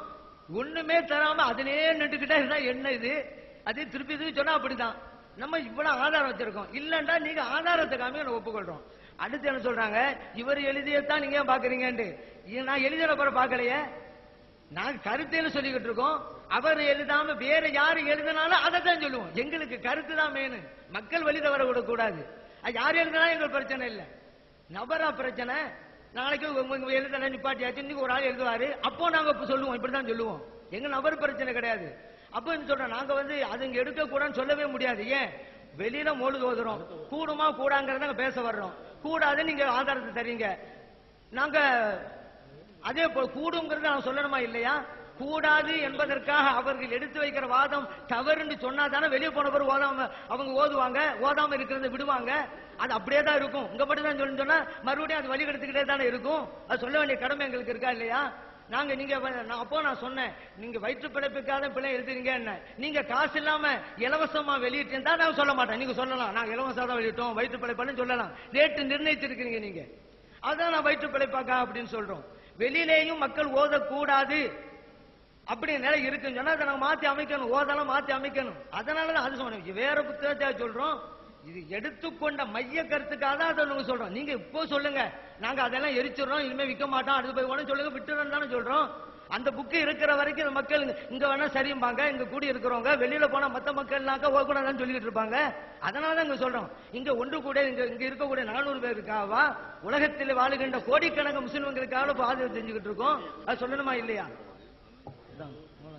ஒண்ணுமே தராம அதிலே நின்றுக்கிட்டே இருந்தா என்ன இது அது திருப்பி திருப்பி சொன்னா அப்படிதான் நம்ம இவ்வளவு ஆதாரம் வச்சிருக்கோம் இல்லண்டா நீங்க ஆதாரத்தை காமிக்க நான் ஒப்புக்கொள்றோம் அடுத்து என்ன சொல்றாங்க இவர் எழுதியத்தான் நீங்க ஏன் பாக்குறீங்கன்ட்டு இது நான் எழுதின பிறகு பார்க்கலையே நாங்க கருத்துன்னு சொல்லிக்கிட்டு இருக்கோம் அவர் எழுதாம வேற யாரு எழுதினாலும் அதை தான் சொல்லுவோம் எங்களுக்கு கருத்து தான் மேனு மக்கள் வழி தவற விடக்கூடாது அது யார் எழுதினா எங்களுக்கு பிரச்சனை இல்லை நபரா பிரச்சனை நாளைக்கு உங்க உங்க எழுத நிப்பாட்டியாச்சு இன்னைக்கு ஒரு ஆள் எழுதுவாரு அப்போ நாங்க இப்ப சொல்லுவோம் இப்படிதான் சொல்லுவோம் எங்க நபர் பிரச்சனை கிடையாது அப்ப என்ன சொல்றோம் நாங்க வந்து அது இங்க எடுக்க கூடாதுன்னு சொல்லவே முடியாது ஏன் வெளியில மொழி ஓதுறோம் கூடுமா கூடாங்கிறத நாங்க பேச வர்றோம் கூடாது நீங்க ஆதாரத்தை தரீங்க நாங்க அதே போல் கூடுங்கிறது நான் சொல்லணுமா இல்லையா கூடாது என்பதற்காக அவர்கள் எடுத்து வைக்கிற வாதம் தவறுன்னு சொன்னா தானே வெளியே போன பிறகு ஓதாம அவங்க ஓதுவாங்க ஓதாம இருக்கிறத விடுவாங்க அது அப்படியே தான் இருக்கும் இங்க மட்டும் தான் சொல்லி சொன்னா மறுபடியும் அது வழி கெடுத்துக்கிட்டே தானே இருக்கும் அது சொல்ல வேண்டிய கடமை எங்களுக்கு இருக்கா இல்லையா நாங்க நீங்க வ- நான் அப்போ நான் சொன்னேன் நீங்க வயிற்று பிழைப்புக்காக பிள்ளை எழுதுறீங்க என்ன நீங்க காசு இல்லாம இலவசமா வெளியிட்டு நான் சொல்ல மாட்டேன் நீங்க சொல்லலாம் நாங்க இலவசமா தான் வெளியிட்டோம் வயிற்று பிழைப்பான்னு சொல்லலாம் ரேட்டு நிர்ணயிச்சிருக்கீங்க நீங்க அதான் நான் வயிற்று பிழைப்பாக்கா அப்படின்னு சொல்றோம் வெளியிலேயும் மக்கள் ஓதக்கூடாது அப்படி நிலை இருக்குன்னு சொன்னா அதை நம்ம மாத்தி அமைக்கணும் ஓதெல்லாம் மாத்தி அமைக்கணும் அதனாலதான் அது சொன்னோம் வேற புத்தகத்தை சொல்றோம் இது எடுத்துக்கொண்ட மைய கருத்துக்காக தான் அதை நாங்க சொல்றோம் நீங்க இப்போ சொல்லுங்க நாங்க அதெல்லாம் எரிச்சிடுறோம் இனிமே விற்க மாட்டோம் அடுத்து போய் உடனே சொல்லுங்க விட்டுறோம் தானே சொல்றோம் அந்த புக்கு இருக்கிற வரைக்கும் இந்த மக்கள் இங்க- இங்க வேணா சரிம்பாங்க இங்க கூடி இருக்கிறவங்க வெளியில போனா மத்த மக்கள்னாக்கா ஓகக்கூடாதுன்னு சொல்லிட்டு இருப்பாங்க அதனால தான் இங்க சொல்றோம் இங்க ஒன்று கூட இங்க இங்க இருக்கக்கூடிய நானூறு பேருக்காவா உலகத்தில் வாழுகின்ற கோடிக்கணக்கு முஸ்லிம்களுக்காக பாதுகாப்பு செஞ்சுக்கிட்டு இருக்கோம் அது சொல்லணுமா இல்லையா அதான்.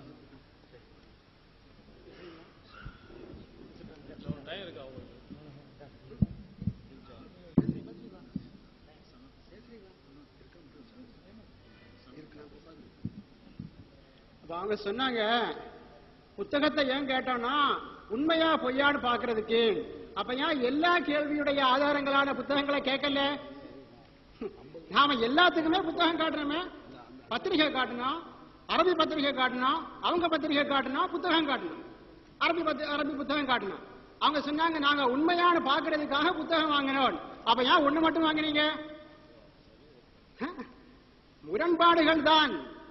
டைம் இருக்கு அவங்களுக்கு அப்ப அவங்க சொன்னாங்க புத்தகத்தை ஏன் கேட்டோம்னா உண்மையா பொய்யான்னு பாக்குறதுக்கு அப்ப ஏன் எல்லா கேள்வியுடைய ஆதாரங்களான புத்தகங்களை கேட்கல நாம எல்லாத்துக்குமே புத்தகம் காட்டுறோமே பத்திரிகை காட்டணும் அரபி பத்திரிகை காட்டணும் அவங்க பத்திரிகை காட்டணும் புத்தகம் காட்டணும் அரபி பத்தி- அரபி புத்தகம் காட்டணும் அவங்க சொன்னாங்க நாங்க உண்மையான பாக்குறதுக்காக புத்தகம் வாங்கினோம் அப்ப ஏன் ஒண்ணு மட்டும் வாங்கினீங்க முரண்பாடுகள் தான்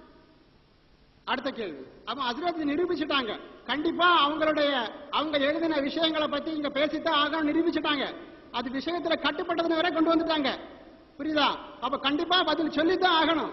அடுத்த கேள்வி அப்ப ஹஸ்ரத் நிரூபிச்சுட்டாங்க கண்டிப்பா அவங்களுடைய அவங்க எழுதின விஷயங்களை பத்தி இங்க பேசித்தான் ஆக நிரூபிச்சுட்டாங்க அது விஷயத்துல கட்டுப்பட்டதுன்னு வரை கொண்டு வந்துட்டாங்க புரியுதா அப்ப கண்டிப்பா பதில் சொல்லித்தான் ஆகணும்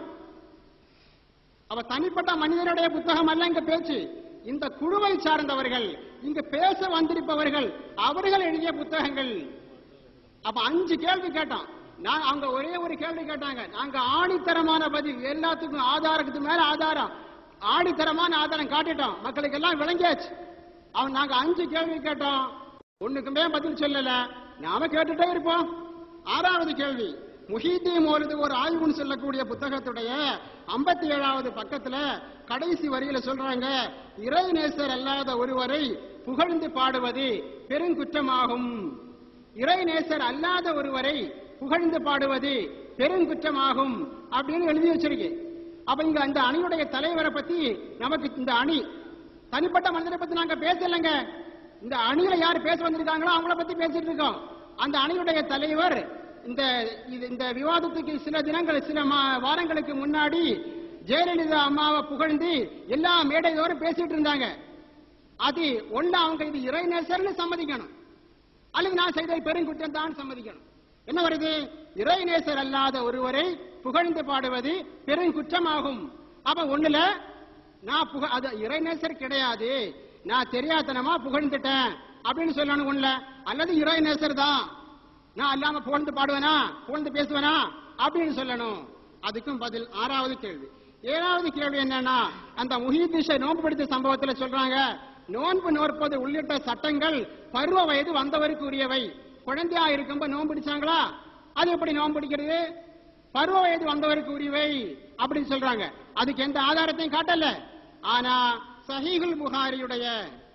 அப்ப தனிப்பட்ட மனிதனுடைய புத்தகம் அல்ல இங்க பேச்சு இந்த குழுவை சார்ந்தவர்கள் இங்க பேச வந்திருப்பவர்கள் அவர்கள் எழுதிய புத்தகங்கள் அப்ப அஞ்சு கேள்வி கேட்டோம் நான் அவங்க ஒரே ஒரு கேள்வி கேட்டாங்க நாங்க ஆணித்தரமான பதில் எல்லாத்துக்கும் ஆதாரத்துக்கு மேல ஆதாரம் ஆணித்தரமான ஆதாரம் காட்டிட்டோம் மக்களுக்கு எல்லாம் விளங்கியாச்சு அவன் நாங்க அஞ்சு கேள்வி கேட்டோம் ஒண்ணுக்குமே பதில் சொல்லல நாம கேட்டுட்டே இருப்போம் ஆறாவது கேள்வி முஹீத்தி மோலது ஒரு ஆய்வுன்னு சொல்லக்கூடிய புத்தகத்துடைய ஐம்பத்தி ஏழாவது பக்கத்துல கடைசி வரியில சொல்றாங்க இறை நேசர் அல்லாத ஒருவரை புகழ்ந்து பாடுவது பெருங்குற்றமாகும் இறை நேசர் அல்லாத ஒருவரை புகழ்ந்து பாடுவது பெருங்குற்றமாகும் அப்படின்னு எழுதி வச்சிருக்கு அப்ப இங்க அந்த அணியுடைய தலைவரை பத்தி நமக்கு இந்த அணி தனிப்பட்ட மனிதரை பத்தி நாங்க பேசலைங்க இந்த அணியில யார் பேச வந்திருக்காங்களோ அவங்கள பத்தி பேசிட்டு இருக்கோம் அந்த அணியுடைய தலைவர் இந்த இது- இந்த விவாதத்துக்கு சில தினங்கள் சில மா- வாரங்களுக்கு முன்னாடி ஜெயலலிதா அம்மாவை புகழ்ந்து எல்லா மேடையோரும் பேசிட்டு இருந்தாங்க அது ஒண்ணு அவங்க இது இறைநேசர்னு சம்மதிக்கணும் அல்லது நான் செய்த பெருங்குற்றம் தான் சம்மதிக்கணும் என்ன வருது இறைநேசர் அல்லாத ஒருவரை புகழ்ந்து பாடுவது பெருங்குற்றமாகும் அப்ப ஒண்ணுல நான் புக அது இறைநேசர் கிடையாது நான் தெரியாதனமா புகழ்ந்துட்டேன் அப்படின்னு சொல்லணும் ஒண்ணுல அல்லது இறைநேசர் தான் நான் அல்லாம புகழ்ந்து பாடுவேனா புகழ்ந்து பேசுவேனா அப்படின்னு சொல்லணும் அதுக்கும் பதில் ஆறாவது கேள்வி ஏழாவது கேள்வி என்னன்னா அந்த முஹீதிஷை நோன்பு பிடித்த சம்பவத்துல சொல்றாங்க நோன்பு நோற்பது உள்ளிட்ட சட்டங்கள் பருவ வயது வந்தவருக்கு உரியவை குழந்தையா இருக்கும்போது நோன்பு பிடிச்சாங்களா அது எப்படி நோன்பு பிடிக்கிறது பருவ வயது வந்தவருக்கு உரியவை அப்படின்னு சொல்றாங்க அதுக்கு எந்த ஆதாரத்தையும் காட்டல ஆனா சஹீகுல் புகாரியுடைய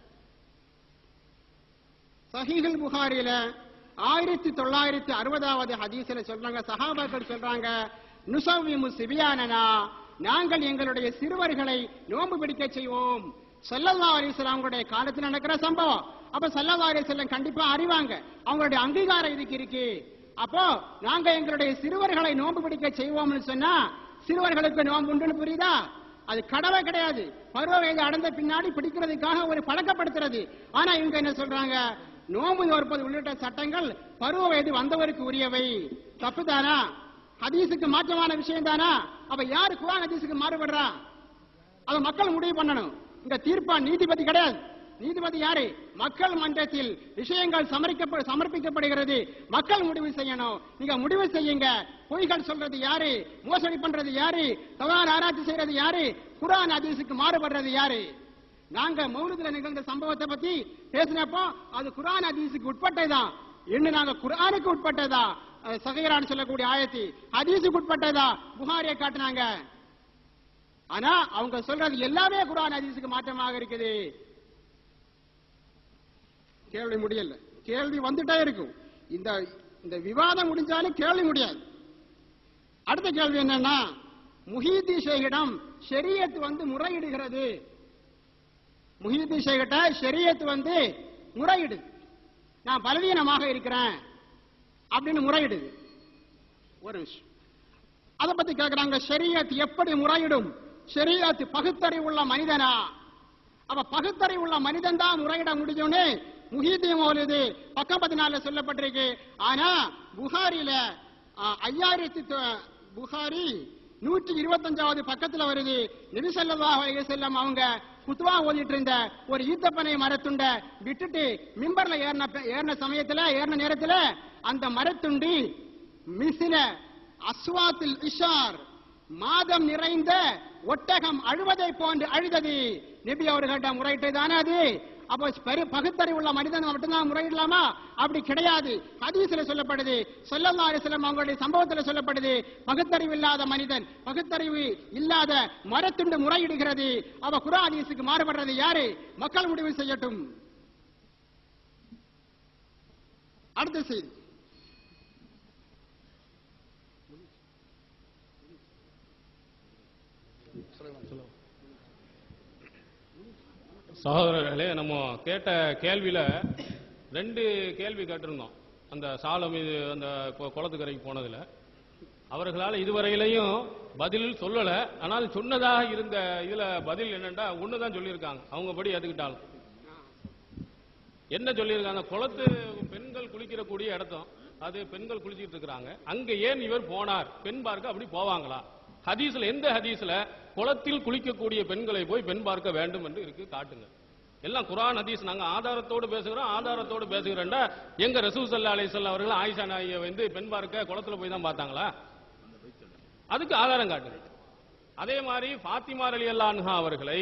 சஹீகுல் புகாரில ஆயிரத்தி தொள்ளாயிரத்தி அறுபதாவது ஹதீஸ்ல சொல்றாங்க சஹாபாக்கள் சொல்றாங்க நுசவ்விமு சிபியானனா நாங்கள் எங்களுடைய சிறுவர்களை நோன்பு பிடிக்க செய்வோம் ஸல்லல்லாஹு அலைஹி வஸல்லம் காலத்தில் நடக்கிற சம்பவம் அப்ப ஸல்லல்லாஹு அலைஹி வஸல்லம் கண்டிப்பா அறிவாங்க அவங்களுடைய அங்கீகாரம் இதுக்கு இருக்கு அப்போ நாங்க எங்களுடைய சிறுவர்களை நோன்பு பிடிக்க செய்வோம்னு சொன்னா சிறுவர்களுக்கு நோன்பு உண்டுன்னு புரியுதா அது கடமை கிடையாது பருவ வயது அடைந்த பின்னாடி பிடிக்கிறதுக்காக ஒரு பழக்கப்படுத்துறது ஆனா இவங்க என்ன சொல்றாங்க நோன்பு நோற்பது உள்ளிட்ட சட்டங்கள் பருவ வயது வந்தவருக்கு உரியவை தப்புதானா ஹதீஸுக்கு மாற்றமான விஷயம் தானா அப்ப யாரு குரான் ஹதீஸுக்கு மாறுபடுறா அதை மக்கள் முடிவு பண்ணணும் இந்த தீர்ப்பா நீதிபதி கிடையாது நீதிபதி யாரு மக்கள் மன்றத்தில் விஷயங்கள் சமரிக்கப்ப சமர்ப்பிக்கப்படுகிறது மக்கள் முடிவு செய்யணும் நீங்க முடிவு செய்யுங்க பொய்கள் சொல்றது யாரு மோசடி பண்றது யாரு தவறான ஆராய்ச்சி செய்யறது யாரு குரான் ஹதீஸுக்கு மாறுபடுறது யாரு நாங்க மௌலிதுல நிகழ்ந்த சம்பவத்தை பத்தி பேசினப்போ அது குரான் ஹதீஸுக்கு உட்பட்டதுதான் இன்னும் நாங்க குரானுக்கு உட்பட்டதா அஹ், சகைரான்னு சொல்லக்கூடிய ஆயத்தி ஹதீஸுக்கு உட்பட்டதா புகாரியை காட்டினாங்க ஆனா அவங்க சொல்றது எல்லாமே குரான் ஹதீஸுக்கு மாற்றமாக இருக்குது கேள்வி முடியல கேள்வி வந்துட்டே இருக்கும் இந்த இந்த விவாதம் முடிஞ்சாலும் கேள்வி முடியாது அடுத்த கேள்வி என்னன்னா முஹீதி ஷேகிடம் ஷரியத் வந்து முறையிடுகிறது முஹீதி ஷேகிட்ட ஷரியத் வந்து முறையிடுது நான் பலவீனமாக இருக்கிறேன் அப்படின்னு முறையிடுது ஒரு விஷயம் அதை பத்தி கேக்குறாங்க ஷரியத் எப்படி முறையிடும் ஷரியத் பகுத்தறிவுள்ள மனிதனா அவ பகுத்தறிவுள்ள மனிதன் தான் முறையிட முடியும்னு முஹீதி மௌலிது பக்கம் பதினாலுல சொல்லப்பட்டிருக்கு ஆனா புகாரில ஆ, ஐயாயிரத்தி தொ- புகாரி நூற்றி இருபத்தஞ்சாவது பக்கத்துல வருது நெரிசல்லவாக செல்லம் அவங்க குத்துவா ஓதிட்டு இருந்த ஒரு ஈத்தப்பனை மரத்துண்ட விட்டுட்டு மிம்பர்ல ஏறின ப- ஏறின சமயத்துல ஏறின நேரத்துல அந்த மரத்துண்டி மிசில அஸ்வாத்தில் இஷார் மாதம் நிறைந்த ஒட்டகம் அழுவதை போன்று அழுதது நபி அவர்கள்ட்ட முறையிட்டு தானே அது அப்போ பெரு பகுத்தறிவுள்ள மனிதன் மட்டும்தான் முறையிடலாமா அப்படி கிடையாது ஹதீஸ்ல சொல்லப்படுது ஸல்லல்லாஹு அலைஹி வஸல்லம் அவங்களுடைய சம்பவத்துல சொல்லப்படுது பகுத்தறிவு இல்லாத மனிதன் பகுத்தறிவு இல்லாத மரத்துண்டு முறையிடுகிறது அவ குர்ஆன் ஹதீஸுக்கு மாறுபடுறது யாரு மக்கள் முடிவு செய்யட்டும் அடுத்த செய்தி சகோதரர்களே நம்ம கேட்ட கேள்வியில ரெண்டு கேள்வி கேட்டிருந்தோம் அந்த சாலம் இது அந்த கொ- குளத்துக்கரைக்கு போனதுல அவர்களால் இதுவரையிலையும் பதில் சொல்லல ஆனால் சொன்னதாக இருந்த இதுல பதில் என்னன்னா ஒண்ணுதான் சொல்லியிருக்காங்க அவங்க படி எதுக்கிட்டாலும் என்ன சொல்லியிருக்காங்க குளத்து பெண்கள் குளிக்கிற கூடிய இடத்தம் அது பெண்கள் குளிச்சிட்டு இருக்கிறாங்க அங்க ஏன் இவர் போனார் பெண் பார்க்க அப்படி போவாங்களா ஹதீஸ்ல எந்த ஹதீஸ்ல குளத்தில் குளிக்கக்கூடிய பெண்களை போய் பெண் பார்க்க வேண்டும் என்று இருக்கு காட்டுங்க எல்லாம் குர்ஆன் ஹதீஸ் நாங்க ஆதாரத்தோடு பேசுகிறோம் ஆதாரத்தோடு பேசுகிறோம்டா எங்க ரசூல் சல்லா அலிசல்லா அவர்கள் ஆயிஷா நாயை வந்து பெண் பார்க்க குளத்துல போய் தான் பார்த்தாங்களா அதுக்கு ஆதாரம் காட்டுங்க அதே மாதிரி ஃபாத்திமா அலி அல்லான்ஹா அவர்களை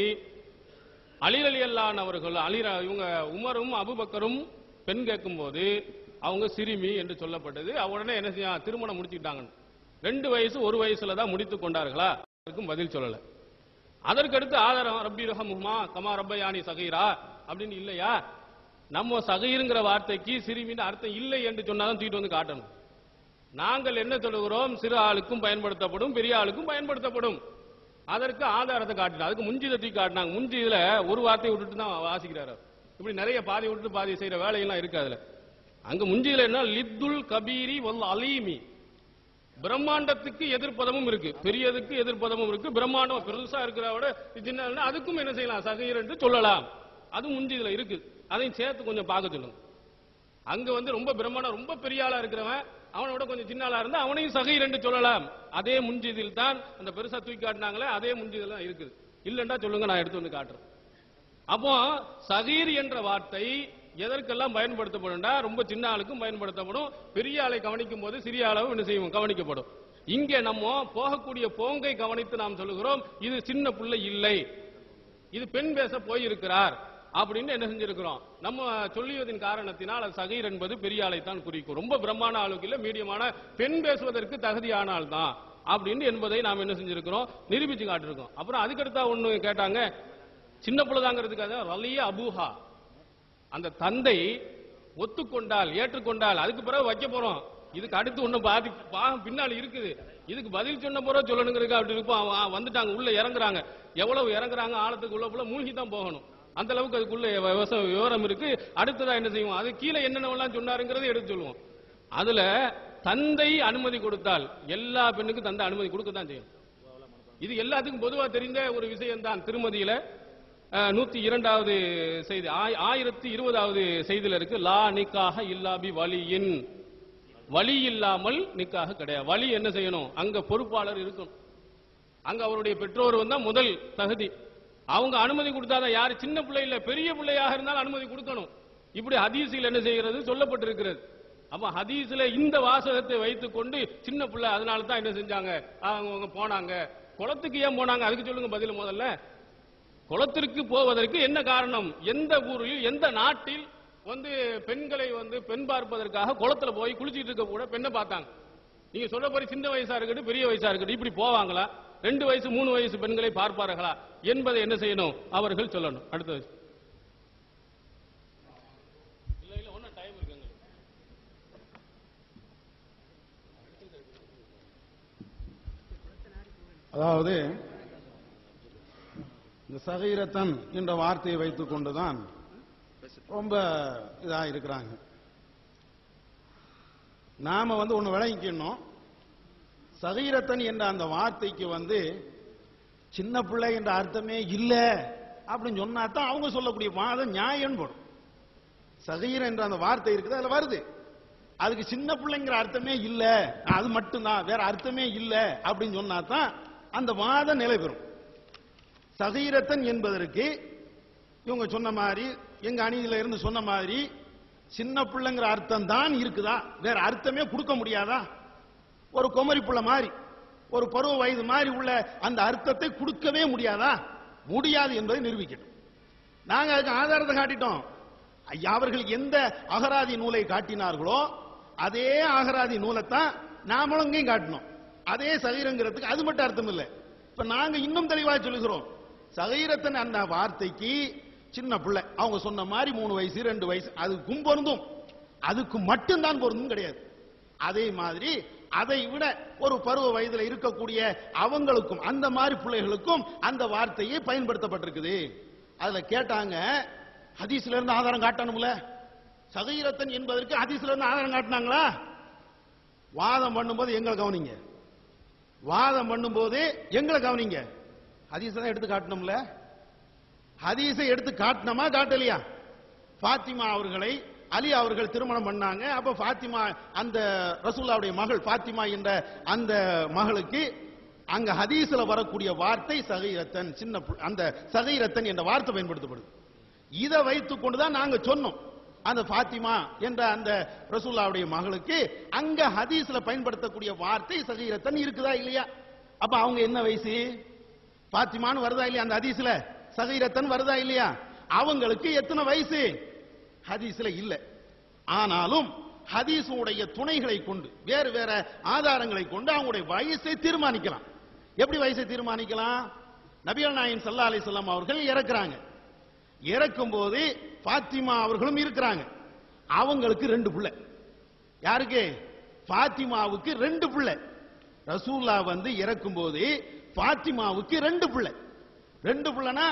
அலி அலி அல்லான் அவர்கள் அலி ர- இவங்க உமரும் அபுபக்கரும் பெண் கேட்கும்போது அவங்க சிறுமி என்று சொல்லப்பட்டது உடனே என்ன செய்ய திருமணம் முடிச்சுக்கிட்டாங்க ரெண்டு வயசு ஒரு வயசுல தான் முடித்துக் கொண்டார்களா அதுக்கும் பதில் சொல்லல அதற்கடுத்து ஆதாரம் ரப்பி ரஹமுமா கமா ரப்பயானி சகீரா அப்படின்னு இல்லையா நம்ம சகீருங்கிற வார்த்தைக்கு சிறுமின்னு அர்த்தம் இல்லை என்று சொன்னாலும் தூக்கிட்டு வந்து காட்டணும் நாங்கள் என்ன சொல்லுகிறோம் சிறு ஆளுக்கும் பயன்படுத்தப்படும் பெரிய ஆளுக்கும் பயன்படுத்தப்படும் அதற்கு ஆதாரத்தை காட்டினா அதுக்கு முஞ்சிதை தூக்கி காட்டினாங்க முஞ்சி இதுல ஒரு வார்த்தையை விட்டுட்டு தான் வாசிக்கிறாரு இப்படி நிறைய பாதி விட்டுட்டு பாதி செய்யற வேலையெல்லாம் இருக்கு அதுல அங்க முஞ்சிதுல என்ன லித்துல் கபீரி வல் அலீமி பிரம்மாண்டத்துக்கு எதிர்ப்பதமும் இருக்கு பெரியதுக்கு எதிர்ப்பதமும் இருக்கு பிரம்மாண்டம் பெருசா இருக்கிறவோட சின்ன அதுக்கும் என்ன செய்யலாம் சகீர் என்று சொல்லலாம் அது முஞ்சிதுல இருக்கு அதையும் சேர்த்து கொஞ்சம் பார்க்க சொல்லுங்க அங்க வந்து ரொம்ப பிரம்மாண்டம் ரொம்ப பெரிய ஆளா இருக்கிறவன் அவனோட கொஞ்சம் சின்ன ஆளா இருந்தா அவனையும் சகீர் என்று சொல்லலாம் அதே முஞ்சிதில் தான் அந்த பெருசா தூக்கி காட்டினாங்களே அதே முஞ்சிதில் தான் இருக்குது இல்லைன்னா சொல்லுங்க நான் எடுத்து வந்து காட்டுறேன் அப்போ சகீர் என்ற வார்த்தை எதற்கெல்லாம் பயன்படுத்தப்படும்னா ரொம்ப சின்ன ஆளுக்கும் பயன்படுத்தப்படும் பெரிய ஆளை கவனிக்கும் போது சிறிய அளவு என்ன செய்யும் கவனிக்கப்படும் இங்கே நம்ம போகக்கூடிய போங்கை கவனித்து நாம் சொல்லுகிறோம் இது சின்ன பிள்ளை இல்லை இது பெண் பேச போயிருக்கிறார் அப்படின்னு என்ன செஞ்சிருக்கிறோம் நம்ம சொல்லியதின் காரணத்தினால் அது சகீர் என்பது பெரிய ஆளை தான் குறிக்கும் ரொம்ப பிரம்மாண்ட ஆளுக்கு இல்ல மீடியமான பெண் பேசுவதற்கு தகுதியான ஆள் தான் அப்படின்னு என்பதை நாம் என்ன செஞ்சிருக்கிறோம் நிரூபிச்சு காட்டிருக்கோம் அப்புறம் அதுக்கடுத்தா ஒண்ணு கேட்டாங்க சின்ன பிள்ளைதாங்கிறதுக்காக ரலிய அபூஹா அந்த தந்தை ஒத்துக்கொண்டால் ஏற்றுக்கொண்டால் அதுக்கு பிறகு வைக்க போறோம் இதுக்கு அடுத்து ஒண்ணு பாதி பாகம் பின்னாடி இருக்குது இதுக்கு பதில் சொன்ன பிறகு சொல்லணுங்கிறதுக்கு அப்படி இருக்கும் அவன் அவன் வந்துட்டாங்க உள்ள இறங்குறாங்க எவ்வளவு இறங்குறாங்க ஆழத்துக்கு உள்ள போல மூழ்கி தான் போகணும் அந்த அளவுக்கு அதுக்குள்ள விவசாய விவரம் இருக்கு அடுத்ததா என்ன செய்வோம் அது கீழே என்னென்னவெல்லாம் சொன்னாருங்கிறதை எடுத்து சொல்லுவோம் அதுல தந்தை அனுமதி கொடுத்தால் எல்லா பெண்ணுக்கும் தந்தை அனுமதி கொடுக்க தான் செய்யும் இது எல்லாத்துக்கும் பொதுவா தெரிந்த ஒரு விஷயம்தான் திருமதியில அஹ், நூத்தி இரண்டாவது செய்தி ஆய்- ஆயிரத்தி இருபதாவது செய்தியில இருக்கு லா நிக்காக இல்லாபி வலியின் வழி இல்லாமல் நிக்காக கிடையாது வழி என்ன செய்யணும் அங்க பொறுப்பாளர் இருக்கணும் அங்க அவருடைய பெற்றோர் வந்தா முதல் தகுதி அவங்க அனுமதி கொடுத்தாதான் யாரு சின்ன பிள்ளை இல்ல பெரிய பிள்ளையாக இருந்தாலும் அனுமதி கொடுக்கணும் இப்படி ஹதீஸில் என்ன செய்கிறது சொல்லப்பட்டிருக்கிறது அப்ப ஹதீஸ்ல இந்த வாசகத்தை வைத்துக் கொண்டு சின்ன பிள்ளை அதனால தான் என்ன செஞ்சாங்க அவங்க அவங்க போனாங்க குளத்துக்கு ஏன் போனாங்க அதுக்கு சொல்லுங்க பதில் முதல்ல குளத்திற்கு போவதற்கு என்ன காரணம் எந்த ஊரில் எந்த நாட்டில் வந்து பெண்களை வந்து பெண் பார்ப்பதற்காக குளத்துல போய் குளிச்சிட்டு இருக்க கூட பெண்ணை பார்த்தாங்க நீங்க சொல்ற போய் சின்ன வயசா இருக்கட்டும் பெரிய வயசா இருக்கட்டும் இப்படி போவாங்களா ரெண்டு வயசு மூணு வயசு பெண்களை பார்ப்பார்களா என்பதை என்ன செய்யணும் அவர்கள் சொல்லணும் அடுத்தது இல்ல இல்ல ஒன்னும் டைம் இருக்குங்க அதாவது இந்த சகீரத்தன் என்ற வார்த்தையை வைத்துக் கொண்டுதான் ரொம்ப இதா இருக்கிறாங்க நாம வந்து ஒண்ணு விளங்கிக்கணும் சகீரத்தன் என்ற அந்த வார்த்தைக்கு வந்து சின்ன பிள்ளை என்ற அர்த்தமே இல்ல அப்படின்னு சொன்னா தான் அவங்க சொல்லக்கூடிய வாதம் நியாயம் போடும் சகீர் என்ற அந்த வார்த்தை இருக்குது அதுல வருது அதுக்கு சின்ன பிள்ளைங்கிற அர்த்தமே இல்ல அது மட்டும்தான் வேற அர்த்தமே இல்ல அப்படின்னு சொன்னா தான் அந்த வாதம் நிலை பெறும் சகீரத்தன் என்பதற்கு இவங்க சொன்ன மாதிரி எங்க அணியில இருந்து சொன்ன மாதிரி சின்ன பிள்ளைங்கிற அர்த்தம் தான் இருக்குதா வேற அர்த்தமே கொடுக்க முடியாதா ஒரு குமரி புள்ள மாதிரி ஒரு பருவ வயது மாதிரி உள்ள அந்த அர்த்தத்தை கொடுக்கவே முடியாதா முடியாது என்பதை நிரூபிக்கட்டும் நாங்க அதுக்கு ஆதாரத்தை காட்டிட்டோம் ஐயா அவர்கள் எந்த அகராதி நூலை காட்டினார்களோ அதே அகராதி நூலைத்தான் நாமளும் இங்கேயும் காட்டினோம் அதே சகீரங்கிறதுக்கு அது மட்டும் அர்த்தம் இல்லை இப்ப நாங்க இன்னும் தெளிவா சொல்லுகிறோம் சகீரத்தன் அந்த வார்த்தைக்கு சின்ன பிள்ளை அவங்க சொன்ன மாதிரி மூணு வயசு ரெண்டு வயசு அதுக்கும் பொருந்தும் அதுக்கு மட்டும்தான் பொருந்தும் கிடையாது அதே மாதிரி அதை விட ஒரு பருவ வயதுல இருக்கக்கூடிய அவங்களுக்கும் அந்த மாதிரி பிள்ளைகளுக்கும் அந்த வார்த்தையை பயன்படுத்தப்பட்டிருக்குது அதுல கேட்டாங்க ஹதீஸ்ல இருந்து ஆதாரம் காட்டணும்ல சகீரத்தன் என்பதற்கு ஹதீஸ்ல இருந்து ஆதாரம் காட்டினாங்களா வாதம் பண்ணும்போது எங்களை கவனிங்க வாதம் பண்ணும்போது எங்களை கவனிங்க ஹதீஸ் தான் எடுத்து காட்டணும்ல ஹதீஸை எடுத்து காட்டணுமா காட்டலையா ஃபாத்திமா அவர்களை அலி அவர்கள் திருமணம் பண்ணாங்க அப்ப ஃபாத்திமா அந்த ரசூல்லாவுடைய மகள் ஃபாத்திமா என்ற அந்த மகளுக்கு அங்க ஹதீஸ்ல வரக்கூடிய வார்த்தை சகைரத்தன் சின்ன பு- அந்த சகைரத்தன் என்ற வார்த்தை பயன்படுத்தப்படுது இதை வைத்துக் கொண்டுதான் நாங்க சொன்னோம் அந்த ஃபாத்திமா என்ற அந்த ரசூல்லாவுடைய மகளுக்கு அங்க ஹதீஸ்ல பயன்படுத்தக்கூடிய வார்த்தை சகீரத்தன் இருக்குதா இல்லையா அப்ப அவங்க என்ன வயசு ஃபாத்திமான்னு வருதா இல்லையா அந்த ஹதீஸ்ல சகீரத்தன் வருதா இல்லையா அவங்களுக்கு எத்தனை வயசு ஹதீஸ்ல இல்ல ஆனாலும் ஹதீஸுடைய துணைகளை கொண்டு வேறு வேற ஆதாரங்களை கொண்டு அவங்களுடைய வயசை தீர்மானிக்கலாம் எப்படி வயசை தீர்மானிக்கலாம் நபிகள் நாயகம் ஸல்லல்லாஹு அலைஹி வஸல்லம் அவர்கள் இறக்குறாங்க இறக்கும் போது பாத்திமா அவர்களும் இருக்கிறாங்க அவங்களுக்கு ரெண்டு பிள்ளை யாருக்கு பாத்திமாவுக்கு ரெண்டு பிள்ளை ரசூல்லா வந்து இறக்கும் போது பாத்திமாவுக்கு ரெண்டு பிள்ளை ரெண்டு பிள்ளைனா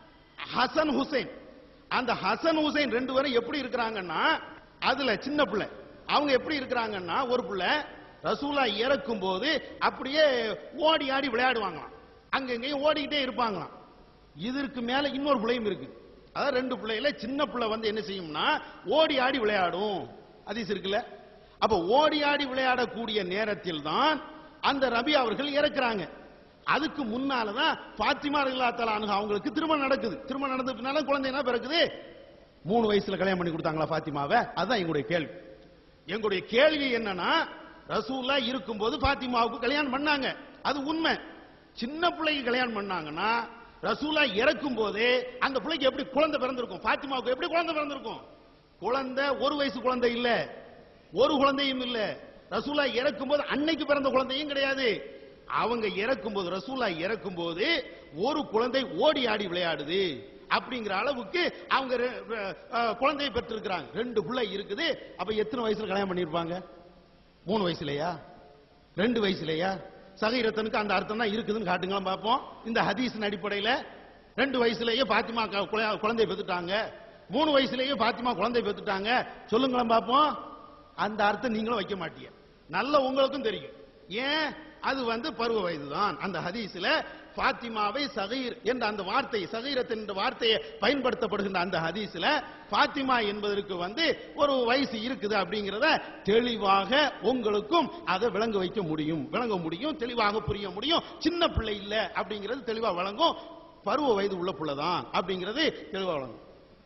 ஹசன் ஹுசைன் அந்த ஹசன் ஹுசைன் ரெண்டு பேரும் எப்படி இருக்கிறாங்கன்னா அதுல சின்ன பிள்ளை அவங்க எப்படி இருக்கிறாங்கன்னா ஒரு பிள்ளை ரசூலா இறக்கும் போது அப்படியே ஓடி ஆடி விளையாடுவாங்களாம் அங்கங்கேயும் ஓடிக்கிட்டே இருப்பாங்களாம் இதற்கு மேல இன்னொரு பிள்ளையும் இருக்கு அதாவது ரெண்டு பிள்ளைகள சின்ன பிள்ளை வந்து என்ன செய்யும்னா ஓடி ஆடி விளையாடும் அதிஸ் இருக்குல்ல அப்ப ஓடி ஆடி விளையாடக்கூடிய நேரத்தில் தான் அந்த ரபி அவர்கள் இறக்குறாங்க அதுக்கு முன்னாலதான் பாத்திமா ரலியல்லாஹு தஆலா அன்ஹா அவங்களுக்கு திருமணம் நடக்குது திருமணம் நடந்த பின்னால குழந்தை என்ன பிறக்குது மூணு வயசுல கல்யாணம் பண்ணி கொடுத்தாங்களா பாத்திமாவை அதுதான் எங்களுடைய கேள்வி எங்களுடைய கேள்வி என்னன்னா ரசூல்லா இருக்கும்போது பாத்திமாவுக்கு கல்யாணம் பண்ணாங்க அது உண்மை சின்ன பிள்ளைக்கு கல்யாணம் பண்ணாங்கன்னா ரசூலா இறக்கும் போதே அந்த பிள்ளைக்கு எப்படி குழந்தை பிறந்திருக்கும் பாத்திமாவுக்கு எப்படி குழந்தை பிறந்திருக்கும் குழந்தை ஒரு வயசு குழந்தை இல்ல ஒரு குழந்தையும் இல்ல ரசூலா இறக்கும் போது அன்னைக்கு பிறந்த குழந்தையும் கிடையாது அவங்க இறக்கும் போது ரசூலா இறக்கும் போது ஒரு குழந்தை ஓடி ஆடி விளையாடுது அப்படிங்கிற அளவுக்கு அவங்க ரெ- ரெ- அஹ், குழந்தையை பெற்றிருக்கிறாங்க ரெண்டு பிள்ளை இருக்குது அப்ப எத்தனை வயசுல கல்யாணம் பண்ணிருப்பாங்க மூணு வயசுலயா ரெண்டு வயசுலயா சகீரத்தனுக்கு அந்த அர்த்தம் தான் இருக்குதுன்னு காட்டுங்களா பார்ப்போம் இந்த ஹதீஸின் அடிப்படையில ரெண்டு வயசுலயே பாத்திமா க- குழ- குழந்தை பெத்துட்டாங்க மூணு வயசுலயே பாத்திமா குழந்தை பெத்துட்டாங்க சொல்லுங்களேன் பார்ப்போம் அந்த அர்த்தம் நீங்களும் வைக்க மாட்டீங்க நல்ல உங்களுக்கும் தெரியும் ஏன் அது வந்து பருவ வயதுதான் அந்த ஹதீஸ்ல ஃபாத்திமாவை சகீர் என்ற அந்த வார்த்தை சகீரத் என்ற வார்த்தையை பயன்படுத்தப்படுகின்ற அந்த ஹதீஸ்ல ஃபாத்திமா என்பதற்கு வந்து ஒரு வயசு இருக்குது அப்படிங்கிறத தெளிவாக உங்களுக்கும் அதை விளங்க வைக்க முடியும் விளங்க முடியும் தெளிவாக புரிய முடியும் சின்ன பிள்ளை இல்ல அப்படிங்கிறது தெளிவா வழங்கும் பருவ வயது உள்ள பிள்ளைதான் அப்படிங்கிறது தெளிவா வழங்கும்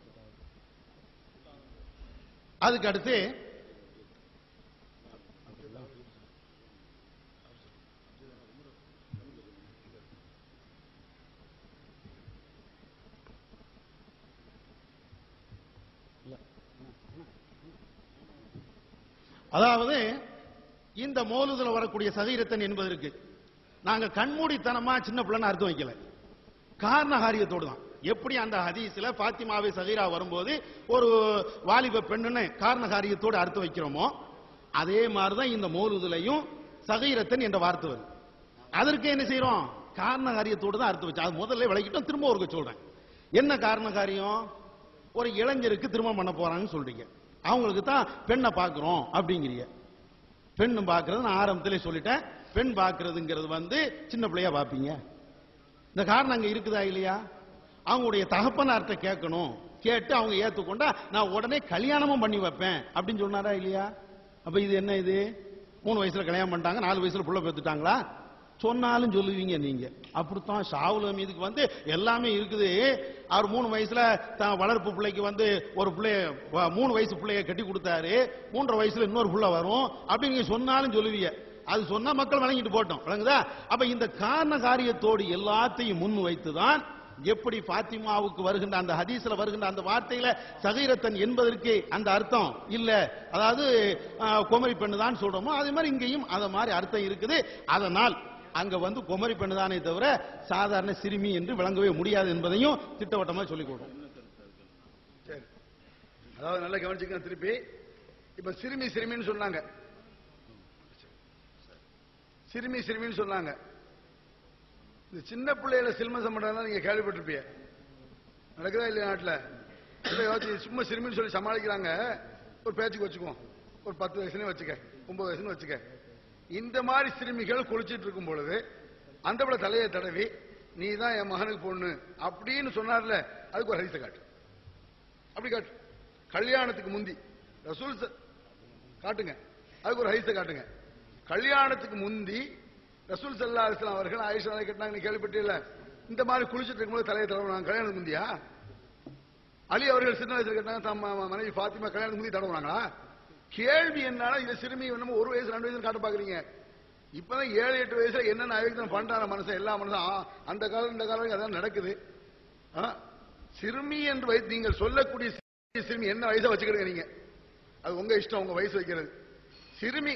அதுக்கு அடுத்து அதாவது இந்த மோலுதுல வரக்கூடிய சதீரத்தன் என்பதற்கு நாங்க கண்மூடித்தனமா சின்ன பிள்ளைன்னு அர்த்தம் வைக்கல காரணகாரியத்தோடு தான் எப்படி அந்த ஹதீஸ்ல பாத்திமாவை சகீரா வரும்போது ஒரு வாலிப பெண்ணுன்னு காரணகாரியத்தோடு அர்த்தம் வைக்கிறோமோ அதே மாதிரிதான் இந்த மோலுதுலையும் சகீரத்தன் என்ற வார்த்தை வருது அதற்கு என்ன செய்யறோம் காரணகாரியத்தோடு தான் அர்த்தம் வச்சு அது முதல்ல விளக்கிட்டோம் திரும்ப ஒருக்க சொல்றேன் என்ன காரணகாரியம் ஒரு இளைஞருக்கு திருமணம் பண்ண போறாங்கன்னு சொல்றீங்க அவங்களுக்கு தான் பெண்ணை பார்க்கிறோம் அப்படிங்கிறீங்க பெண்ணு பார்க்கறது நான் ஆரம்பத்திலே சொல்லிட்டேன் பெண் பார்க்கறதுங்கிறது வந்து சின்ன பிள்ளையா பார்ப்பீங்க இந்த காரணம் அங்க இருக்குதா இல்லையா அவங்களுடைய தகப்பனார்ட்ட கேட்கணும் கேட்டு அவங்க ஏத்துக்கொண்டா நான் உடனே கல்யாணமும் பண்ணி வைப்பேன் அப்படின்னு சொன்னாரா இல்லையா அப்ப இது என்ன இது மூணு வயசுல கல்யாணம் பண்ணிட்டாங்க நாலு வயசுல புள்ள பெத்துட்டாங்களா சொன்னாலும் சொல்லுவீங்க நீங்க அப்படித்தான் ஷாவுல் மீதுக்கு வந்து எல்லாமே இருக்குது அவர் மூணு வயசுல தான் வளர்ப்பு பிள்ளைக்கு வந்து ஒரு பிள்ளைய வ- மூணு வயசு பிள்ளைய கட்டி கொடுத்தாரு மூன்றரை வயசுல இன்னொரு புள்ள வரும் அப்படின்னு நீங்க சொன்னாலும் சொல்லுவீங்க அது சொன்னா மக்கள் வழங்கிட்டு போட்டோம் விளங்குதா அப்ப இந்த காரண காரியத்தோடு எல்லாத்தையும் முன் வைத்துதான் எப்படி பாத்திமாவுக்கு வருகின்ற அந்த ஹதீஸ்ல வருகின்ற அந்த வார்த்தையில சகீரத்தன் என்பதற்கு அந்த அர்த்தம் இல்ல அதாவது ஆஹ், குமரி பெண்ணு தான் சொல்றோமோ அதே மாதிரி இங்கேயும் அத மாதிரி அர்த்தம் இருக்குது அதனால் அங்க வந்து குமரி பெண்ணு தானே தவிர சாதாரண சிறுமி என்று விளங்கவே முடியாது என்பதையும் திட்டவட்டமா சொல்லிக் கொடுறோம் சரி அதாவது நல்லா கவனிச்சுக்கங்க திருப்பி இப்ப சிறுமி சிறுமின்னு சொன்னாங்க சிறுமி சிறுமின்னு சொன்னாங்க இந்த சின்ன பிள்ளையில சில்மசம் பண்றதா நீங்க கேள்விப்பட்டிருப்பீங்க நடக்குதா இல்லையா நாட்டுல இல்ல யோசிச்சு சும்மா சிறுமின்னு சொல்லி சமாளிக்கிறாங்க ஒரு பேச்சுக்கு வச்சுக்குவோம் ஒரு பத்து வயசுன்னு வச்சுக்க ஒன்பது வயசுன்னு வச்சுக்க இந்த மாதிரி சிறுமிகள் குளிச்சிட்டு இருக்கும் பொழுது அந்த பிள்ளை தலையை தடவி நீ தான் என் மகனுக்கு பொண்ணு அப்படின்னு சொன்னார்ல அதுக்கு ஒரு ஹரிசை காட்டு அப்படி காட்டு கல்யாணத்துக்கு முந்தி ரசூல் ச- காட்டுங்க அதுக்கு ஒரு ஹரிசை காட்டுங்க கல்யாணத்துக்கு முந்தி ரசூல் சல்லா அலிஸ்லாம் அவர்கள் ஆயிஷா அதை கேட்டாங்க நீ கேள்விப்பட்டியல இந்த மாதிரி குளிச்சிட்டு இருக்கும்போது தலையை தடவுனாங்க கல்யாணத்துக்கு முந்தியா அலி அவர்கள் சின்ன வயசுல கேட்டாங்க தம் ம- மனைவி ஃபாத்திமா கல்யாணத்துக்கு முந்தி தடவுனாங்களா கேள்வி என்னால இந்த சிறுமி என்னமோ ஒரு வயசு ரெண்டு வயசு காட்ட பாக்குறீங்க இப்பதான் ஏழு எட்டு வயசுல என்னென்ன அயோக்கியம் பண்றான மனுஷன் எல்லா மனுஷன் ஆ, அந்த காலம் இந்த காலம் அதான் நடக்குது ஆ, சிறுமி என்று வைத்து நீங்கள் சொல்லக்கூடிய சிறுமி, சிறுமி என்ன வயசை வச்சுக்கிடுங்க நீங்க அது உங்க இஷ்டம் உங்க வயசு வைக்கிறது சிறுமி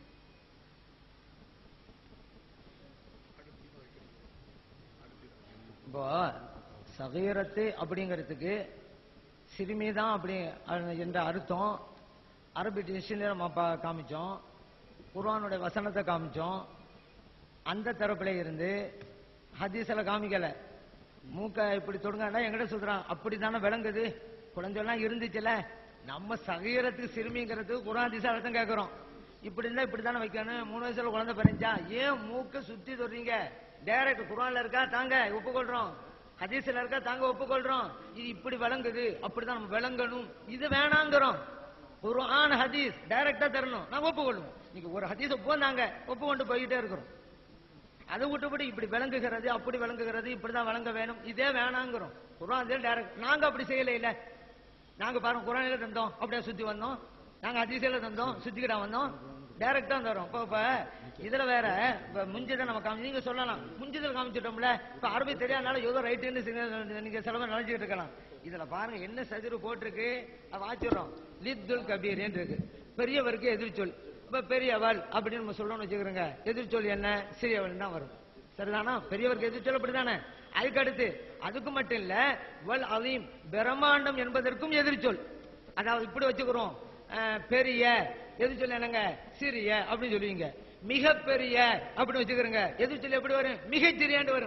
இப்போ சகீரத்து அப்படிங்கிறதுக்கு சிறுமி தான் அப்படி அஹ், என்ற அர்த்தம் அரபி டிக்ஷனரி நம்ம பா- காமிச்சோம் குர்ஆனுடைய வசனத்தை காமிச்சோம் அந்த தரப்புல இருந்து ஹதீஸ்ல காமிக்கல மூக்க இப்படி தொடுங்கன்னா எங்கிட்ட சொல்றான் அப்படித்தானே விளங்குது குழந்தைலாம் இருந்துச்சுல நம்ம சகீரத்துக்கு சிறுமிங்கிறதுக்கு குர்ஆன் திசை அர்த்தம் கேட்கிறோம் இப்படி இருந்தா இப்படி தானே வைக்கணும் மூணு வயசுல குழந்தை பிறந்தா ஏன் மூக்க சுத்தி தொடுறீங்க டைரக்ட் குர்ஆன்ல இருக்கா தாங்க ஒப்புக்கொள்றோம் ஹதீஸ்ல இருக்கா தாங்க ஒப்புக்கொள்றோம் இது இப்படி விளங்குது அப்படிதான் நம்ம விளங்கணும் இது வேணாங்கிறோம் குர்ஆன் ஹதீஸ் டைரக்டா தரணும் நாங்க ஒப்புக்கொள்ளுவோம் நீங்க ஒரு ஹதீஸ போனாங்க ஒப்புக்கொண்டு போயிட்டே இருக்கிறோம் அதை விட்டுபடி இப்படி விளங்குகிறது அப்படி விளங்குகிறது இப்படிதான் விளங்க வேணும் இதே வேணாங்கிறோம் குரான் டைரக்ட் நாங்க அப்படி செய்யல இல்ல நாங்க பாருங்க குரானில தந்தோம் அப்படியே சுத்தி வந்தோம் நாங்க அதிசயில தந்தோம் சுத்திக்கிட்டா வந்தோம் டைரக்டா தரோம் இப்ப இப்ப இதுல வேற இப்ப முஞ்சுதான் நம்ம காமி நீங்க சொல்லலாம் முஞ்சுதல் காமிச்சிட்டோம்ல இப்ப அரபி தெரியாதனால ஏதோ ரைட்டுன்னு சில- நீங்க சில பேர் நினைச்சுக்கிட்டு இருக்கலாம் இதுல பாருங்க என்ன சஜிரு போட்டிருக்கு அதை வாச்சிடுறோம் லித்துல் கபீர் இருக்கு பெரியவருக்கு எதிர்ச்சொல் இப்ப பெரியவள் அப்படின்னு நம்ம சொல்லணும்னு வச்சுக்கிறோங்க எதிர்ச்சொல் என்ன சிறியவள் தான் வரும் சரிதானா பெரியவருக்கு எதிர்ச்சொல் அப்படிதானே அதுக்கு அடுத்து அதுக்கு மட்டும் இல்ல வல் அலீம் பிரம்மாண்டம் என்பதற்கும் எதிர்ச்சொல் அதாவது இப்படி வச்சுக்கிறோம் அஹ், பெரிய எதிர்ச்சொல் என்னங்க சிறிய அப்படின்னு சொல்லுவீங்க மிகப்பெரிய அப்படின்னு வச்சுக்கிறோங்க எதிர்ச்சொல் எப்படி வரும் மிகச்சிறியாண்டு வரும்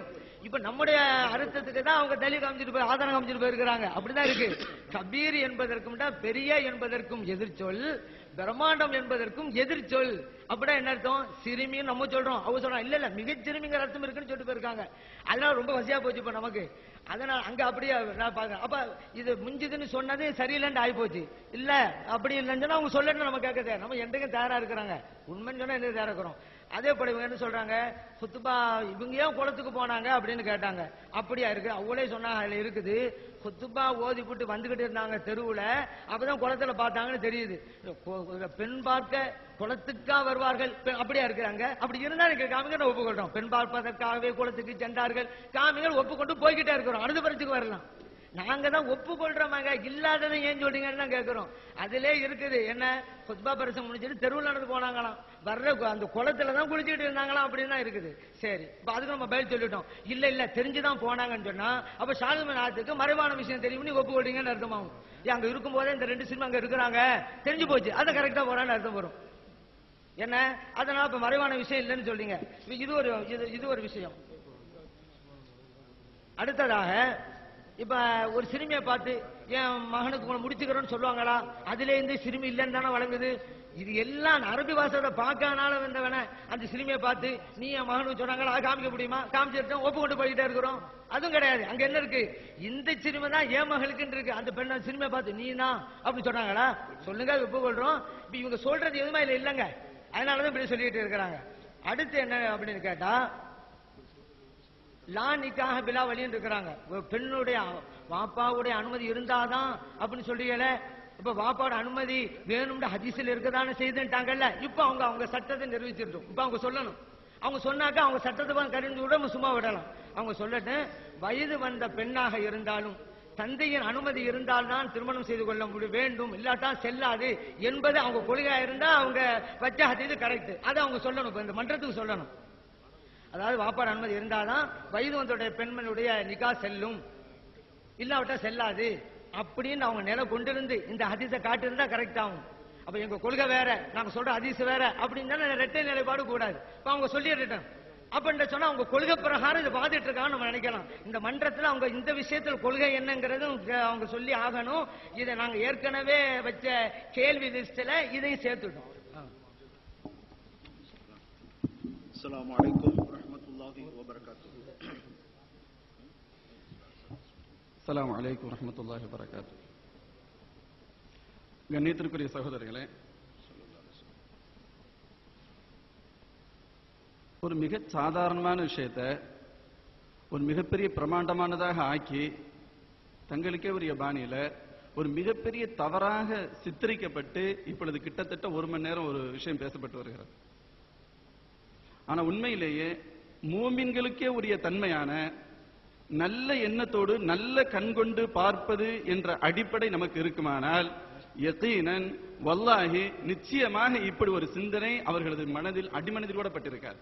இப்ப நம்முடைய அர்த்தத்துக்கு தான் அவங்க தலி காமிச்சிட்டு போய் ஆதாரம் காமிச்சிட்டு போயிருக்கிறாங்க அப்படிதான் இருக்கு கபீர் என்பதற்கும் தான் பெரிய என்பதற்கும் எதிர்ச்சொல் பிரம்மாண்டம் என்பதற்கும் எதிர்ச்சொல் அப்படின்னா என்ன அர்த்தம் சிறுமின்னு நம்ம சொல்றோம் அவங்க சொல்றோம் இல்ல இல்ல மிகச் சிறுமிங்கிற அர்த்தம் இருக்குன்னு சொல்லிட்டு போயிருக்காங்க அதனால ரொம்ப வசதியா போச்சு இப்ப நமக்கு அதனால அங்க அப்படியே நான் பாக்குறேன் அப்ப இது முஞ்சுதுன்னு சொன்னது சரியில்லைன்னு ஆகி போச்சு இல்ல அப்படி இல்லைன்னு சொன்னா அவங்க சொல்லணும் நம்ம கேட்கறது நம்ம என்றைக்கும் தயாரா இருக்கிறாங்க உண்மைன்னு சொன்னா என்ன தயாரா இருக்கிறோம் அதே போல இவங்க என்ன சொல்றாங்க குத்துபா இவங்க ஏன் குளத்துக்கு போனாங்க அப்படின்னு கேட்டாங்க அப்படியா இருக்கு அவங்களே சொன்னாங்க அதுல இருக்குது குத்துபா ஓதி போட்டு வந்துகிட்டு இருந்தாங்க தெருவுல அப்பதான் குளத்துல பார்த்தாங்கன்னு தெரியுது கொ- பெண் பார்க்க குளத்துக்கா வருவார்கள் பெ- அப்படியா இருக்கிறாங்க அப்படி இருந்தா நீங்க காமிங்க நான் ஒப்புக்கொள்றோம் பெண் பார்ப்பதற்காகவே குளத்துக்கு சென்றார்கள் காமிகள் ஒப்புக்கொண்டு போய்கிட்டே இருக்கிறோம் அடுத்த பரிசுக்கு வரலாம் நாங்க தான் ஒப்புக்கொள்றோமாங்க இல்லாததை ஏன் சொல்றீங்கன்னு தான் கேட்கிறோம் அதிலே இருக்குது என்ன குத்பா பரிசம் முடிஞ்சிட்டு தெருவில் நடந்து போனாங்களாம் வர்ற கு- அந்த குளத்துல தான் குளிச்சுட்டு இருந்தாங்களாம் அப்படின்னு தான் இருக்குது சரி இப்ப அதுக்கு நம்ம பதில் சொல்லிட்டோம் இல்ல இல்ல தெரிஞ்சுதான் போனாங்கன்னு சொன்னா அப்ப ஷாலுமன் ஆத்துக்கு மறைவான விஷயம் தெரியும் நீ ஒப்புக்கொள்றீங்கன்னு அர்த்தமாகும் ஏன் அங்க இருக்கும்போதே இந்த ரெண்டு சினிமா அங்க இருக்கிறாங்க தெரிஞ்சு போச்சு அதை கரெக்டா போறான்னு அர்த்தம் வரும் என்ன அதனால இப்ப மறைவான விஷயம் இல்லைன்னு சொல்றீங்க இது ஒரு இது இது ஒரு விஷயம் அடுத்ததாக இப்ப ஒரு சிறுமியை பார்த்து என் மகனுக்கு உங்களை முடிச்சுக்கிறோன்னு சொல்லுவாங்களா அதுல இருந்து சிறுமி இல்லைன்னு தானே வழங்குது இது எல்லாம் அரபி பாசத்தை பார்க்கனால வந்தவன அந்த சிறுமியை பார்த்து நீ என் மகனுக்கு சொன்னாங்களா அதை காமிக்க முடியுமா காமிச்சிருட்டோம் ஒப்பு கொண்டு போய்கிட்டே இருக்கிறோம் அதுவும் கிடையாது அங்க என்ன இருக்கு இந்த சிறுமை தான் என் மகளுக்குன்னு இருக்கு அந்த பெண் அந்த சிறுமியை பார்த்து நீ தான் அப்படின்னு சொன்னாங்களா சொல்லுங்க ஒப்புக்கொள்றோம் இப்ப இவங்க சொல்றது எதுவுமே இல்ல இல்லைங்க அதனாலதான் இப்படி சொல்லிட்டு இருக்கிறாங்க அடுத்து என்ன அப்படின்னு கேட்டா லா நிக்காக பிலா வழின்னு இருக்கிறாங்க ஒரு பெண்ணுடைய வாப்பாவுடைய அனுமதி இருந்தாதான் அப்படின்னு சொல்றீங்களே இப்ப வாப்பாவோட அனுமதி வேணும்னு ஹதீஸில் இருக்கதானே செய்துட்டாங்கல்ல இப்ப அவங்க அவங்க சட்டத்தை நிரூபிச்சிருந்தோம் இப்ப அவங்க சொல்லணும் அவங்க சொன்னாக்க அவங்க சட்டத்தை கரிந்து விட நம்ம சும்மா விடலாம் அவங்க சொல்லட்டும் வயது வந்த பெண்ணாக இருந்தாலும் தந்தையின் அனுமதி இருந்தால்தான் திருமணம் செய்து கொள்ள முடியும் வேண்டும் இல்லாட்டா செல்லாது என்பது அவங்க கொள்கையா இருந்தா அவங்க வச்ச ஹதீது கரெக்ட் அதை அவங்க சொல்லணும் இப்ப இந்த மன்றத்துக்கு சொல்லணும் அதாவது வாப்பாடு அனுமதி இருந்தாதான் வயது வந்தோடைய பெண்மணியுடைய நிகா செல்லும் இல்லாவிட்டா செல்லாது அப்படின்னு அவங்க நிலை கொண்டிருந்து இந்த ஹதீஸை காட்டியிருந்தா கரெக்ட் ஆகும் அப்ப எங்க கொள்கை வேற நாங்க சொல்ற ஹதீஸ் வேற அப்படின்னு ரெட்டை நிலைப்பாடு கூடாது இப்ப அவங்க சொல்லிடுறேன் அப்படின்னு சொன்னா அவங்க கொள்கை பிரகாரம் இதை பாத்துட்டு இருக்காங்க நம்ம நினைக்கலாம் இந்த மன்றத்துல அவங்க இந்த விஷயத்துல கொள்கை என்னங்கிறதும் அவங்க சொல்லி ஆகணும் இதை நாங்க ஏற்கனவே வச்ச கேள்வி லிஸ்ட்ல இதையும் சேர்த்துட்டோம் السلام عليكم ورحمة الله وبركاته அஸ்ஸலாமு அலைக்கும் வரஹ்மத்துல்லாஹி வபரகாத்து கண்ணியத்திற்குரிய சகோதரர்களே ஒரு மிக சாதாரணமான விஷயத்த ஒரு மிகப்பெரிய பிரமாண்டமானதாக ஆக்கி தங்களுக்கே உரிய பாணியில ஒரு மிகப்பெரிய தவறாக சித்தரிக்கப்பட்டு இப்பொழுது கிட்டத்தட்ட ஒரு மணி நேரம் ஒரு விஷயம் பேசப்பட்டு வருகிறது ஆனா உண்மையிலேயே மூமின்களுக்கே உரிய தன்மையான நல்ல எண்ணத்தோடு நல்ல கண்கொண்டு பார்ப்பது என்ற அடிப்படை நமக்கு இருக்குமானால் யகீனன் வல்லாஹி நிச்சயமாக இப்படி ஒரு சிந்தனை அவர்களது மனதில் அடிமனதில் கூட பட்டிருக்காது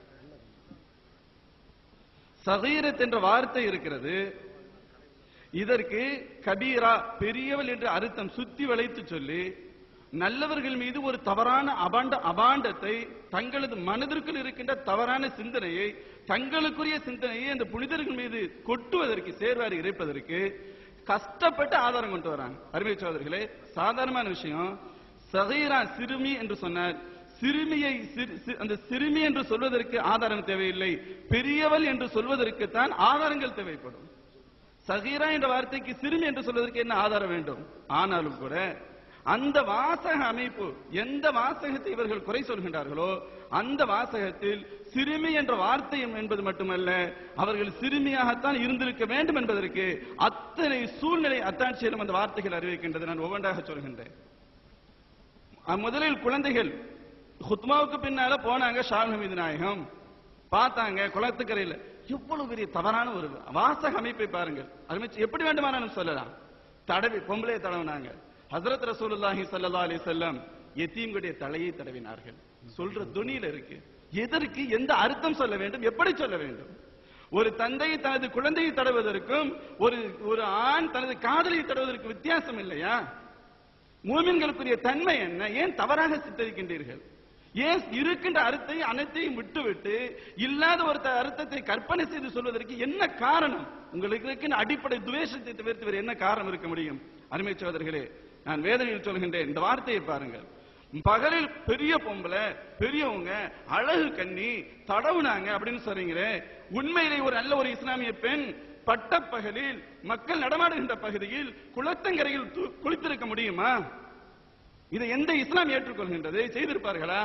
சகீரத் என்ற வார்த்தை இருக்கிறது இதற்கு கபீரா பெரியவள் என்று அர்த்தம் சுத்தி வளைத்து சொல்லி நல்லவர்கள் மீது ஒரு தவறான அபாண்ட அபாண்டத்தை தங்களது மனதிற்குள் இருக்கின்ற தவறான சிந்தனையை தங்களுக்குரிய சிந்தனையை அந்த புனிதர்கள் மீது கொட்டுவதற்கு சேர்வாரி இறைப்பதற்கு கஷ்டப்பட்டு ஆதாரம் கொண்டு வராங்க அருமை சோதர்களே சாதாரணமான விஷயம் சகீரா சிறுமி என்று சொன்னார் சிறுமியை சிறு- சி- அந்த சிறுமி என்று சொல்வதற்கு ஆதாரம் தேவையில்லை பெரியவள் என்று சொல்வதற்கு தான் ஆதாரங்கள் தேவைப்படும் சகீரா என்ற வார்த்தைக்கு சிறுமி என்று சொல்வதற்கு என்ன ஆதாரம் வேண்டும் ஆனாலும் கூட அந்த வாசக அமைப்பு எந்த வாசகத்தை இவர்கள் குறை சொல்கின்றார்களோ அந்த வாசகத்தில் சிறுமி என்ற வார்த்தையும் என்பது மட்டுமல்ல அவர்கள் சிறுமியாகத்தான் இருந்திருக்க வேண்டும் என்பதற்கு அத்தனை சூழ்நிலை அத்தாட்சியிலும் அந்த வார்த்தைகள் அறிவிக்கின்றது நான் ஒவ்வொன்றாக சொல்கின்றேன் அஹ் முதலில் குழந்தைகள் ஹுத்மாவுக்கு பின்னால போனாங்க ஷால் ஹமீது நாயகம் பார்த்தாங்க குளத்துக்கரையில் எவ்வளவு பெரிய தவறான ஒரு வாசக அமைப்பை பாருங்கள் அது எப்படி வேண்டுமானாலும் சொல்லலாம் தடவி பொம்பளையை தடவினாங்க ஹசரத் ரசூலுல்லாஹி ஸல்லல்லாஹு அலைஹி வஸல்லம் யத்தீம்களுடைய தலையை தடவினார்கள் சொல்ற துணியில இருக்கு எதற்கு எந்த அர்த்தம் சொல்ல வேண்டும் எப்படி சொல்ல வேண்டும் ஒரு தந்தை தனது குழந்தையை தடவுவதற்கும் ஒரு ஒரு ஆண் தனது காதலியை தடவுவதற்கு வித்தியாசம் இல்லையா மூமின்களுக்குரிய தன்மை என்ன ஏன் தவறாக சித்தரிக்கின்றீர்கள் ஏன் இருக்கின்ற அர்த்தத்தை அனைத்தையும் விட்டுவிட்டு இல்லாத ஒரு த- அர்த்தத்தை கற்பனை செய்து சொல்வதற்கு என்ன காரணம் உங்களுக்கு இருக்கின்ற அடிப்படை துவேஷத்தை தவிர்த்து வேறு என்ன காரணம் இருக்க முடியும் அருமை சோதர்களே நான் வேதனையில் சொல்கின்றேன் இந்த வார்த்தையை பாருங்கள் பகலில் பெரிய பொம்பளை பெரியவங்க அழகு கண்ணி தடவுனாங்க அப்படின்னு சொல்றீங்களே உண்மையிலே ஒரு நல்ல ஒரு இஸ்லாமிய பெண் பட்டப்பகலில் மக்கள் நடமாடுகின்ற பகுதியில் குளத்தங்கரையில் து- குளித்திருக்க முடியுமா இதை எந்த இஸ்லாம் ஏற்றுக்கொள்கின்றது செய்திருப்பார்களா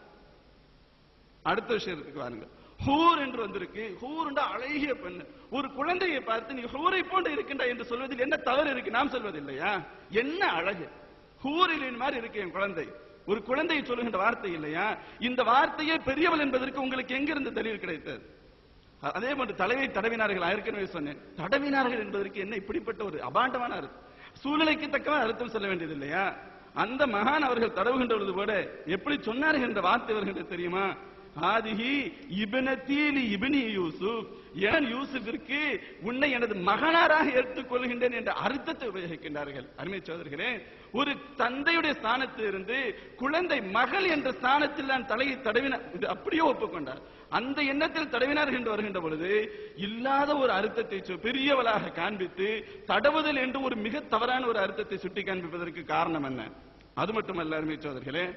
அடுத்த விஷயத்துக்கு வாருங்க ஹூர் என்று வந்திருக்கு ஹூர் என்ற அழகிய பெண் ஒரு குழந்தையை பார்த்து நீ ஹூரை போன்று இருக்கின்ற என்று சொல்வதில் என்ன தவறு இருக்கு நாம் சொல்வதில்லையா என்ன அழகு ஹூரிலின் மாதிரி இருக்கு என் குழந்தை ஒரு குழந்தையை சொல்லுகின்ற வார்த்தை இல்லையா இந்த வார்த்தையே பெரியவள் என்பதற்கு உங்களுக்கு எங்கிருந்து தெளிவு கிடைத்தது அ- அதே போன்று தலைவை தடவினார்கள் நான் ஏற்கனவே சொன்னேன் தடவினார்கள் என்பதற்கு என்ன இப்படிப்பட்ட ஒரு அபாண்டமான அர்த்தம் சூழ்நிலைக்கு தக்கமான அர்த்தம் சொல்ல வேண்டியது இல்லையா அந்த மகான் அவர்கள் தடவுகின்ற பொழுது கூட எப்படி சொன்னார்கள் என்ற வார்த்தை வருகின்றது தெரியுமா ஆதிஹி இபனத்தீலி இபினி யூசுப் ஏன் யூசுஃபிற்கு உன்னை எனது மகனாராக ஏற்றுக்கொள்கின்றேன் என்ற அர்த்தத்தை உபயோகிக்கின்றார்கள் அருமை சோதர்களே ஒரு தந்தையுடைய ஸ்தானத்தில் இருந்து குழந்தை மகள் என்ற ஸ்தானத்தில் நான் தலையை தடவின இது அப்படியே ஒப்புக்கொண்டார் அந்த எண்ணத்தில் தடவினார் என்று வருகின்ற பொழுது இல்லாத ஒரு அர்த்தத்தை சொ- பெரியவளாக காண்பித்து தடவுதல் என்று ஒரு மிக தவறான ஒரு அர்த்தத்தை சுட்டி காண்பிப்பதற்கு காரணம் என்ன அது மட்டுமல்ல அருமை சோதர்களே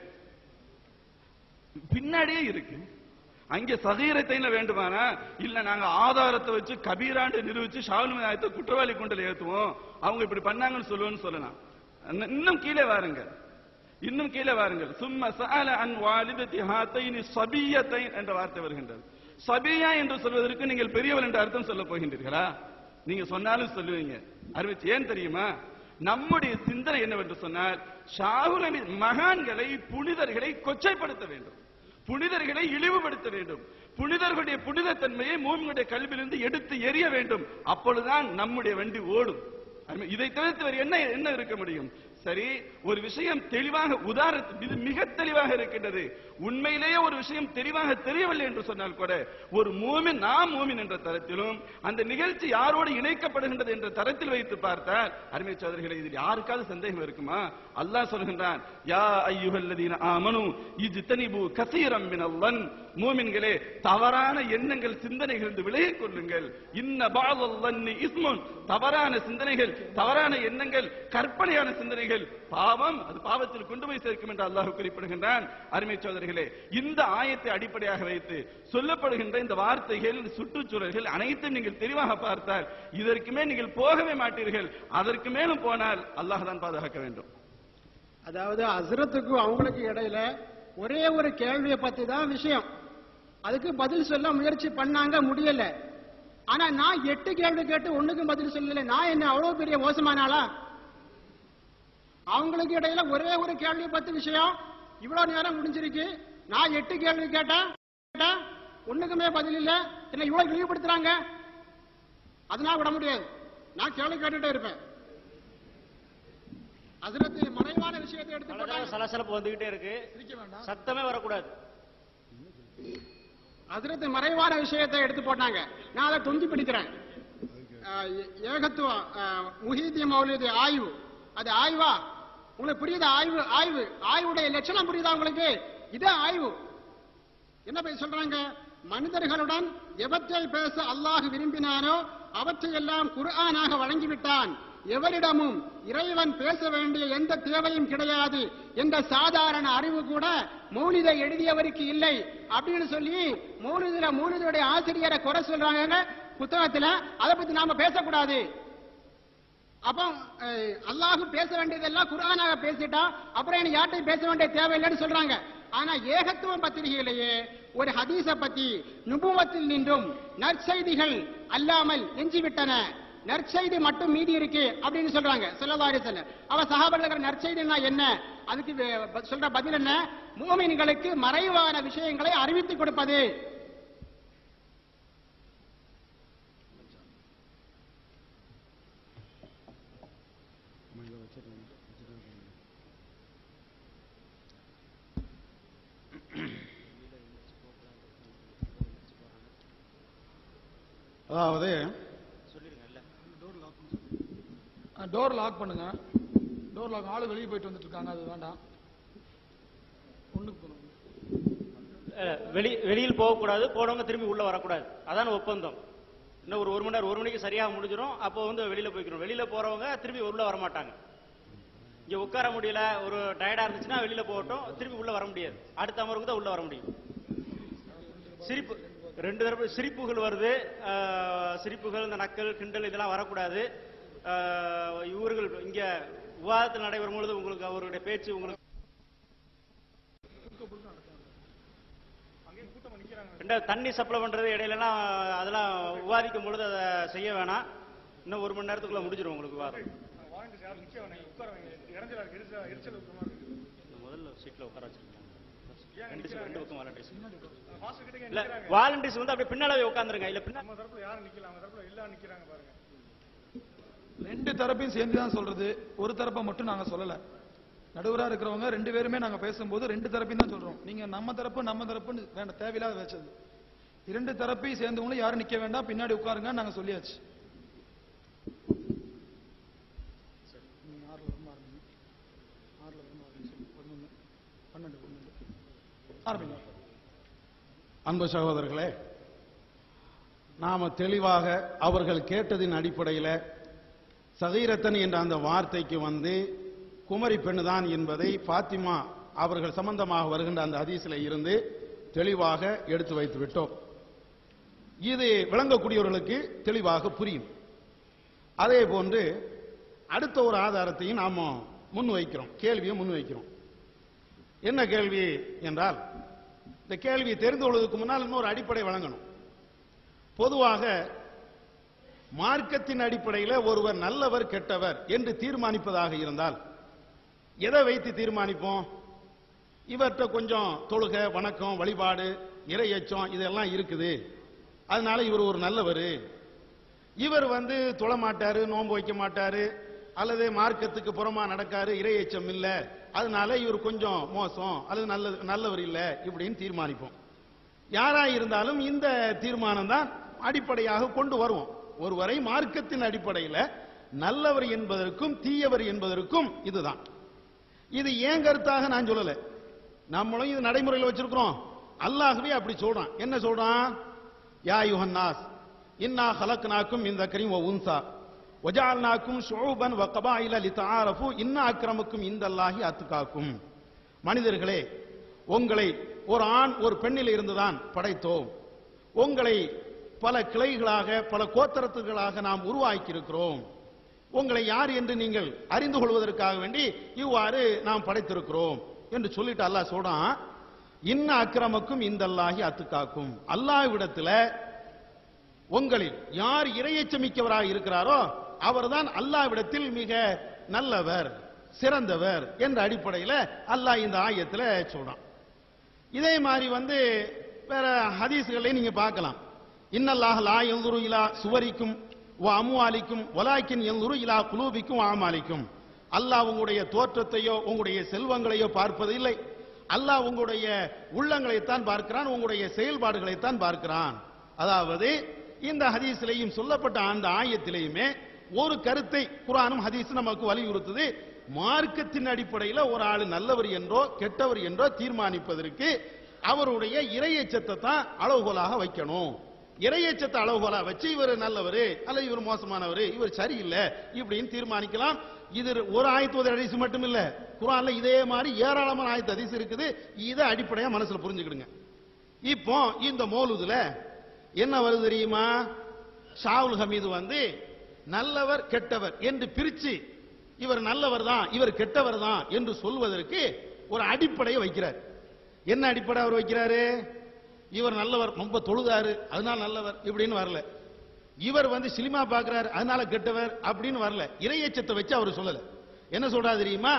பின்னாடியே இருக்கு அங்கே சதீரத்தைல வேண்டுமானா இல்ல நாங்க ஆதாரத்தை வச்சு கபீராண்டு நிரூபிச்சு ஷாவுல் ஆயத்தை குற்றவாளி கொண்டல ஏத்துவோம் அவங்க இப்படி பண்ணாங்கன்னு சொல்லுவோம்னு சொல்லலாம் இன்னும் இன்னும் கீழே வாருங்க இன்னும் கீழே வாருங்கள் சும்ம சஅல அன் வாலிதத்தி ஹாத்தைனி சபியத்தைன் என்ற வார்த்தை வருகின்றது சபியா என்று சொல்வதற்கு நீங்கள் பெரியவள் என்ற அர்த்தம் சொல்ல போகின்றீர்களா நீங்க சொன்னாலும் சொல்லுவீங்க அறிவிச்சு ஏன் தெரியுமா நம்முடைய சிந்தனை என்னவென்று சொன்னால் ஷாகுல் அமீத் மகான்களை புனிதர்களை கொச்சைப்படுத்த வேண்டும் புனிதர்களை இழிவுபடுத்த வேண்டும் புனிதர்களுடைய புனிதத்தன்மையை மூமியுடைய கல்வியிலிருந்து எடுத்து எறிய வேண்டும் அப்பொழுதுதான் நம்முடைய வண்டி ஓடும் அருமை- இதை தவிர்த்து வேறு என்ன என்ன இருக்க முடியும் சரி ஒரு விஷயம் தெளிவாக உதாரணத்து இது மிக தெளிவாக இருக்கின்றது உண்மையிலேயே ஒரு விஷயம் தெளிவாக தெரியவில்லை என்று சொன்னால் கூட ஒரு மூமின் நாம் மூமின் என்ற தரத்திலும் அந்த நிகழ்ச்சி யாரோடு இணைக்கப்படுகின்றது என்ற தரத்தில் வைத்து பார்த்தால் அருமை சோதரிகளை இதில் யாருக்காவது சந்தேகம் இருக்குமா அல்லாஹ் சொல்கின்றான் யா ஐயுகல்லதீன ஆமனு இஜ்தனிபு கசீரம் மினல்லன் மூமின்களே தவறான எண்ணங்கள் சிந்தனைகள் இருந்து விலகிக் கொள்ளுங்கள் இன்ன பாதல்லன்னி இஸ்முன் தவறான சிந்தனைகள் தவறான எண்ணங்கள் கற்பனையான சிந்தனைகள் பாவம் அது பாவத்தில் கொண்டு போய் சேர்க்கும் என்று அல்லாஹ் குறிப்பிடுகின்றான் அருமை சோதரிகளே இந்த ஆயத்தை அடிப்படையாக வைத்து சொல்லப்படுகின்ற இந்த வார்த்தைகள் இந்த சுற்றுச்சூழல்கள் அனைத்தும் நீங்கள் தெளிவாக பார்த்தால் இதற்குமே நீங்கள் போகவே மாட்டீர்கள் அதற்கு மேலும் போனால் அல்லாஹ் தான் பாதுகாக்க வேண்டும் அதாவது அசரத்துக்கும் அவங்களுக்கு இடையில ஒரே ஒரு கேள்வியை பத்தி தான் விஷயம் அதுக்கு பதில் சொல்ல முயற்சி பண்ணாங்க முடியல ஆனா நான் எட்டு கேள்வி கேட்டு ஒண்ணுக்கும் பதில் சொல்லல நான் என்ன அவ்வளவு பெரிய மோசமான ஆளா அவங்களுக்கு இடையில ஒரே ஒரு கேள்வி பத்தி விஷயம் இவ்வளவு நேரம் முடிஞ்சிருக்கு நான் எட்டு கேள்வி கேட்டேன் கேட்டேன், ஒண்ணுக்குமே பதில் இல்ல என்ன இவ்வளவு இழிவுபடுத்துறாங்க அதனால விட முடியாது நான் கேள்வி கேட்டுட்டே இருப்பேன் அசரத்து மறைவான விஷயத்தை எடுத்து பல தடவை போட்டாங்க சலசலப்பு வந்துகிட்டே இருக்கு சத்தமே வரக்கூடாது அதிரத்து மறைவான விஷயத்தை எடுத்து போட்டாங்க நான் அதை தொங்கி பிடிக்கிறேன் ஆஹ் ஏ- ஏகத்துவம் ஆஹ் முஹீதி மௌலிது ஆய்வு அது ஆய்வா உங்களுக்கு புரியுதா ஆய்வு ஆய்வு ஆய்வுடைய லட்சணம் புரியுதா உங்களுக்கு இதே ஆய்வு என்ன போய் சொல்றாங்க மனிதர்களுடன் எவற்றை பேச அல்லாஹ் விரும்பினானோ அவற்றையெல்லாம் குர்ஆனாக வழங்கிவிட்டான் எவரிடமும் இறைவன் பேச வேண்டிய எந்த தேவையும் கிடையாது என்ற சாதாரண அறிவு கூட மௌலிதை எழுதியவருக்கு இல்லை அப்படின்னு சொல்லி மௌலிதில மௌலிதுடைய ஆசிரியரை குறை சொல்றாங்க புத்தகத்துல அதை பத்தி நாம பேசக்கூடாது அப்போ அஹ், அல்லாஹ் பேச வேண்டியதெல்லாம் குர்ஆனாக பேசிட்டா அப்புறம் என்ன யார்ட்டையும் பேச வேண்டிய தேவையில்லைன்னு சொல்றாங்க ஆனா ஏகத்துவ பத்திரிகையிலேயே ஒரு ஹதீஸ பத்தி நுபுவத்தில் நின்றும் நற்செய்திகள் அல்லாமல் எஞ்சிவிட்டன நற்செய்தி மட்டும் மீதி இருக்கு அப்படின்னு சொல்றாங்க ஸல்லல்லாஹு அலைஹி வஸல்லம் அவ சஹாபர்கள் நற்செய்தினா என்ன அதுக்கு வே- ப- சொல்ற பதில் என்ன மூமின்களுக்கு மறைவான விஷயங்களை அறிவித்துக் கொடுப்பது அதாவது டோர் லாக் பண்ணுங்க டோர் லாக் ஆளு வெளியே போயிட்டு வந்துட்டு இருக்காங்க அது வேண்டாம் ஒண்ணுக்கு போகணும் அஹ், வெளி வெளியில் போகக்கூடாது போனவங்க திரும்பி உள்ள வரக்கூடாது அதான ஒப்பந்தம் இன்னும் ஒரு ஒரு மணி நேரம் ஒரு மணிக்கு சரியாக முடிஞ்சிடும் அப்போ வந்து வெளியில போய்க்கணும் வெளியில போறவங்க திரும்பி உள்ள வர மாட்டாங்க இங்க உட்கார முடியல ஒரு டயர்டா இருந்துச்சுன்னா வெளியில போகட்டும் திரும்பி உள்ள வர முடியாது அடுத்த அமர்வுக்கு தான் உள்ள வர முடியும் சிரிப்பு ரெண்டு தரப்பு சிரிப்புகள் வருது அஹ், சிரிப்புகள் இந்த நக்கல் கிண்டல் இதெல்லாம் வரக்கூடாது அஹ், இவர்கள் இங்க விவாதத்தில் நடைபெறும் பொழுது உங்களுக்கு அவருடைய பேச்சு உங்களுக்கு ரெண்டாவது தண்ணி சப்ளை பண்றது இடையிலலாம் அதெல்லாம் விவாதிக்கும் பொழுது அதை செய்ய வேணாம் இன்னும் ஒரு மணி நேரத்துக்குள்ள முடிஞ்சிடும் உங்களுக்கு விவாதம் முதல்ல சீட்ல உட்கார வச்சிருக்கேன் ரெண்டு seat, ரெண்டு பக்கம் வாலண்டியர்ஸ் இல்ல வாலண்டியர்ஸ் வந்து அப்படியே பின்னாலே உட்காந்துருங்க இல்ல பின்னா ரெண்டு தரப்பையும் சேர்ந்து தான் சொல்றது ஒரு தரப்பை மட்டும் நாங்க சொல்லல நடுவரா இருக்கிறவங்க ரெண்டு பேருமே நாங்க பேசும்போது ரெண்டு தரப்பையும் தான் சொல்றோம் நீங்க நம்ம தரப்பு நம்ம தரப்புன்னு வேண்டாம் தேவையில்லாத வச்சது இரண்டு தரப்பையும் சேர்ந்தவங்களும் யாரும் நிக்க வேண்டாம் பின்னாடி உட்காருங்க நாங்க சொல்லியாச்சு நீங்க ஆறுல இருந்து ஆரம்பிங்க. ஆறுல இருந்து ஆரம்பிச்சு. பதினொன்னு, பன்னெண்டு, பன்னெண்டு. ஆரம்பிங்க அன்பு சகோதரர்களே நாம தெளிவாக அவர்கள் கேட்டதின் அடிப்படையில் சகீரத்தன் என்ற அந்த வார்த்தைக்கு வந்து குமரி பெண்ணுதான் என்பதை பாத்திமா அவர்கள் சம்பந்தமாக வருகின்ற அந்த ஹதீஸில் இருந்து தெளிவாக எடுத்து வைத்து விட்டோம் இது விளங்கக்கூடியவர்களுக்கு தெளிவாக புரியும் அதே போன்று அடுத்த ஒரு ஆதாரத்தையும் நாம முன் வைக்கிறோம் கேள்வியை முன் வைக்கிறோம் என்ன கேள்வி என்றால் இந்த கேள்வி தெரிந்து கொள்வதற்கு முன்னால் இன்னொரு அடிப்படை வழங்கணும் பொதுவாக மார்க்கத்தின் அடிப்படையில் ஒருவர் நல்லவர் கெட்டவர் என்று தீர்மானிப்பதாக இருந்தால் எதை வைத்து தீர்மானிப்போம் இவர்கிட்ட கொஞ்சம் தொழுகை வணக்கம் வழிபாடு இறையச்சம் இதெல்லாம் இருக்குது அதனால இவர் ஒரு நல்லவர் இவர் வந்து தொழ மாட்டாரு நோன்பு வைக்க மாட்டாரு அல்லது மார்க்கத்துக்கு புறமா நடக்காரு இறையச்சம் இல்ல அதனால இவர் கொஞ்சம் மோசம் அல்லது நல்ல நல்லவர் இல்ல இப்படின்னு தீர்மானிப்போம் யாரா இருந்தாலும் இந்த தீர்மானம் தான் அடிப்படையாக கொண்டு வருவோம் ஒருவரை மார்க்கத்தின் அடிப்படையில் நல்லவர் என்பதற்கும் தீயவர் என்பதற்கும் இதுதான் இது ஏன் கருத்தாக நான் சொல்லல நம்மளும் இது நடைமுறையில் வச்சிருக்கிறோம் அல்லாஹ்வே அப்படி சொல்றான் என்ன சொல்றான் யா யுஹன்னாஸ் இன்னா ஹலக்னாக்கும் இந்த கரீம் உன்சா வஜால்னாக்கும் ஷுஊபன் வ கபாயில லிதஆரஃபு இன்னா அக்ரமக்கும் இந்தல்லாஹி அத்காக்கும் மனிதர்களே உங்களை ஒரு ஆண் ஒரு பெண்ணில் இருந்துதான் படைத்தோம் உங்களை பல கிளைகளாக பல கோத்தரத்துகளாக நாம் உருவாக்கி இருக்கிறோம் உங்களை யார் என்று நீங்கள் அறிந்து கொள்வதற்காக வேண்டி இவ்வாறு நாம் படைத்திருக்கிறோம் என்று சொல்லிட்டு அல்லாஹ் சொல்றான் இன்ன அக்கிரமக்கும் இந்தல்லாஹி அத்துக்காக்கும் அல்லாஹ்விடத்துல உங்களில் யார் இரையச்சமிக்கவராக இருக்கிறாரோ அவர்தான் அல்லாஹ்விடத்தில் மிக நல்லவர் சிறந்தவர் என்ற அடிப்படையில் அல்லாஹ் இந்த ஆயத்துல சொல்றான் இதே மாதிரி வந்து வேற ஹதீஸ்களை நீங்க பார்க்கலாம் இன்னல்லாஹ் லா யன்துரு இலா சுவரிக்கும் வ அம்வாலிக்கும் வலாக்கின் யன்துரு இலா குலூபிக்கும் ஆமாலிக்கும் அல்லாஹ் உங்களுடைய தோற்றத்தையோ உங்களுடைய செல்வங்களையோ பார்ப்பது இல்லை அல்லாஹ் உங்களுடைய உள்ளங்களைத்தான் பார்க்கிறான் உங்களுடைய செயல்பாடுகளைத்தான் பார்க்கிறான் அதாவது இந்த ஹதீஸ்லையும் சொல்லப்பட்ட அந்த ஆயத்திலையுமே ஒரு கருத்தை குரானும் ஹதீஸும் நமக்கு வலியுறுத்துது மார்க்கத்தின் அடிப்படையில் ஒரு ஆள் நல்லவர் என்றோ கெட்டவர் என்றோ தீர்மானிப்பதற்கு அவருடைய இறையச்சத்தை தான் அளவுகோலாக வைக்கணும் இறையச்சத்தை அளவுகோலா வச்சு இவர் நல்லவர் அல்லது இவர் மோசமானவர் இவர் சரியில்லை இப்படின்னு தீர்மானிக்கலாம் இது ஒரு ஆயத்து ஒரு ஹதீஸ் மட்டும் இல்ல குரான்ல இதே மாதிரி ஏராளமான ஆயத்து ஹதீஸ் இருக்குது இதை அடிப்படையா மனசுல புரிஞ்சுக்கிடுங்க இப்போ இந்த மோலுதுல என்ன வருது தெரியுமா ஷாவுல் ஹமீது வந்து நல்லவர் கெட்டவர் என்று பிரிச்சு இவர் நல்லவர் தான் இவர் கெட்டவர் தான் என்று சொல்வதற்கு ஒரு அடிப்படையை வைக்கிறார் என்ன அடிப்படை அவர் வைக்கிறாரு இவர் நல்லவர் ரொம்ப தொழுதாரு அதனால நல்லவர் இப்படின்னு வரல இவர் வந்து சினிமா பார்க்கிறார் அதனால கெட்டவர் அப்படின்னு வரல இறையச்சத்தை வச்சு அவர் சொல்லல என்ன சொல்றா தெரியுமா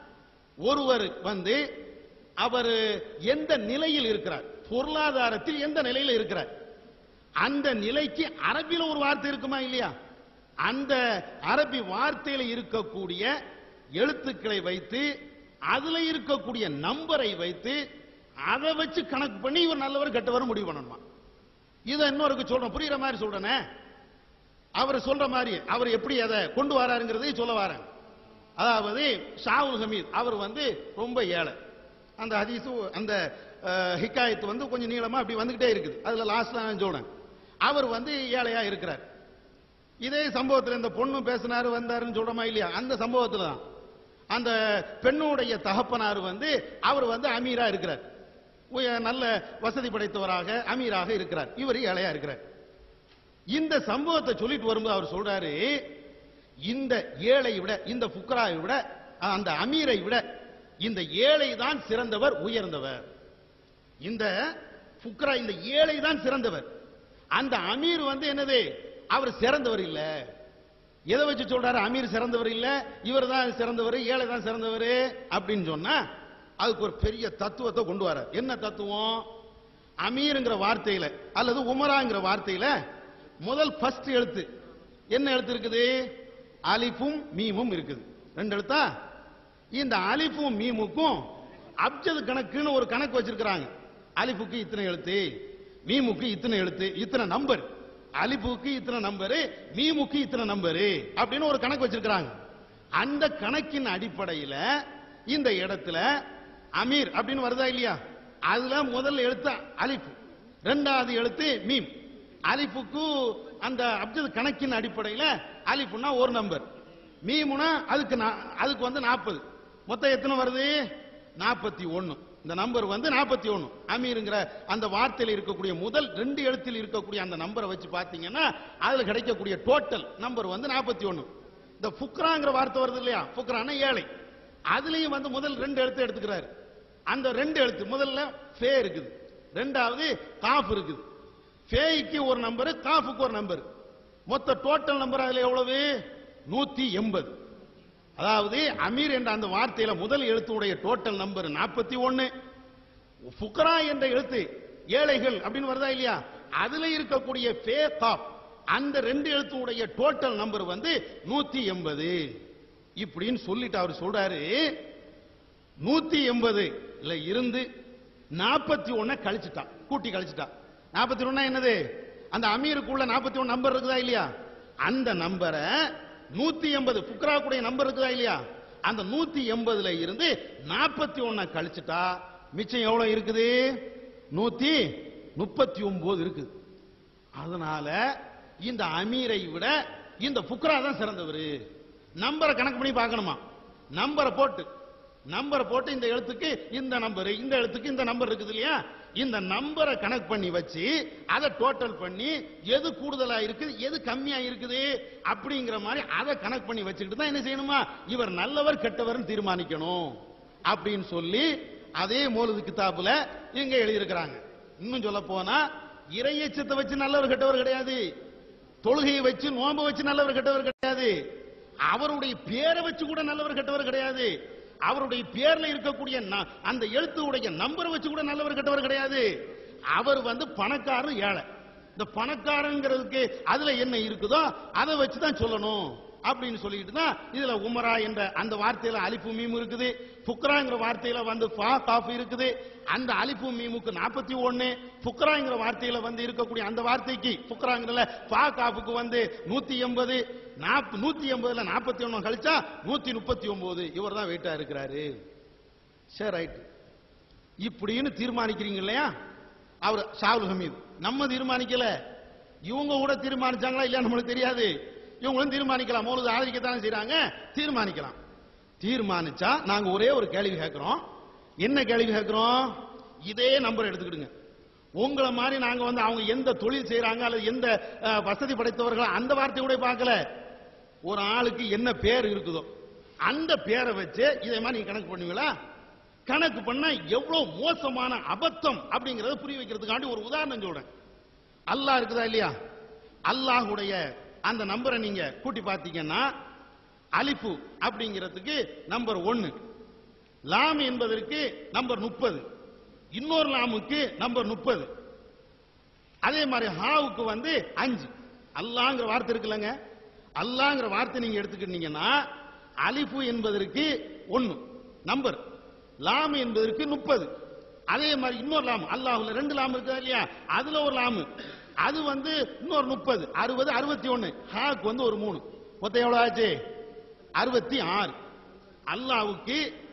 ஒருவர் வந்து அவர் எந்த நிலையில் இருக்கிறார் பொருளாதாரத்தில் எந்த நிலையில் இருக்கிறார் அந்த நிலைக்கு அரபில ஒரு வார்த்தை இருக்குமா இல்லையா அந்த அரபி வார்த்தையில இருக்கக்கூடிய எழுத்துக்களை வைத்து அதுல இருக்கக்கூடிய நம்பரை வைத்து அதை வச்சு கணக்கு பண்ணி இவர் நல்லவர் கெட்டவர் முடிவு பண்ணணுமா இதை இன்னொருக்கு சொல்றேன் புரியுற மாதிரி சொல்றேனே அவர் சொல்ற மாதிரி அவர் எப்படி அதை கொண்டு வராருங்கிறதை சொல்ல வரேன் அதாவது ஷாவுல் ஹமீத் அவர் வந்து ரொம்ப ஏழை அந்த ஹதீஸு அந்த அஹ், ஹிக்காயத்து வந்து கொஞ்சம் நீளமா அப்படி வந்துகிட்டே இருக்குது அதுல லாஸ்ட்ல நான் சொல்றேன் அவர் வந்து ஏழையா இருக்கிறார் இதே சம்பவத்துல இந்த பொண்ணு பேசினாரு வந்தாருன்னு சொல்றோமா இல்லையா அந்த சம்பவத்துல தான் அந்த பெண்ணுடைய தகப்பனார் வந்து அவர் வந்து அமீரா இருக்கிறார் உய- நல்ல வசதி படைத்தவராக அமீராக இருக்கிறார் இவர் ஏழையா இருக்கிறார் இந்த சம்பவத்தை சொல்லிட்டு வரும்போது அவர் சொல்றாரு இந்த ஏழை விட இந்த புக்கராவை விட அந்த அமீரை விட இந்த ஏழை தான் சிறந்தவர் உயர்ந்தவர் இந்த புக்ரா இந்த ஏழை தான் சிறந்தவர் அந்த அமீர் வந்து என்னது அவர் சிறந்தவர் இல்ல எதை வச்சு சொல்றாரு அமீர் சிறந்தவர் இல்ல இவர் தான் சிறந்தவர் ஏழை தான் சிறந்தவர் அப்படின்னு சொன்னா அதுக்கு ஒரு பெரிய தத்துவத்தை கொண்டு வர என்ன தத்துவம் அமீருங்கிற வார்த்தையில அல்லது உமராங்கிற வார்த்தையில முதல் ஃபர்ஸ்ட் எழுத்து என்ன எழுத்து இருக்குது அலிஃபும் மீமும் இருக்குது ரெண்டு எழுத்தா இந்த அலிஃபும் மீமுக்கும் அப்ஜது கணக்குன்னு ஒரு கணக்கு வச்சிருக்கிறாங்க அலிஃபுக்கு இத்தனை எழுத்து மீமுக்கு இத்தனை எழுத்து இத்தனை நம்பர் அலிஃபுக்கு இத்தனை நம்பரு மீமுக்கு இத்தனை நம்பரு அப்படின்னு ஒரு கணக்கு வச்சிருக்கிறாங்க அந்த கணக்கின் அடிப்படையில இந்த இடத்துல அமீர் அப்படின்னு வருதா இல்லையா அதுல முதல் எழுத்து அலிஃப் ரெண்டாவது எழுத்து மீம் அலிஃபுக்கு அந்த அப்ஜது கணக்கின் அடிப்படையில அலிஃப்னா ஒரு நம்பர் மீமுனா அதுக்கு நா- அதுக்கு வந்து நாற்பது மொத்தம் எத்தனை வருது நாற்பத்தி ஒன்னு இந்த நம்பர் வந்து நாற்பத்தி ஒன்னு அமீருங்கிற அந்த வார்த்தையில் இருக்கக்கூடிய முதல் ரெண்டு எழுத்தில் இருக்கக்கூடிய அந்த நம்பரை வச்சு பார்த்தீங்கன்னா அதுல கிடைக்கக்கூடிய டோட்டல் நம்பர் வந்து நாற்பத்தி ஒன்னு இந்த ஃபுக்ராங்கிற வார்த்தை வருது இல்லையா ஃபுக்ரானா ஏழை அதுலயும் வந்து முதல் ரெண்டு எழுத்து எடுத்துக்கிறாரு அந்த ரெண்டு எழுத்து முதல்ல ஃபே இருக்குது ரெண்டாவது காஃப் இருக்குது ஃபேய்க்கு ஒரு நம்பர் காஃபுக்கு ஒரு நம்பர் மொத்த டோட்டல் நம்பர் அதுல எவ்வளவு நூத்தி எண்பது அதாவது அமீர் என்ற அந்த வார்த்தையில முதல் எழுத்துடைய டோட்டல் நம்பர் நாற்பத்தி ஒன்னு ஃபுக்ரா என்ற எழுத்து ஏழைகள் அப்படின்னு வருதா இல்லையா அதுல இருக்கக்கூடிய ஃபே காப் அந்த ரெண்டு எழுத்துடைய டோட்டல் நம்பர் வந்து நூத்தி எண்பது இப்படின்னு சொல்லிட்டு அவர் சொல்றாரு நூத்தி எண்பது இல்ல இருந்து நாற்பத்தி ஒன்ன கழிச்சுட்டான் கூட்டி கழிச்சுட்டான் நாற்பத்தி ஒன்னா என்னது அந்த அமீருக்குள்ள நாற்பத்தி ஒன்னு நம்பர் இருக்குதா இல்லையா அந்த நம்பரை நூத்தி எண்பது புக்ராக்குடைய நம்பர் இருக்குதா இல்லையா அந்த நூத்தி எண்பதுல இருந்து நாற்பத்தி ஒன்ன கழிச்சுட்டா மிச்சம் எவ்வளவு இருக்குது நூத்தி முப்பத்தி ஒன்பது இருக்குது அதனால இந்த அமீரை விட இந்த புக்ரா தான் சிறந்தவர் நம்பரை கணக்கு பண்ணி பார்க்கணுமா நம்பரை போட்டு நம்பரை போட்டு இந்த எழுத்துக்கு இந்த நம்பர் இந்த எழுத்துக்கு இந்த நம்பர் இருக்குது இல்லையா இந்த நம்பரை கணக்கு பண்ணி வச்சு அதை டோட்டல் பண்ணி எது கூடுதலா இருக்குது எது கம்மியா இருக்குது அப்படிங்கிற மாதிரி அதை கணக்கு பண்ணி வச்சுக்கிட்டு தான் என்ன செய்யணுமா இவர் நல்லவர் கெட்டவர்னு தீர்மானிக்கணும் அப்படின்னு சொல்லி அதே மோலுது கிதாபுல இங்க எழுதியிருக்கிறாங்க இன்னும் சொல்ல போனா இறையச்சத்தை வச்சு நல்லவர் கெட்டவர் கிடையாது தொழுகையை வச்சு நோன்பை வச்சு நல்லவர் கெட்டவர் கிடையாது அவருடைய பேரை வச்சு கூட நல்லவர் கெட்டவர் கிடையாது அவருடைய பேர்ல இருக்கக்கூடிய ந- அந்த எழுத்துடைய நம்பரை வச்சு கூட நல்லவர் கெட்டவர் கிடையாது அவர் வந்து பணக்காரர் ஏழை இந்த பணக்காரங்கிறதுக்கு அதுல என்ன இருக்குதோ அதை வச்சு தான் சொல்லணும் அப்படின்னு சொல்லிட்டு தான் இதுல உமரா என்ற அந்த வார்த்தையில அலிப்பு மீம் இருக்குது புக்ராங்கிற வார்த்தையில வந்து ஃபா காஃப் இருக்குது அந்த அலிப்பு மீமுக்கு நாற்பத்தி ஒன்னு புக்ராங்கிற வார்த்தையில வந்து இருக்கக்கூடிய அந்த வார்த்தைக்கு புக்ராங்கிறல ஃபா காஃபுக்கு வந்து நூத்தி எண்பது நூத்தி எண்பதுல நாற்பத்தி ஒன்னு கழிச்சா நூத்தி முப்பத்தி ஒன்பது இவர் தான் வெயிட்டா இருக்கிறாரு சரி ரைட் இப்படின்னு தீர்மானிக்கிறீங்க இல்லையா அவர் ஷாவுல் ஹமீத் நம்ம தீர்மானிக்கல இவங்க கூட தீர்மானிச்சாங்களா இல்லையா நம்மளுக்கு தெரியாது இவங்களும் தீர்மானிக்கலாம் மௌலது ஆதரிக்கத்தானே செய்றாங்க தீர்மானிக்கலாம் தீர்மானிச்சா நாங்க ஒரே ஒரு கேள்வி கேட்கிறோம் என்ன கேள்வி கேட்கிறோம் இதே நம்பர் எடுத்துக்கிடுங்க உங்களை மாதிரி நாங்க வந்து அவங்க எந்த தொழில் செய்றாங்க அல்லது எந்த அஹ், வசதி படைத்தவர்கள் அந்த வார்த்தை கூட பார்க்கல ஒரு ஆளுக்கு என்ன பேர் இருக்குதோ அந்த பேரை வச்சு இதே மாதிரி நீங்க கணக்கு பண்ணுவீங்களா கணக்கு பண்ணா எவ்வளவு மோசமான அபத்தம் அப்படிங்கறத புரிய வைக்கிறதுக்காண்டி ஒரு உதாரணம் சொல்றேன் அல்லாஹ் இருக்குதா இல்லையா அல்லாஹுடைய அந்த நம்பரை நீங்க கூட்டி பார்த்தீங்கன்னா அலிஃபு அப்படிங்கிறதுக்கு நம்பர் ஒன்னு லாம் என்பதற்கு நம்பர் முப்பது இன்னொரு லாமுக்கு நம்பர் முப்பது அதே மாதிரி ஹாவுக்கு வந்து அஞ்சு அல்லாங்கிற வார்த்தை இருக்குல்லங்க அல்லாங்கிற வார்த்தை நீங்க எடுத்துக்கிட்டீங்கன்னா அலிஃபு என்பதற்கு ஒன்னு நம்பர் லாம் என்பதற்கு முப்பது அதே மாதிரி இன்னொரு லாம் அல்லாஹ்ல ரெண்டு லாம் இருக்கா இல்லையா அதுல ஒரு லாமு அது வந்து இன்னொரு முப்பது அறுபது அறுபத்தி ஒன்னு ஹாக்கு வந்து ஒரு மூணு மொத்தம் எவ்வளவு ஆச்சு அறுபத்தி ஆறு அல்லாவுக்கு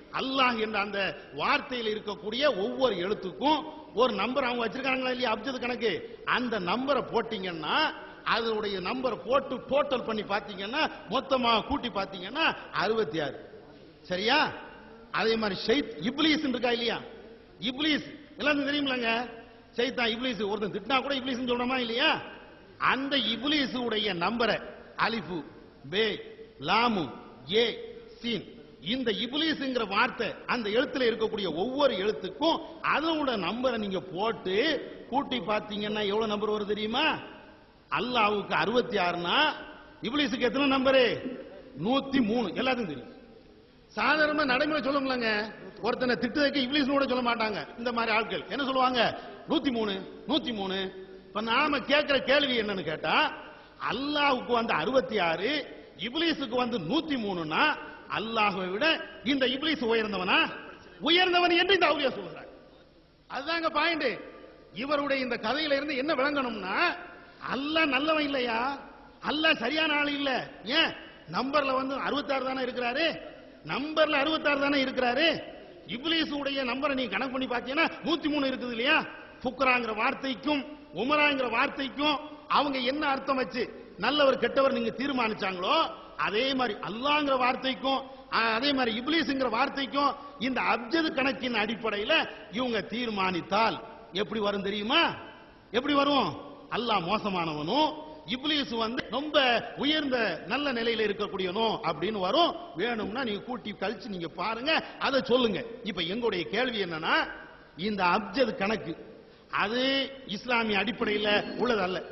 அல்லாஹ் என்ற அந்த வார்த்தையில் இருக்கக்கூடிய ஒவ்வொரு எழுத்துக்கும் ஒரு நம்பர் அவங்க வச்சிருக்காங்களா இல்லையா அப்ஜது கணக்கு அந்த நம்பரை போட்டீங்கன்னா அதனுடைய நம்பரை போட்டு டோட்டல் பண்ணி பார்த்தீங்கன்னா மொத்தமா கூட்டி பார்த்தீங்கன்னா அறுபத்தி ஆறு சரியா அதே மாதிரி ஷைத் இப்லீஸ் இருக்கா இல்லையா இப்லீஸ் எல்லாத்துக்கும் தெரியுமிலங்க சைத்தான் இப்லீஸ் ஒருத்தன் திட்டினா கூட இப்லீஸ் சொல்றோமா இல்லையா அந்த இப்லீஸ் உடைய நம்பரை அலிஃபு பே லாமு ஏ சீன் இந்த இப்லீஸ்ங்கிற வார்த்தை அந்த எழுத்துல இருக்கக்கூடிய ஒவ்வொரு எழுத்துக்கும் அதோட நம்பரை நீங்க போட்டு கூட்டி பார்த்தீங்கன்னா எவ்வளவு நம்பர் வரும் தெரியுமா அல்லாவுக்கு அறுபத்தி ஆறுனா இப்லீஸுக்கு எத்தனை நம்பரு நூத்தி மூணு எல்லாத்துக்கும் தெரியும் சாதாரணமா நடைமுறை சொல்ல முடியலங்க ஒருத்தனை திட்டுறதுக்கு இங்கிலீஷ் கூட சொல்ல மாட்டாங்க இந்த மாதிரி ஆட்கள் என்ன சொல்லுவாங்க நூத்தி மூணு நூத்தி மூணு இப்ப நாம கேட்கிற கேள்வி என்னன்னு கேட்டா அல்லாஹ்வுக்கு வந்து அறுபத்தி ஆறு இப்லீஸுக்கு வந்து நூத்தி மூணுனா அல்லாஹ்வை விட இந்த இப்லீஸ் உயர்ந்தவனா உயர்ந்தவன் என்று இந்த அவுலியா சொல்றாங்க அதுதாங்க பாயிண்ட் இவருடைய இந்த கதையில இருந்து என்ன விளங்கணும்னா அல்லாஹ் நல்லவன் இல்லையா அல்லாஹ் சரியான ஆள் இல்ல ஏன் நம்பர்ல வந்து 66 தானே இருக்கிறாரு நம்பர்ல 66 தானே இருக்கிறாரு இப்லீஸ் உடைய நம்பரை நீ கணக்கு பண்ணி பார்த்தீங்கன்னா 103 இருக்குது இல்லையா ஃபுக்ராங்கிற வார்த்தைக்கும் உமராங்கிற வார்த்தைக்கும் அவங்க என்ன அர்த்தம் வச்சு நல்லவர் கெட்டவர் நீங்க தீர்மானிச்சாங்களோ அதே மாதிரி அல்லாங்கிற வார்த்தைக்கும் அஹ், அதே மாதிரி இப்லீஸ்ங்கிற வார்த்தைக்கும் இந்த அப்ஜது கணக்கின் அடிப்படையில இவங்க தீர்மானித்தால் எப்படி வரும் தெரியுமா எப்படி வரும் அல்லாஹ் மோசமானவனும் இப்லீஸ் வந்து ரொம்ப உயர்ந்த நல்ல நிலையில இருக்கக்கூடியவனும் அப்படின்னு வரும் வேணும்னா நீங்க கூட்டி கழிச்சு நீங்க பாருங்க அதை சொல்லுங்க இப்ப எங்களுடைய கேள்வி என்னன்னா இந்த அப்ஜது கணக்கு அது இஸ்லாமிய அடிப்படையில உள்ளதல்ல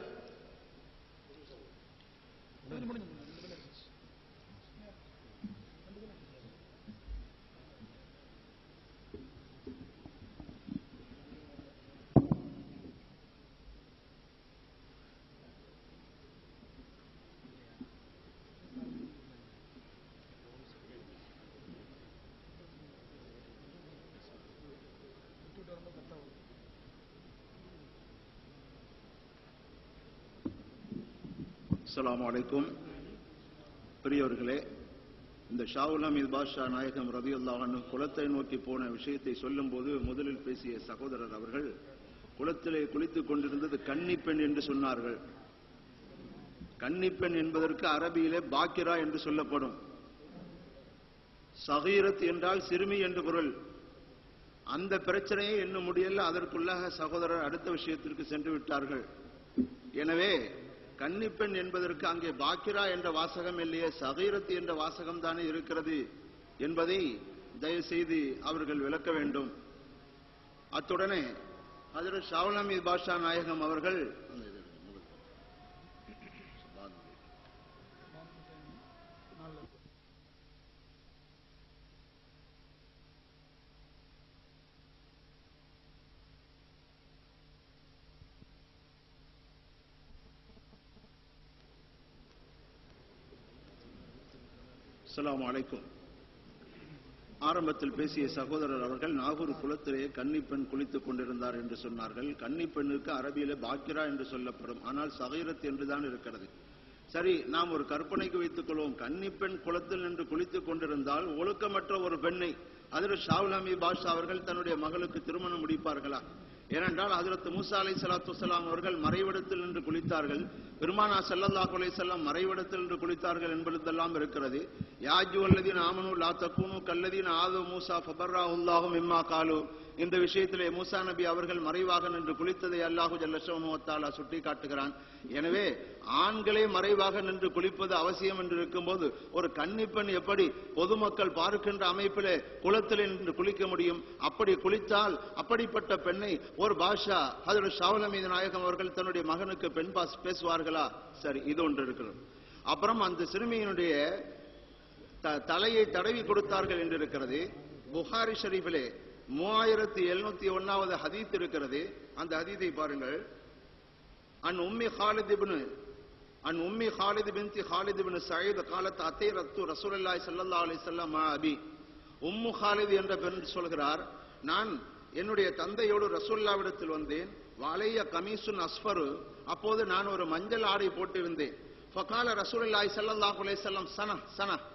அஸ்ஸலாமு அலைக்கும் பெரியவர்களே இந்த ஷாவுல் அமீத் பாஷா நாயகம் ரவி அல்லாஹன் குளத்தை நோக்கி போன விஷயத்தை சொல்லும்போது முதலில் பேசிய சகோதரர் அவர்கள் குளத்திலே குளித்துக் கொண்டிருந்தது கன்னிப்பெண் என்று சொன்னார்கள் கன்னிப்பெண் என்பதற்கு அரபியிலே பாக்கிரா என்று சொல்லப்படும் சகீரத் என்றால் சிறுமி என்று பொருள் அந்த பிரச்சனையை இன்னும் முடியல அதற்குள்ளாக சகோதரர் அடுத்த விஷயத்திற்கு சென்று விட்டார்கள் எனவே கன்னிப்பெண் என்பதற்கு அங்கே பாக்கிரா என்ற வாசகம் இல்லையே சகீரத் என்ற வாசகம் தானே இருக்கிறது என்பதை தயவு செய்து அவர்கள் விளக்க வேண்டும் அத்துடனே அதில் ஷாவுல் பாஷா நாயகம் அவர்கள் அஸ்ஸலாமு அலைக்கும் ஆரம்பத்தில் பேசிய சகோதரர் அவர்கள் நாகூர் குளத்திலே கன்னிப்பெண் குளித்துக் கொண்டிருந்தார் என்று சொன்னார்கள் கன்னிப்பெண்ணுக்கு அரபியிலே பாக்கிரா என்று சொல்லப்படும் ஆனால் சகைரத் என்றுதான் இருக்கிறது சரி நாம் ஒரு கற்பனைக்கு வைத்துக் கொள்வோம் கன்னிப்பெண் குளத்தில் நின்று குளித்துக் கொண்டிருந்தால் ஒழுக்கமற்ற ஒரு பெண்ணை அதில் ஷாவுலாமி பாஷா அவர்கள் தன்னுடைய மகளுக்கு திருமணம் முடிப்பார்களா ஏனென்றால் ஹஜரத் மூசா அலை சலாத்து வசலாம் அவர்கள் மறைவிடத்தில் நின்று குளித்தார்கள் பெருமானா ஸல்லல்லாஹு அலைஹி வஸல்லம் மறைவிடத்தில் நின்று குளித்தார்கள் என்பதெல்லாம் இருக்கிறது யாஜு அல்லதீன் ஆமனு லா தக்கூனு கல்லதீன் ஆது மூசா ஃபபர்ராஹுல்லாஹு மிம்மா காலு இந்த விஷயத்திலே மூசா நபி அவர்கள் மறைவாக நின்று குளித்ததை அல்லாஹு ஜல்லஷமுவத்தாலா சுட்டி காட்டுகிறான் எனவே ஆண்களே மறைவாக நின்று குளிப்பது அவசியம் என்று இருக்கும்போது ஒரு கன்னிப்பெண் எப்படி பொதுமக்கள் பார்க்கின்ற அமைப்பிலே குளத்திலே நின்று குளிக்க முடியும் அப்படி குளித்தால் அப்படிப்பட்ட பெண்ணை ஒரு பாஷா அதில் ஷாவலமீது நாயகம் அவர்கள் தன்னுடைய மகனுக்கு பெண் பாஸ் பேசுவார்களா சரி இது ஒன்று இருக்கிறது அப்புறம் அந்த சிறுமியினுடைய த- தலையை தடவி கொடுத்தார்கள் என்று இருக்கிறது புகாரி ஷரீஃபிலே மூவாயிரத்தி எழுநூத்தி ஒன்னாவது ஹதீத் இருக்கிறது அந்த ஹதீத்தை பாருங்கள் அன் உம்மி ஹாலித் இப்னு அன் உம்மி ஹாலித் பின்தி ஹாலித் இப்னு சயீத் காலத் அத்தை ரத்து ரசூலுல்லாஹி ஸல்லல்லாஹு அலைஹி வஸல்லம் மா அபி உம்மு ஹாலித் என்ற பெண் சொல்கிறார் நான் என்னுடைய தந்தையோடு ரசூல்லாவிடத்தில் வந்தேன் வளைய கமீசுன் அஸ்ஃபரு அப்போது நான் ஒரு மஞ்சள் ஆடை போட்டிருந்தேன் ஃபகால ரசூலுல்லாஹி ஸல்லல்லாஹு அலைஹி வஸல்லம் சன சன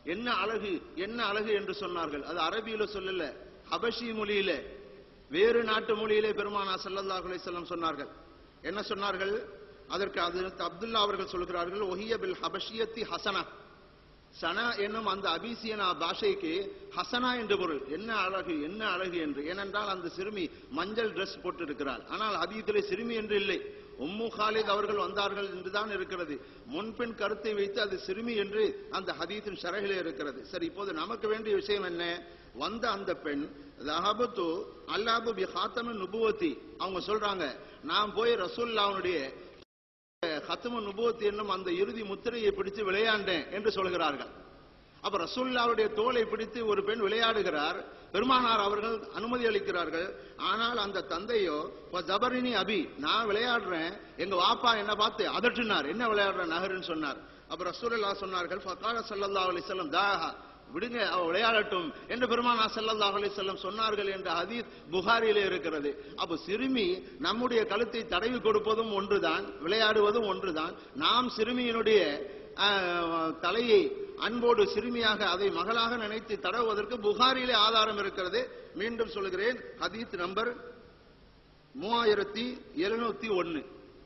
என்ன அழகு என்ன அழகு என்று சொன்னார்கள் அது அரபியில சொல்லல ஹபஷி மொழியில வேறு நாட்டு மொழியிலே பெருமானா ஸல்லல்லாஹு அலைஹி வஸல்லம் சொன்னார்கள் என்ன சொன்னார்கள் அதற்கு அதற்கு அப்துல்லா அவர்கள் சொல்கிறார்கள் ஒஹிய பில் ஹபஷியத்தி ஹசனா சனா என்னும் அந்த அபிசியனா பாஷைக்கு ஹசனா என்று பொருள் என்ன அழகு என்ன அழகு என்று ஏனென்றால் அந்த சிறுமி மஞ்சள் Dress போட்டிருக்கிறார் ஆனால் ஹதீத்திலே சிறுமி என்று இல்லை உம்மு காலித் அவர்கள் வந்தார்கள் என்றுதான் இருக்கிறது முன்பின் கருத்தை வைத்து அது சிறுமி என்று அந்த ஹதீத்தின் ஷரகிலே இருக்கிறது சரி இப்போது நமக்கு வேண்டிய விஷயம் என்ன வந்த அந்த பெண் லஹபத்து அல்லாபு பி ஹாத்தமின் நுபுவத்தி அவங்க சொல்றாங்க நான் போய் ரசூல்லாவுடைய ஹத்தம நுபுவத் என்னும் அந்த இறுதி முத்திரையை பிடித்து விளையாண்டேன் என்று சொல்கிறார்கள் அப்ப ரசூல்லாவுடைய தோலை பிடித்து ஒரு பெண் விளையாடுகிறார் பெருமானார் அவர்கள் அனுமதி அளிக்கிறார்கள் ஆனால் அந்த தந்தையோ "இப்ப ஜபரினி அபி நான் விளையாடுறேன் எங்க வாப்பா என்ன பார்த்து அதற்றினார் என்ன விளையாடுற நகருன்னு சொன்னார் அப்ப ரசூலுல்லா சொன்னார்கள் ஃபகால ஸல்லல்லாஹு அலைஹி வஸல்லம் தாஹா விடுங்க அவ விளையாடட்டும் என்று பெருமானா ஸல்லல்லாஹு அலைஹி வஸல்லம் சொன்னார்கள் என்ற ஹதீஸ் புகாரியிலே இருக்கிறது அப்ப சிறுமி நம்முடைய கழுத்தை தடவி கொடுப்பதும் ஒன்றுதான் விளையாடுவதும் ஒன்றுதான் நாம் சிறுமியினுடைய ஆஹ், தலையை அன்போடு சிறுமியாக அதை மகளாக நினைத்து தடவுவதற்கு புகாரியிலே ஆதாரம் இருக்கிறது மீண்டும் சொல்கிறேன் ஹதீஸ் நம்பர் மூவாயிரத்தி எழுநூத்தி ஒன்னு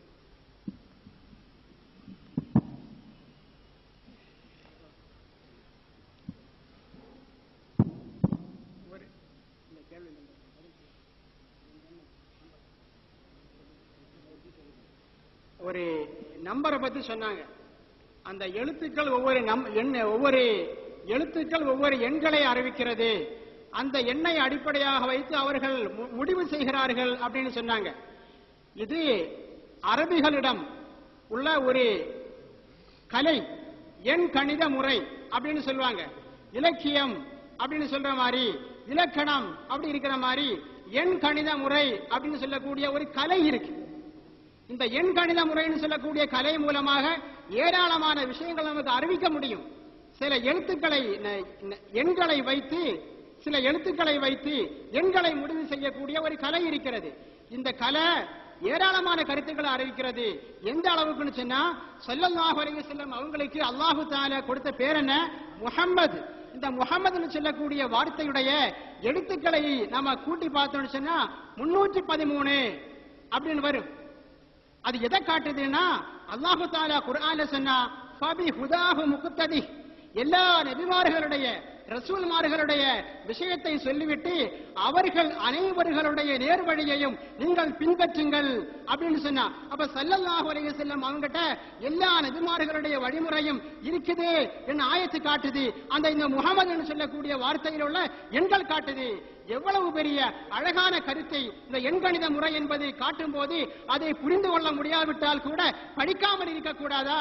ஒரு நம்பரை பத்தி சொன்னாங்க அந்த எழுத்துக்கள் ஒவ்வொரு நம் எண் ஒவ்வொரு எழுத்துக்கள் ஒவ்வொரு எண்களை அறிவிக்கிறது அந்த எண்ணை அடிப்படையாக வைத்து அவர்கள் மு- முடிவு செய்கிறார்கள் அப்படின்னு சொன்னாங்க இது அரபிகளிடம் உள்ள ஒரு கலை எண் கணித முறை அப்படின்னு சொல்லுவாங்க இலக்கியம் அப்படின்னு சொல்ற மாதிரி இலக்கணம் அப்படி இருக்கிற மாதிரி எண் கணித முறை அப்படின்னு சொல்லக்கூடிய ஒரு கலை இருக்கு இந்த எண் கணித முறைன்னு சொல்லக்கூடிய கலை மூலமாக ஏராளமான விஷயங்கள் நமக்கு அறிவிக்க முடியும் சில எழுத்துக்களை ந- ந- எண்களை வைத்து சில எழுத்துக்களை வைத்து எண்களை முடிவு செய்யக்கூடிய ஒரு கலை இருக்கிறது இந்த கலை ஏராளமான கருத்துக்களை அறிவிக்கிறது எந்த அளவுக்குன்னு சொன்னா ஸல்லல்லாஹு அலைஹி வஸல்லம் அவங்களுக்கு அல்லாஹு தஆலா கொடுத்த பேர் என்ன முஹம்மது இந்த முஹம்மதுன்னு சொல்லக்கூடிய வார்த்தையுடைய எழுத்துக்களை நாம கூட்டி பார்த்தோம்னு சொன்னா முன்னூற்றி பதிமூணு அப்படின்னு வரும் அது எதை காட்டுதுன்னா அல்லாஹு தாலா குர்ஆன்ல சொன்னா ஃபபி ஹுதாஹு முக்ததி எல்லா நபிமார்களுடைய ரசூல்மார்களுடைய விஷயத்தை சொல்லிவிட்டு அவர்கள் அனைவர்களுடைய நேர்வழியையும் நீங்கள் பின்பற்றுங்கள் அப்படின்னு சொன்னா அப்ப ஸல்லல்லாஹு அலைஹி வஸல்லம் அவங்ககிட்ட எல்லா நபிமார்களுடைய வழிமுறையும் இருக்குது என்று ஆயத்து காட்டுது அந்த இந்த முகமது சொல்லக்கூடிய வார்த்தையில் உள்ள எண்கள் காட்டுது எவ்வளவு பெரிய அழகான கருத்தை இந்த எண்கணித முறை என்பதை காட்டும் போது அதை புரிந்து கொள்ள முடியாவிட்டால் கூட படிக்காமல் இருக்கக்கூடாதா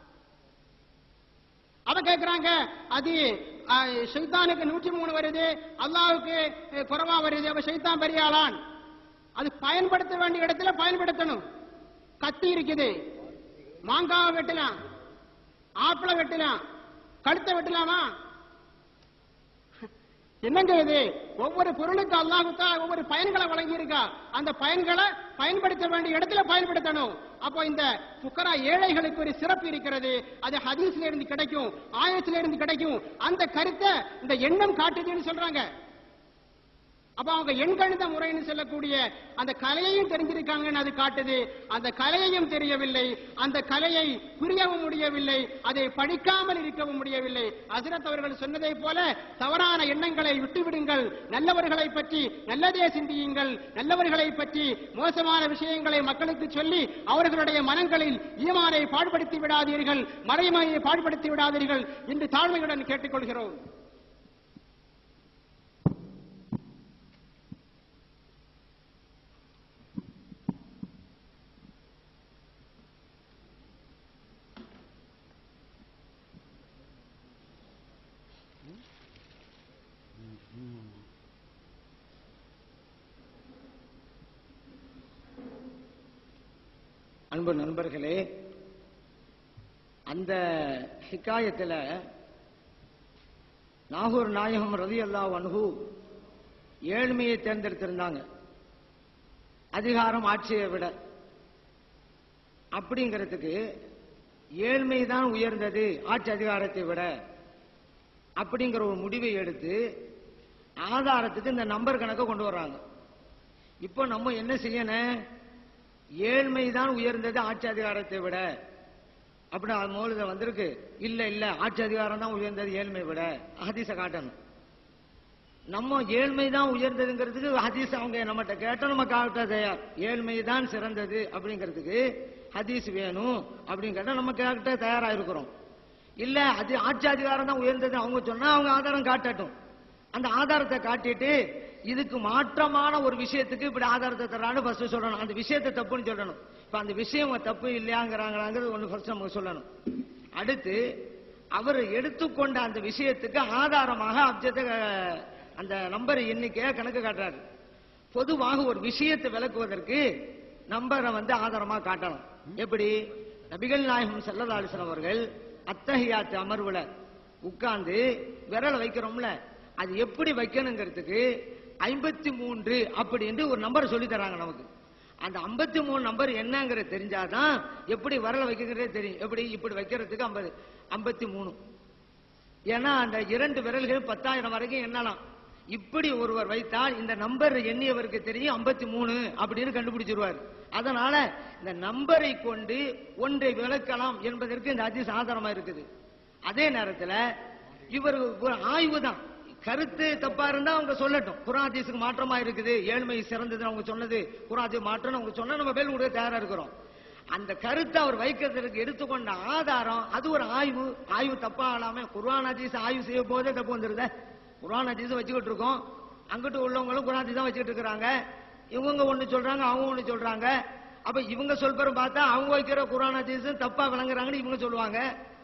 அவ கேக்குறாங்க அது அஹ், ஷைத்தானுக்கு நூற்றி மூணு வருது அல்லாவுக்கு அஹ், குறைவா வருது அப்ப ஷைத்தான் பெரிய ஆளான் அது பயன்படுத்த வேண்டிய இடத்துல பயன்படுத்தணும் கத்தி இருக்குது மாங்காவை வெட்டலாம் ஆப்பிள வெட்டலாம் கழுத்தை வெட்டலாமா என்னங்க இது ஒவ்வொரு பொருளுக்கு அல்லாஹுத்தா ஒவ்வொரு பயன்களை வழங்கி இருக்கா அந்த பயன்களை பயன்படுத்த வேண்டிய இடத்துல பயன்படுத்தணும் அப்போ இந்த புக்கரா ஏழைகளுக்கு ஒரு சிறப்பு இருக்கிறது அது ஹதீஸ்ல இருந்து கிடைக்கும் ஆயத்துல இருந்து கிடைக்கும் அந்த கருத்தை இந்த எண்ணம் காட்டுதுன்னு சொல்றாங்க அப்ப அவங்க எண்கணித முறைன்னு சொல்லக்கூடிய அந்த கலையையும் தெரிஞ்சிருக்காங்கன்னு அது காட்டுது அந்த கலையையும் தெரியவில்லை அந்த கலையை புரியவும் முடியவில்லை அதை படிக்காமல் இருக்கவும் முடியவில்லை ஹசரத் அவர்கள் சொன்னதை போல தவறான எண்ணங்களை விட்டுவிடுங்கள் நல்லவர்களை பற்றி நல்லதே சிந்தியுங்கள் நல்லவர்களை பற்றி மோசமான விஷயங்களை மக்களுக்கு சொல்லி அவர்களுடைய மனங்களில் ஈமானை பாடுபடுத்தி விடாதீர்கள் மறைமையை பாடுபடுத்தி விடாதீர்கள் என்று தாழ்மையுடன் கேட்டுக்கொள்கிறோம் அன்பு நண்பர்களே அந்த ஹிகாயத்துல நாகூர் நாயகம் ரதி அல்லா அன்ஹு ஏழ்மையை தேர்ந்தெடுத்திருந்தாங்க அதிகாரம் ஆட்சியை விட அப்படிங்கிறதுக்கு ஏழ்மை தான் உயர்ந்தது ஆட்சி அதிகாரத்தை விட அப்படிங்கிற ஒரு முடிவை எடுத்து ஆதாரத்துக்கு இந்த நம்பர் கணக்கை கொண்டு வர்றாங்க இப்போ நம்ம என்ன செய்யணும் ஏழ்மைதான் உயர்ந்தது ஆட்சி அதிகாரத்தை விட அப்படி அது மௌலித வந்திருக்கு இல்ல இல்ல ஆட்சி அதிகாரம் தான் உயர்ந்தது ஏழ்மை விட ஹதீஸ காட்டணும் நம்ம ஏழ்மை தான் உயர்ந்ததுங்கிறதுக்கு ஹதீஸ் அவங்க நம்மகிட்ட கேட்டா நம்ம காட்ட தயார் ஏழ்மை தான் சிறந்தது அப்படிங்கிறதுக்கு ஹதீஸ் வேணும் அப்படின்னு கேட்டா நம்ம கேட்ட தயாரா இருக்கிறோம் இல்ல அது ஆட்சி அதிகாரம் தான் உயர்ந்தது அவங்க சொன்னா அவங்க ஆதாரம் காட்டட்டும் அந்த ஆதாரத்தை காட்டிட்டு இதுக்கு மாற்றமான ஒரு விஷயத்துக்கு இப்படி ஆதாரத்தை தரான்னு ஃபர்ஸ்ட் சொல்லணும் அந்த விஷயத்தை தப்புன்னு சொல்லணும் இப்ப அந்த விஷயம் தப்பு இல்லையாங்கிறாங்கிறது ஒண்ணு ஃபர்ஸ்ட் நமக்கு சொல்லணும் அடுத்து அவர் எடுத்துக்கொண்ட அந்த விஷயத்துக்கு ஆதாரமாக அப்ஜெக்ட அந்த நம்பர் எண்ணிக்கையை கணக்கு காட்டுறாரு பொதுவாக ஒரு விஷயத்தை விளக்குவதற்கு நம்பரை வந்து ஆதாரமா காட்டணும் எப்படி நபிகள் நாயகம் ஸல்லல்லாஹு அலைஹி வஸல்லம் அவர்கள் அத்தஹியாத்து அமர்வுல உட்கார்ந்து விரலை வைக்கிறோம்ல அது எப்படி வைக்கணுங்கிறதுக்கு ஐம்பத்தி மூன்று அப்படின்னு ஒரு நம்பர் சொல்லி தராங்க நமக்கு அந்த ஐம்பத்தி மூணு நம்பர் என்னங்கிறது தெரிஞ்சாதான் எப்படி விரலை வைக்கிறதே தெரியும் எப்படி இப்படி வைக்கிறதுக்கு ஐம்பது ஐம்பத்தி மூணு ஏன்னா அந்த இரண்டு விரல்கள் பத்தாயிரம் வரைக்கும் எண்ணலாம் இப்படி ஒருவர் வைத்தால் இந்த நம்பர் எண்ணியவருக்கு தெரியும் 53 மூணு அப்படின்னு கண்டுபிடிச்சிருவார் அதனால இந்த நம்பரை கொண்டு ஒன்றை விளக்கலாம் என்பதற்கு இந்த அதிஸ் ஆதாரமா இருக்குது அதே நேரத்துல இவர் ஒரு ஆய்வு தான் கருத்து தப்பா இருந்தா அவங்க சொல்லட்டும் குராதீஸுக்கு மாற்றமா இருக்குது ஏழ்மை சிறந்தது அவங்க சொன்னது குராதி மாற்றம்னு அவங்க சொன்னா நம்ம பேர் கொடுக்க தயாரா இருக்கிறோம் அந்த கருத்தை அவர் வைக்கிறதுக்கு எடுத்துக்கொண்ட ஆதாரம் அது ஒரு ஆய்வு ஆய்வு தப்பா ஆளாம குர்ஆன் ஹதீஸ் ஆய்வு செய்ய போதே தப்பு வந்துருத குர்ஆன் ஹதீஸ் வச்சுக்கிட்டு இருக்கோம் அங்கிட்டு உள்ளவங்களும் குர்ஆன் ஹதீஸ் தான் வச்சுக்கிட்டு இருக்கிறாங்க இவங்க ஒண்ணு சொல்றாங்க அவங்க ஒண்ணு சொல்றாங்க அப்ப இவங்க சொல்பரும் பார்த்தா அவங்க வைக்கிற குர்ஆன் ஹதீஸ் தப்பா விளங்குறாங்கன்னு இவங்க சொல்லுவாங்க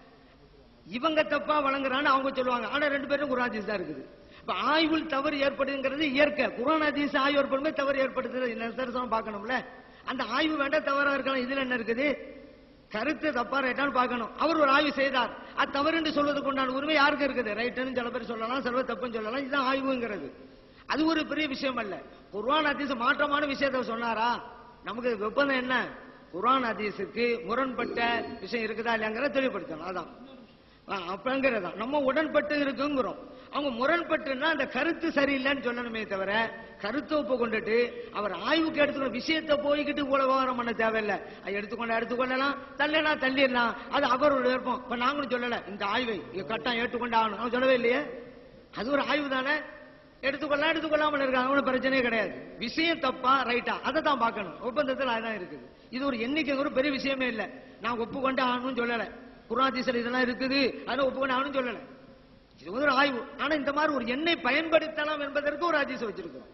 இவங்க தப்பா வழங்குறான்னு அவங்க சொல்லுவாங்க ஆனா ரெண்டு பேரும் குர்ஆன் ஹதீஸ் தான் இருக்குது இப்ப ஆய்வில் தவறு ஏற்படுதுங்கிறது இயற்கை குர்ஆன் ஹதீஸ் ஆய்வு ஏற்படுமே தவறு ஏற்படுது நிதர்சனம் பார்க்கணும்ல அந்த ஆய்வு வேண்டாம் தவறா இருக்கலாம் இதுல என்ன இருக்குது கருத்து தப்பா ரைட்டான்னு பார்க்கணும் அவர் ஒரு ஆய்வு செய்தார் அது தவறு என்று சொல்வதற்கு உண்டான உரிமை யாருக்கு இருக்குது ரைட்டுன்னு சில பேர் சொல்லலாம் சில பேர் தப்புன்னு சொல்லலாம் இதுதான் ஆய்வுங்கிறது அது ஒரு பெரிய விஷயம் அல்ல குர்ஆன் ஹதீஸ் மாற்றமான விஷயத்தை சொன்னாரா நமக்கு வெப்பந்தம் என்ன குர்ஆன் ஹதீஸுக்கு முரண்பட்ட விஷயம் இருக்குதா இல்லையாங்கிறத தெளிவுபடுத்தணும் அதான் அப்பங்கிறதா நம்ம உடன்பட்டு இருக்குங்கிறோம் அவங்க முரண்பட்டுன்னா அந்த கருத்து சரியில்லைன்னு சொல்லணுமே தவிர கருத்தை ஒப்பு கொண்டுட்டு அவர் ஆய்வுக்கு எடுத்துக்கிற விஷயத்தை போய்கிட்டு இவ்வளவு விவகாரம் பண்ண தேவையில்லை அது எடுத்துக்கொண்டா எடுத்துக்கொள்ளலாம் தள்ளனா தள்ளிடலாம் அது அவரோட விருப்பம் இப்ப நாங்களும் சொல்லல இந்த ஆய்வை இங்க கட்டம் ஏற்றுக்கொண்டு ஆகணும் அவன் சொல்லவே இல்லையே அது ஒரு ஆய்வு தானே எடுத்துக்கொள்ளலாம் எடுத்துக்கொள்ளாமல் இருக்காங்க ஒன்றும் பிரச்சனையே கிடையாது விஷயம் தப்பா ரைட்டா அதை தான் பார்க்கணும் ஒப்பந்தத்தில் அதுதான் இருக்குது இது ஒரு எண்ணிக்கை ஒரு பெரிய விஷயமே இல்லை நான் ஒப்புக்கொண்டு ஆகணும்னு சொல்லலை குராதீசல் இதெல்லாம் இருக்குது அதெல்லாம் ஒப்புக்கொண்டு ஆகணும்னு சொல்லலை இது வந்து ஒரு ஆய்வு ஆனா இந்த மாதிரி ஒரு எண்ணை பயன்படுத்தலாம் என்பதற்கு ஒரு அதிசயம் வச்சிருக்கிறோம்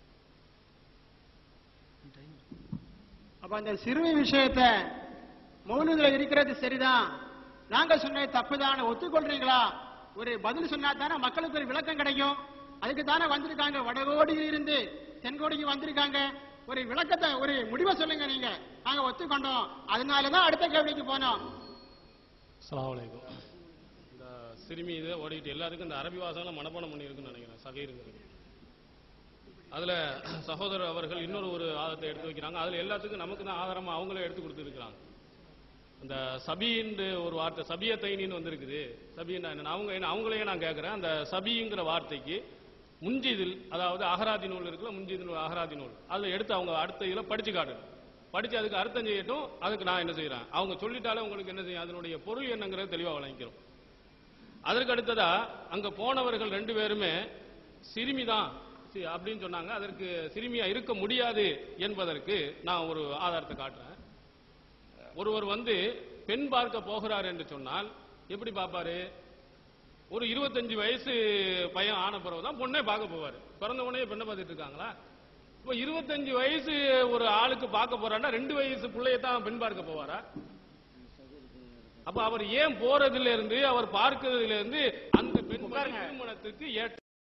அப்ப அந்த சிறுமி விஷயத்த மௌனதுல இருக்கிறது சரிதான் நாங்க சொன்ன தப்புதான் ஒத்துக்கொள்றீங்களா ஒரு பதில் சொன்னா தானே மக்களுக்கு ஒரு விளக்கம் கிடைக்கும் அதுக்கு தானே வந்திருக்காங்க வடகோடியில் இருந்து தென்கோடிக்கு வந்திருக்காங்க ஒரு விளக்கத்தை ஒரு முடிவை சொல்லுங்க நீங்க நாங்க ஒத்துக்கொண்டோம் அதனாலதான் அடுத்த கேள்விக்கு போனோம் அஸ்ஸலாமு அலைக்கும் இந்த சிறுமி இது ஓடிட்டு எல்லாத்துக்கும் இந்த அரபி வாசகம் மனப்பாடம் பண்ணியிருக்குன்னு நினைக்கிறேன் சகைருங்கிறது அதுல சகோதரர் அவர்கள் இன்னொரு ஒரு ஆதத்தை எடுத்து வைக்கிறாங்க அதுல எல்லாத்துக்கும் நமக்கு தான் ஆதாரமா அவங்களே எடுத்து கொடுத்துருக்காங்க அந்த சபின்னு ஒரு வார்த்தை சபிய தைனின்னு வந்திருக்குது சபின்னா என்ன அவங்க என்ன அவங்களையே நான் கேட்கிறேன் அந்த சபிங்கிற வார்த்தைக்கு முஞ்சிதில் அதாவது அகராதி நூல் இருக்குல்ல முஞ்சிதில் நூல் அகராதி நூல் அதில் எடுத்து அவங்க அடுத்த இதில் படிச்சு காட்டணும் படிச்சு அதுக்கு அர்த்தம் செய்யட்டும் அதுக்கு நான் என்ன செய்யறேன் அவங்க சொல்லிட்டாலே உங்களுக்கு என்ன செய்யும் அதனுடைய பொருள் என்னங்கிறத தெளிவா வழங்கிக்கிறோம் அதற்கு அடுத்ததா அங்க போனவர்கள் ரெண்டு பேருமே சிறுமி தான் சி- அப்படின்னு சொன்னாங்க அதற்கு சிறுமியா இருக்க முடியாது என்பதற்கு நான் ஒரு ஆதாரத்தை காட்டுறேன் ஒருவர் வந்து பெண் பார்க்க போகிறார் என்று சொன்னால் எப்படி பார்ப்பாரு ஒரு இருபத்தஞ்சு வயசு பையன் ஆன பிறகு தான் பொண்ணே பார்க்க போவாரு பிறந்த உடனே பெண்ணை பார்த்துட்டு இருக்காங்களா இப்போ இருபத்தஞ்சு வயசு ஒரு ஆளுக்கு பார்க்க போறாருன்னா ரெண்டு வயசு பிள்ளைய தான் பெண் பார்க்க போவாரா அப்ப அவர் ஏன் போறதுல இருந்து அவர் பார்க்கிறதுல இருந்து அந்த பெண் திருமணத்துக்கு ஏற்ற